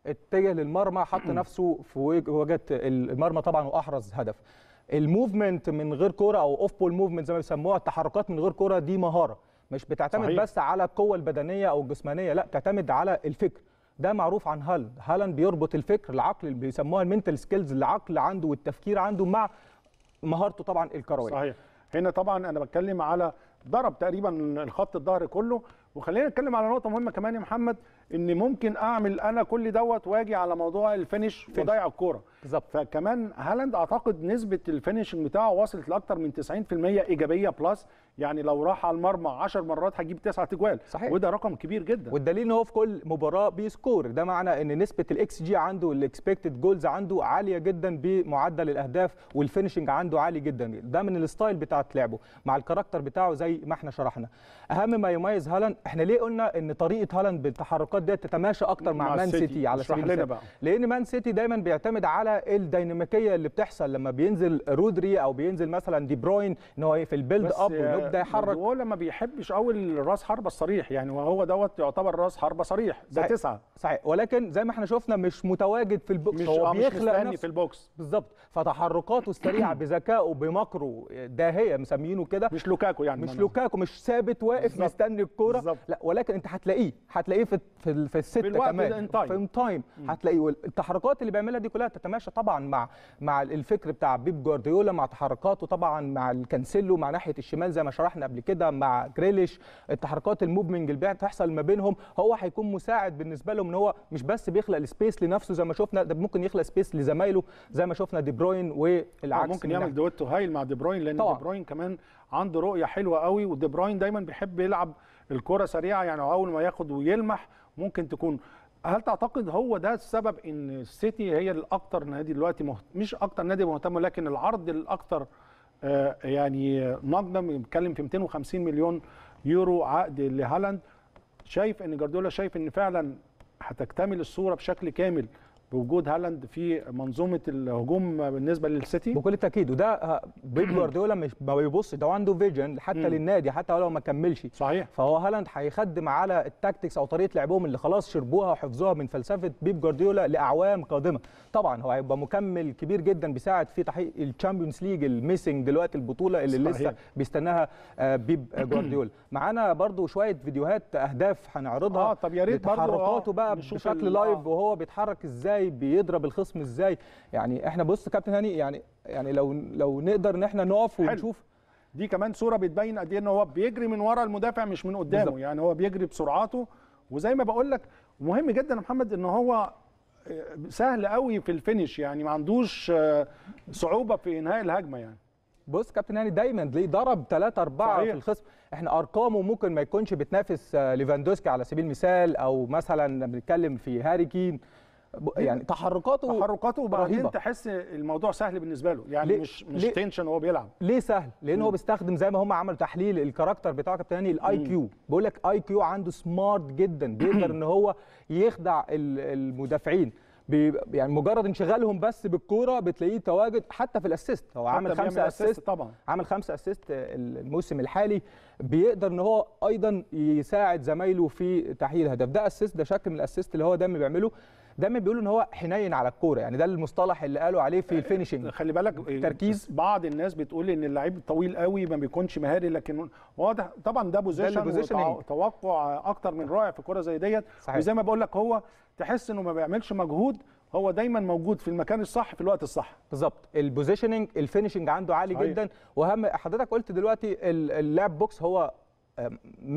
Speaker 8: اتجه للمرمى حط نفسه في وج- واجهه المرمى طبعا واحرز هدف الموفمنت من غير كوره او اوف بول موفمنت زي ما بيسموها التحركات من غير كوره دي مهاره مش بتعتمد
Speaker 1: صحيح.
Speaker 8: بس على القوه البدنيه او الجسمانيه لا بتعتمد على الفكر ده معروف عن هالاند هالاند بيربط الفكر العقل اللي بيسموها المنتال سكيلز العقل عنده والتفكير عنده مع مهارته طبعا الكرويه
Speaker 1: صحيح هنا طبعا انا بتكلم على ضرب تقريبا الخط الظهر كله وخلينا نتكلم على نقطه مهمه كمان يا محمد ان ممكن اعمل انا كل دوت واجي على موضوع الفينش واضيع الكوره
Speaker 8: بالظبط
Speaker 1: فكمان هالاند اعتقد نسبه الفينشنج بتاعه وصلت لاكثر من 90% ايجابيه بلس يعني لو راح على المرمى 10 مرات هجيب 9 تجوال
Speaker 8: صحيح.
Speaker 1: وده رقم كبير جدا
Speaker 8: والدليل ان هو في كل مباراه بيسكور ده معنى ان نسبه الاكس جي عنده الاكسبكتد جولز عنده عاليه جدا بمعدل الاهداف والفينشنج عنده عالي جدا ده من الستايل بتاعت لعبه مع الكاركتر بتاعه زي ما احنا شرحنا اهم ما يميز هالاند احنا ليه قلنا ان طريقه هالاند بالتحركات ديت تتماشى اكتر مع,
Speaker 1: مع
Speaker 8: مان
Speaker 1: السيتي.
Speaker 8: سيتي على
Speaker 1: اشرح
Speaker 8: سبيل
Speaker 1: لنا
Speaker 8: المثال
Speaker 1: بقى.
Speaker 8: لان مان سيتي دايما بيعتمد على الديناميكيه اللي بتحصل لما بينزل رودري او بينزل مثلا دي بروين ان هو في البيلد
Speaker 1: بس
Speaker 8: اب ويبدا يحرك
Speaker 1: هو ما بيحبش قوي الراس حربه الصريح يعني وهو دوت يعتبر راس حربه صريح ده
Speaker 8: صحيح.
Speaker 1: تسعه
Speaker 8: صحيح ولكن زي ما احنا شفنا مش متواجد في البوكس
Speaker 1: مش
Speaker 8: هو
Speaker 1: آه، مش
Speaker 8: بيخلق
Speaker 1: مستني
Speaker 8: نفسه
Speaker 1: في البوكس
Speaker 8: بالظبط فتحركاته السريعه بذكائه بمكره داهيه مسمينه كده
Speaker 1: مش لوكاكو يعني
Speaker 8: مش
Speaker 1: معناها.
Speaker 8: لوكاكو مش ثابت واقف
Speaker 1: بالظبط.
Speaker 8: مستني الكوره
Speaker 1: بالظبط.
Speaker 8: لا ولكن انت هتلاقيه هتلاقيه في في, ال- في السته
Speaker 1: الوقت
Speaker 8: كمان
Speaker 1: ده in time.
Speaker 8: في تايم هتلاقيه والتحركات اللي بيعملها دي كلها تتماشى طبعا مع مع الفكر بتاع بيب جوارديولا مع تحركاته طبعا مع الكانسيلو مع ناحيه الشمال زي ما شرحنا قبل كده مع جريليش التحركات الموفمنج اللي بتحصل ما بينهم هو هيكون مساعد بالنسبه لهم ان هو مش بس بيخلق السبيس لنفسه زي ما شفنا ده ممكن يخلق سبيس لزمايله زي ما شفنا دي بروين
Speaker 1: آه،
Speaker 8: والعكس
Speaker 1: ممكن
Speaker 8: من
Speaker 1: يعمل
Speaker 8: ناحية.
Speaker 1: دويتو هايل مع دي بروين لان
Speaker 8: طبعاً.
Speaker 1: دي بروين كمان عنده رؤيه حلوه قوي ودي بروين دايما بيحب يلعب الكره سريعه يعني اول ما ياخد ويلمح ممكن تكون هل تعتقد هو ده السبب ان السيتي هي الاكتر نادي دلوقتي مهت... مش اكتر نادي مهتم لكن العرض الاكتر آه يعني نقدا بنتكلم في 250 مليون يورو عقد لهالاند شايف ان جارديولا شايف ان فعلا هتكتمل الصوره بشكل كامل بوجود هالاند في منظومه الهجوم بالنسبه للسيتي
Speaker 8: بكل تاكيد وده آه، بيب جوارديولا مش ما بيبص ده عنده فيجن حتى
Speaker 1: مم.
Speaker 8: للنادي حتى لو ما كملش
Speaker 1: صحيح
Speaker 8: فهو هالاند هيخدم على التاكتكس او طريقه لعبهم اللي خلاص شربوها وحفظوها من فلسفه بيب جوارديولا لاعوام قادمه طبعا هو هيبقى مكمل كبير جدا بيساعد في تحقيق الشامبيونز ليج الميسنج دلوقتي البطوله اللي
Speaker 1: صحيح.
Speaker 8: لسه بيستناها آه، بيب جوارديولا معانا برضو شويه فيديوهات اهداف هنعرضها
Speaker 1: اه طب يا ريت برضه
Speaker 8: تحركاته بقى
Speaker 1: نشوف
Speaker 8: بشكل
Speaker 1: ال-
Speaker 8: لايف
Speaker 1: آه.
Speaker 8: وهو بيتحرك ازاي بيضرب الخصم ازاي يعني احنا بص كابتن هاني يعني يعني لو لو نقدر ان احنا نقف
Speaker 1: حلو.
Speaker 8: ونشوف
Speaker 1: دي كمان صوره بتبين قد ايه ان هو بيجري من ورا المدافع مش من قدامه
Speaker 8: بالظبط.
Speaker 1: يعني هو بيجري بسرعته وزي ما بقول لك مهم جدا يا محمد ان هو آه، سهل قوي في الفينش يعني ما عندوش آه، صعوبه في انهاء الهجمه يعني
Speaker 8: بص كابتن هاني دايما تلاقيه ضرب 3 4
Speaker 1: صحيح.
Speaker 8: في الخصم احنا ارقامه ممكن ما يكونش بتنافس آه، ليفاندوسكي على سبيل المثال او مثلا بنتكلم في هاري كين ب- يعني تحركاته
Speaker 1: تحركاته وبعدين
Speaker 8: رهيبة.
Speaker 1: تحس الموضوع سهل بالنسبه له يعني
Speaker 8: ليه-
Speaker 1: مش مش
Speaker 8: ليه-
Speaker 1: تنشن وهو بيلعب
Speaker 8: ليه سهل؟ لان
Speaker 1: مم.
Speaker 8: هو بيستخدم زي ما هم عملوا تحليل الكاركتر بتاعه كابتن هاني الاي كيو بقول لك اي كيو عنده سمارت جدا بيقدر ان هو يخدع ال- المدافعين بي- يعني مجرد انشغالهم بس بالكوره بتلاقيه تواجد حتى في الاسيست هو عامل
Speaker 1: حتى
Speaker 8: خمسه
Speaker 1: بيعمل
Speaker 8: اسيست
Speaker 1: assist طبعا
Speaker 8: عامل خمسه اسيست الموسم الحالي بيقدر ان هو ايضا يساعد زمايله في تحقيق الهدف ده اسيست ده شكل من الاسيست اللي هو دايما بيعمله دايما بيقولوا ان هو حنين على الكوره يعني ده المصطلح اللي قالوا عليه في الفينشنج
Speaker 1: خلي بالك
Speaker 8: تركيز.
Speaker 1: بعض الناس بتقول ان اللعيب طويل قوي ما بيكونش مهاري لكن واضح طبعا ده بوزيشن
Speaker 8: positioning.
Speaker 1: توقع اكتر من رائع في كره زي ديت
Speaker 8: صحيح.
Speaker 1: وزي ما بقول لك هو تحس انه ما بيعملش مجهود هو دايما موجود في المكان الصح في الوقت الصح
Speaker 8: بالظبط البوزيشننج الفينشنج عنده عالي
Speaker 1: صحيح.
Speaker 8: جدا واهم حضرتك قلت دلوقتي ال- اللعب بوكس هو آم،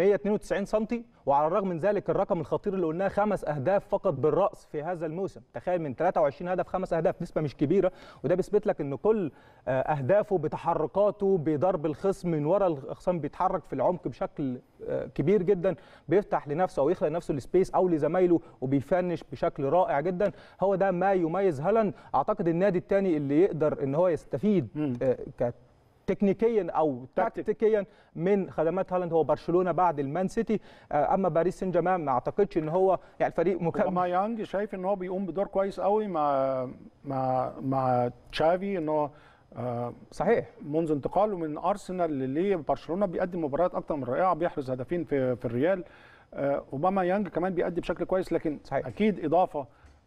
Speaker 8: 192 سم وعلى الرغم من ذلك الرقم الخطير اللي قلناه خمس اهداف فقط بالراس في هذا الموسم تخيل من 23 هدف خمس اهداف نسبه مش كبيره وده بيثبت لك ان كل آه، اهدافه بتحركاته بضرب الخصم من ورا الخصم بيتحرك في العمق بشكل آه، كبير جدا بيفتح لنفسه او يخلق لنفسه السبيس او لزمايله وبيفنش بشكل رائع جدا هو ده ما يميز هالاند اعتقد النادي الثاني اللي يقدر ان هو يستفيد
Speaker 1: مم.
Speaker 8: آه، ك تكنيكيا او
Speaker 1: تكتيك.
Speaker 8: تكتيكيا من خدمات هالاند هو برشلونه بعد المان سيتي آه، اما باريس سان جيرمان ما اعتقدش ان هو يعني الفريق مكمل
Speaker 1: ما يانج شايف ان هو بيقوم بدور كويس قوي مع مع مع تشافي ان هو آه،
Speaker 8: صحيح
Speaker 1: منذ انتقاله من ارسنال لبرشلونه بيقدم مباريات اكتر من رائعه بيحرز هدفين في في الريال آه، اوباما يانج كمان بيأدي بشكل كويس لكن
Speaker 8: صحيح.
Speaker 1: اكيد اضافه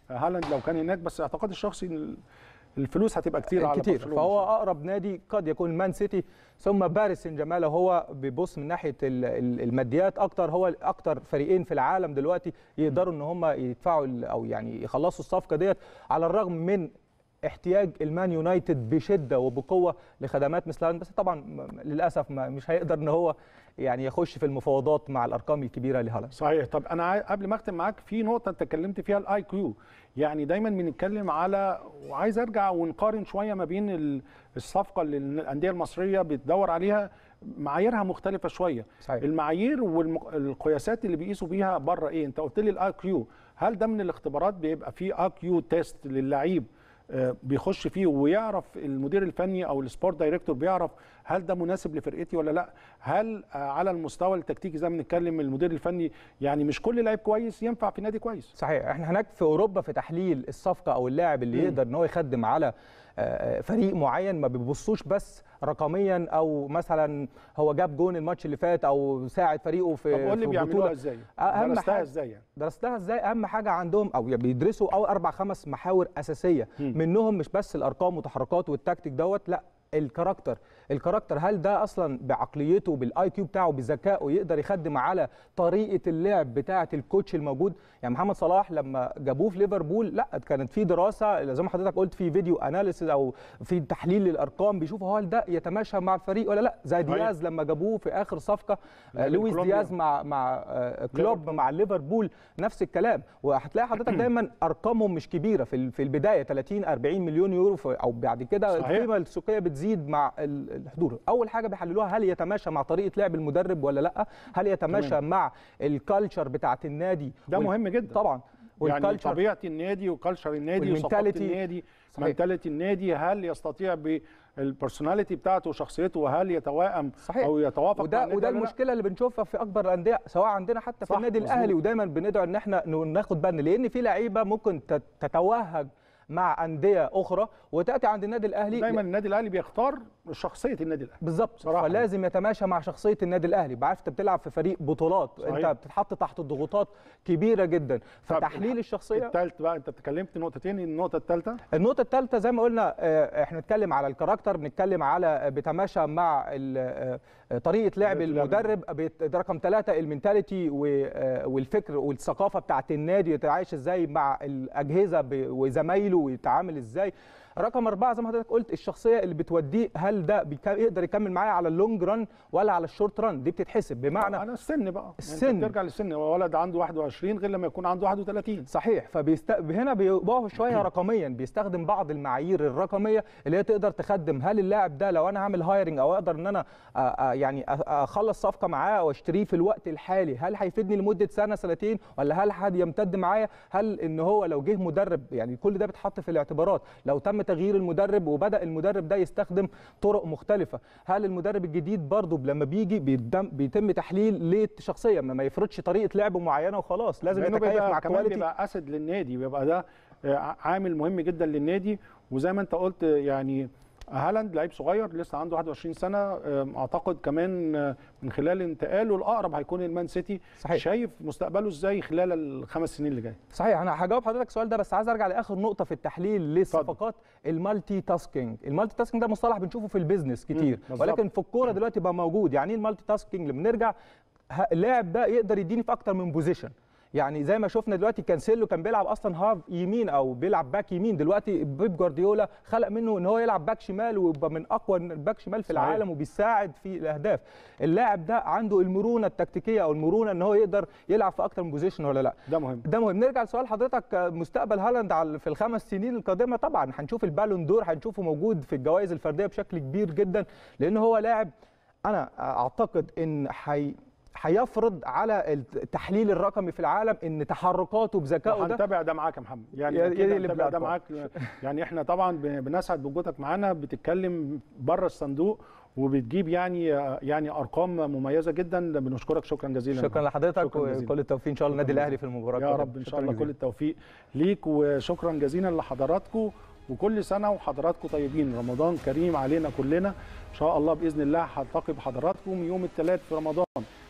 Speaker 1: هالاند لو كان هناك بس اعتقادي الشخصي ان الفلوس هتبقى كتير على
Speaker 8: كتير
Speaker 1: برشلونة.
Speaker 8: فهو اقرب نادي قد يكون مان سيتي ثم باريس سان جيرمان لو هو بيبص من ناحيه ال- ال- الماديات اكتر هو اكتر فريقين في العالم دلوقتي يقدروا ان هم يدفعوا ال- او يعني يخلصوا الصفقه ديت على الرغم من احتياج المان يونايتد بشده وبقوه لخدمات مثل هالاند بس طبعا م- للاسف ما مش هيقدر ان هو يعني يخش في المفاوضات مع الارقام الكبيره لهالاند
Speaker 1: صحيح طب انا عاي- قبل ما اختم معاك في نقطه انت اتكلمت فيها الاي كيو يعني دايما بنتكلم على وعايز ارجع ونقارن شويه ما بين ال- الصفقه اللي الانديه المصريه بتدور عليها معاييرها مختلفه شويه
Speaker 8: صحيح.
Speaker 1: المعايير والقياسات اللي بيقيسوا بيها بره ايه انت قلت لي الاي كيو هل ده من الاختبارات بيبقى فيه اي كيو تيست للعيب آه، بيخش فيه ويعرف المدير الفني او السبورت دايركتور بيعرف هل ده مناسب لفرقتي ولا لا هل آه، على المستوى التكتيكي زي ما بنتكلم المدير الفني يعني مش كل لعيب كويس ينفع في نادي كويس
Speaker 8: صحيح احنا هناك في اوروبا في تحليل الصفقه او اللاعب اللي
Speaker 1: مم.
Speaker 8: يقدر ان هو يخدم على آه، فريق معين ما بيبصوش بس رقميا او مثلا هو جاب جون الماتش اللي فات او ساعد فريقه في
Speaker 1: طب قول لي
Speaker 8: في
Speaker 1: بيعملوها
Speaker 8: بطولة.
Speaker 1: ازاي
Speaker 8: اهم
Speaker 1: درستها
Speaker 8: حاجه
Speaker 1: ازاي يعني
Speaker 8: درستها ازاي اهم حاجه عندهم او يعني بيدرسوا او اربع خمس محاور اساسيه
Speaker 1: مم.
Speaker 8: منهم مش بس الارقام وتحركات والتكتيك دوت لا الكاركتر الكاركتر هل ده اصلا بعقليته بالاي كيو بتاعه بذكائه يقدر يخدم على طريقه اللعب بتاعه الكوتش الموجود يعني محمد صلاح لما جابوه في ليفربول لا كانت في دراسه زي ما حضرتك قلت في فيديو اناليسيز او في تحليل للارقام بيشوفوا هل ده يتماشى مع الفريق ولا لا زي
Speaker 1: صحيح.
Speaker 8: دياز لما جابوه في اخر صفقه آه،
Speaker 1: لاعب
Speaker 8: لويس
Speaker 1: كولومبيا.
Speaker 8: دياز مع مع آه، كلوب
Speaker 1: ليفربول.
Speaker 8: مع ليفربول نفس الكلام وهتلاقي حضرتك دايما ارقامهم مش كبيره في ال- في البدايه 30 40 مليون يورو في- او بعد كده
Speaker 1: صحيح.
Speaker 8: القيمه السوقيه بتزيد مع ال- الحضور اول حاجه بيحللوها هل يتماشى مع طريقه لعب المدرب ولا لا هل يتماشى
Speaker 1: تمام.
Speaker 8: مع الكالتشر بتاعه النادي
Speaker 1: ده
Speaker 8: وال-
Speaker 1: مهم جدا
Speaker 8: طبعا
Speaker 1: يعني
Speaker 8: والكالتشر
Speaker 1: طبيعه النادي وكالتشر النادي وثقافه
Speaker 8: والمنتاليتي.
Speaker 1: النادي
Speaker 8: صحيح.
Speaker 1: منتاليتي النادي هل يستطيع بالبرسوناليتي بتاعته وشخصيته هل يتوائم
Speaker 8: صحيح.
Speaker 1: او يتوافق مع
Speaker 8: وده
Speaker 1: النادي
Speaker 8: وده
Speaker 1: ولا لا؟
Speaker 8: المشكله اللي بنشوفها في اكبر الانديه سواء عندنا حتى في
Speaker 1: صح،
Speaker 8: النادي
Speaker 1: مظبوط.
Speaker 8: الاهلي ودايما بندعو ان احنا ن- ناخد بالنا لان في لعيبه ممكن تت- تتوهج مع انديه اخرى وتاتي عند النادي الاهلي
Speaker 1: دايما النادي الاهلي بيختار شخصيه النادي الاهلي
Speaker 8: بالظبط
Speaker 1: صراحة.
Speaker 8: فلازم يتماشى مع شخصيه النادي الاهلي بعرف انت بتلعب في فريق بطولات
Speaker 1: صحيح.
Speaker 8: انت بتتحط تحت ضغوطات كبيره جدا
Speaker 1: طب
Speaker 8: فتحليل
Speaker 1: الح-
Speaker 8: الشخصيه
Speaker 1: التالت بقى انت اتكلمت نقطتين النقطه الثالثه
Speaker 8: النقطة الثالثة زي ما قلنا آه، احنا بنتكلم على الكاركتر بنتكلم على آه، بيتماشى مع ال- آه، آه، طريقة لعب
Speaker 1: طريقة لعب.
Speaker 8: المدرب بيت- ده رقم ثلاثة المنتاليتي و- آه، والفكر والثقافة بتاعت النادي يتعايش ازاي مع الأجهزة ب- وزمايله ويتعامل ازاي رقم أربعة زي ما حضرتك قلت الشخصية اللي بتوديه هل ده بيك- يقدر يكمل معايا على اللونج ران ولا على الشورت ران دي بتتحسب بمعنى
Speaker 1: انا السن بقى
Speaker 8: السن.
Speaker 1: انت بترجع للسن هو ولد عنده 21 غير لما يكون عنده 31
Speaker 8: صحيح فبيست... هنا بيقعوا شويه رقميا بيستخدم بعض المعايير الرقميه اللي هي تقدر تخدم هل اللاعب ده لو انا هعمل هايرنج او اقدر ان انا أ- أ- يعني أ- اخلص صفقه معاه او اشتريه في الوقت الحالي هل هيفيدني لمده سنه سنتين ولا هل حد يمتد معايا هل ان هو لو جه مدرب يعني كل ده بيتحط في الاعتبارات لو تم تغيير المدرب وبدا المدرب ده يستخدم طرق مختلفه هل المدرب الجديد برضه لما بيجي بيتم, بيتم تحليل للشخصيه ما ما يفرضش طريقه لعب معينه وخلاص لازم
Speaker 1: لانه
Speaker 8: يتكيف
Speaker 1: بيبقى
Speaker 8: مع
Speaker 1: كمان
Speaker 8: كواليتي
Speaker 1: بيبقى اسد للنادي بيبقى ده آه، عامل مهم جدا للنادي وزي ما انت قلت آه، يعني هالاند لعيب صغير لسه عنده 21 سنه آه، اعتقد كمان آه، من خلال انتقاله الاقرب هيكون المان سيتي
Speaker 8: صحيح.
Speaker 1: شايف مستقبله ازاي خلال الخمس سنين اللي جايه
Speaker 8: صحيح انا هجاوب حضرتك السؤال ده بس عايز ارجع لاخر نقطه في التحليل للصفقات المالتي تاسكينج المالتي تاسكينج ده مصطلح بنشوفه في البيزنس كتير
Speaker 1: بالظبط.
Speaker 8: ولكن في الكوره دلوقتي بقى موجود يعني ايه المالتي تاسكينج لما نرجع ه- اللاعب ده يقدر يديني في اكتر من بوزيشن يعني زي ما شفنا دلوقتي كانسيلو كان بيلعب اصلا هاف يمين او بيلعب باك يمين دلوقتي بيب جوارديولا خلق منه ان هو يلعب باك شمال ويبقى من اقوى الباك شمال في
Speaker 1: صحيح.
Speaker 8: العالم وبيساعد في الاهداف اللاعب ده عنده المرونه التكتيكيه او المرونه ان هو يقدر يلعب في اكتر من بوزيشن ولا لا
Speaker 1: ده مهم
Speaker 8: ده مهم نرجع لسؤال حضرتك آه، مستقبل هالاند على في الخمس سنين القادمه طبعا هنشوف البالون دور هنشوفه موجود في الجوائز الفرديه بشكل كبير جدا لان هو لاعب انا اعتقد ان حي هيفرض على التحليل الرقمي في العالم ان تحركاته بذكائه ده
Speaker 1: هنتابع ده معاك يا محمد يعني
Speaker 8: يا-
Speaker 1: أكيد
Speaker 8: يا اللي
Speaker 1: هنتابع ده
Speaker 8: بالأرقام.
Speaker 1: معاك يعني احنا طبعا بن- بنسعد بوجودك معانا بتتكلم بره الصندوق وبتجيب يعني يعني ارقام مميزه جدا بنشكرك شكرا جزيلا
Speaker 8: شكرا لحضرتك
Speaker 1: شكراً جزيلاً.
Speaker 8: وكل التوفيق ان شاء الله النادي
Speaker 1: شكراً
Speaker 8: الاهلي في المباراه
Speaker 1: يا
Speaker 8: القادمة.
Speaker 1: رب ان شاء
Speaker 8: شكراً
Speaker 1: الله
Speaker 8: جزيلاً.
Speaker 1: كل التوفيق ليك وشكرا جزيلا لحضراتكم وكل سنه وحضراتكم طيبين رمضان كريم علينا كلنا ان شاء الله باذن الله هلتقي بحضراتكم يوم الثلاث في رمضان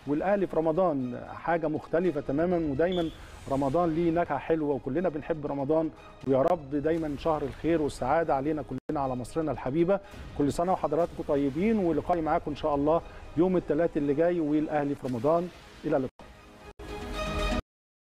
Speaker 1: والاهلي في رمضان حاجه مختلفه تماما ودايما رمضان ليه نكهه حلوه وكلنا بنحب رمضان ويا رب دايما شهر الخير والسعاده علينا كلنا على مصرنا الحبيبه كل سنه وحضراتكم طيبين ولقائي معاكم ان شاء الله يوم الثلاث اللي جاي والاهلي في رمضان الى اللقاء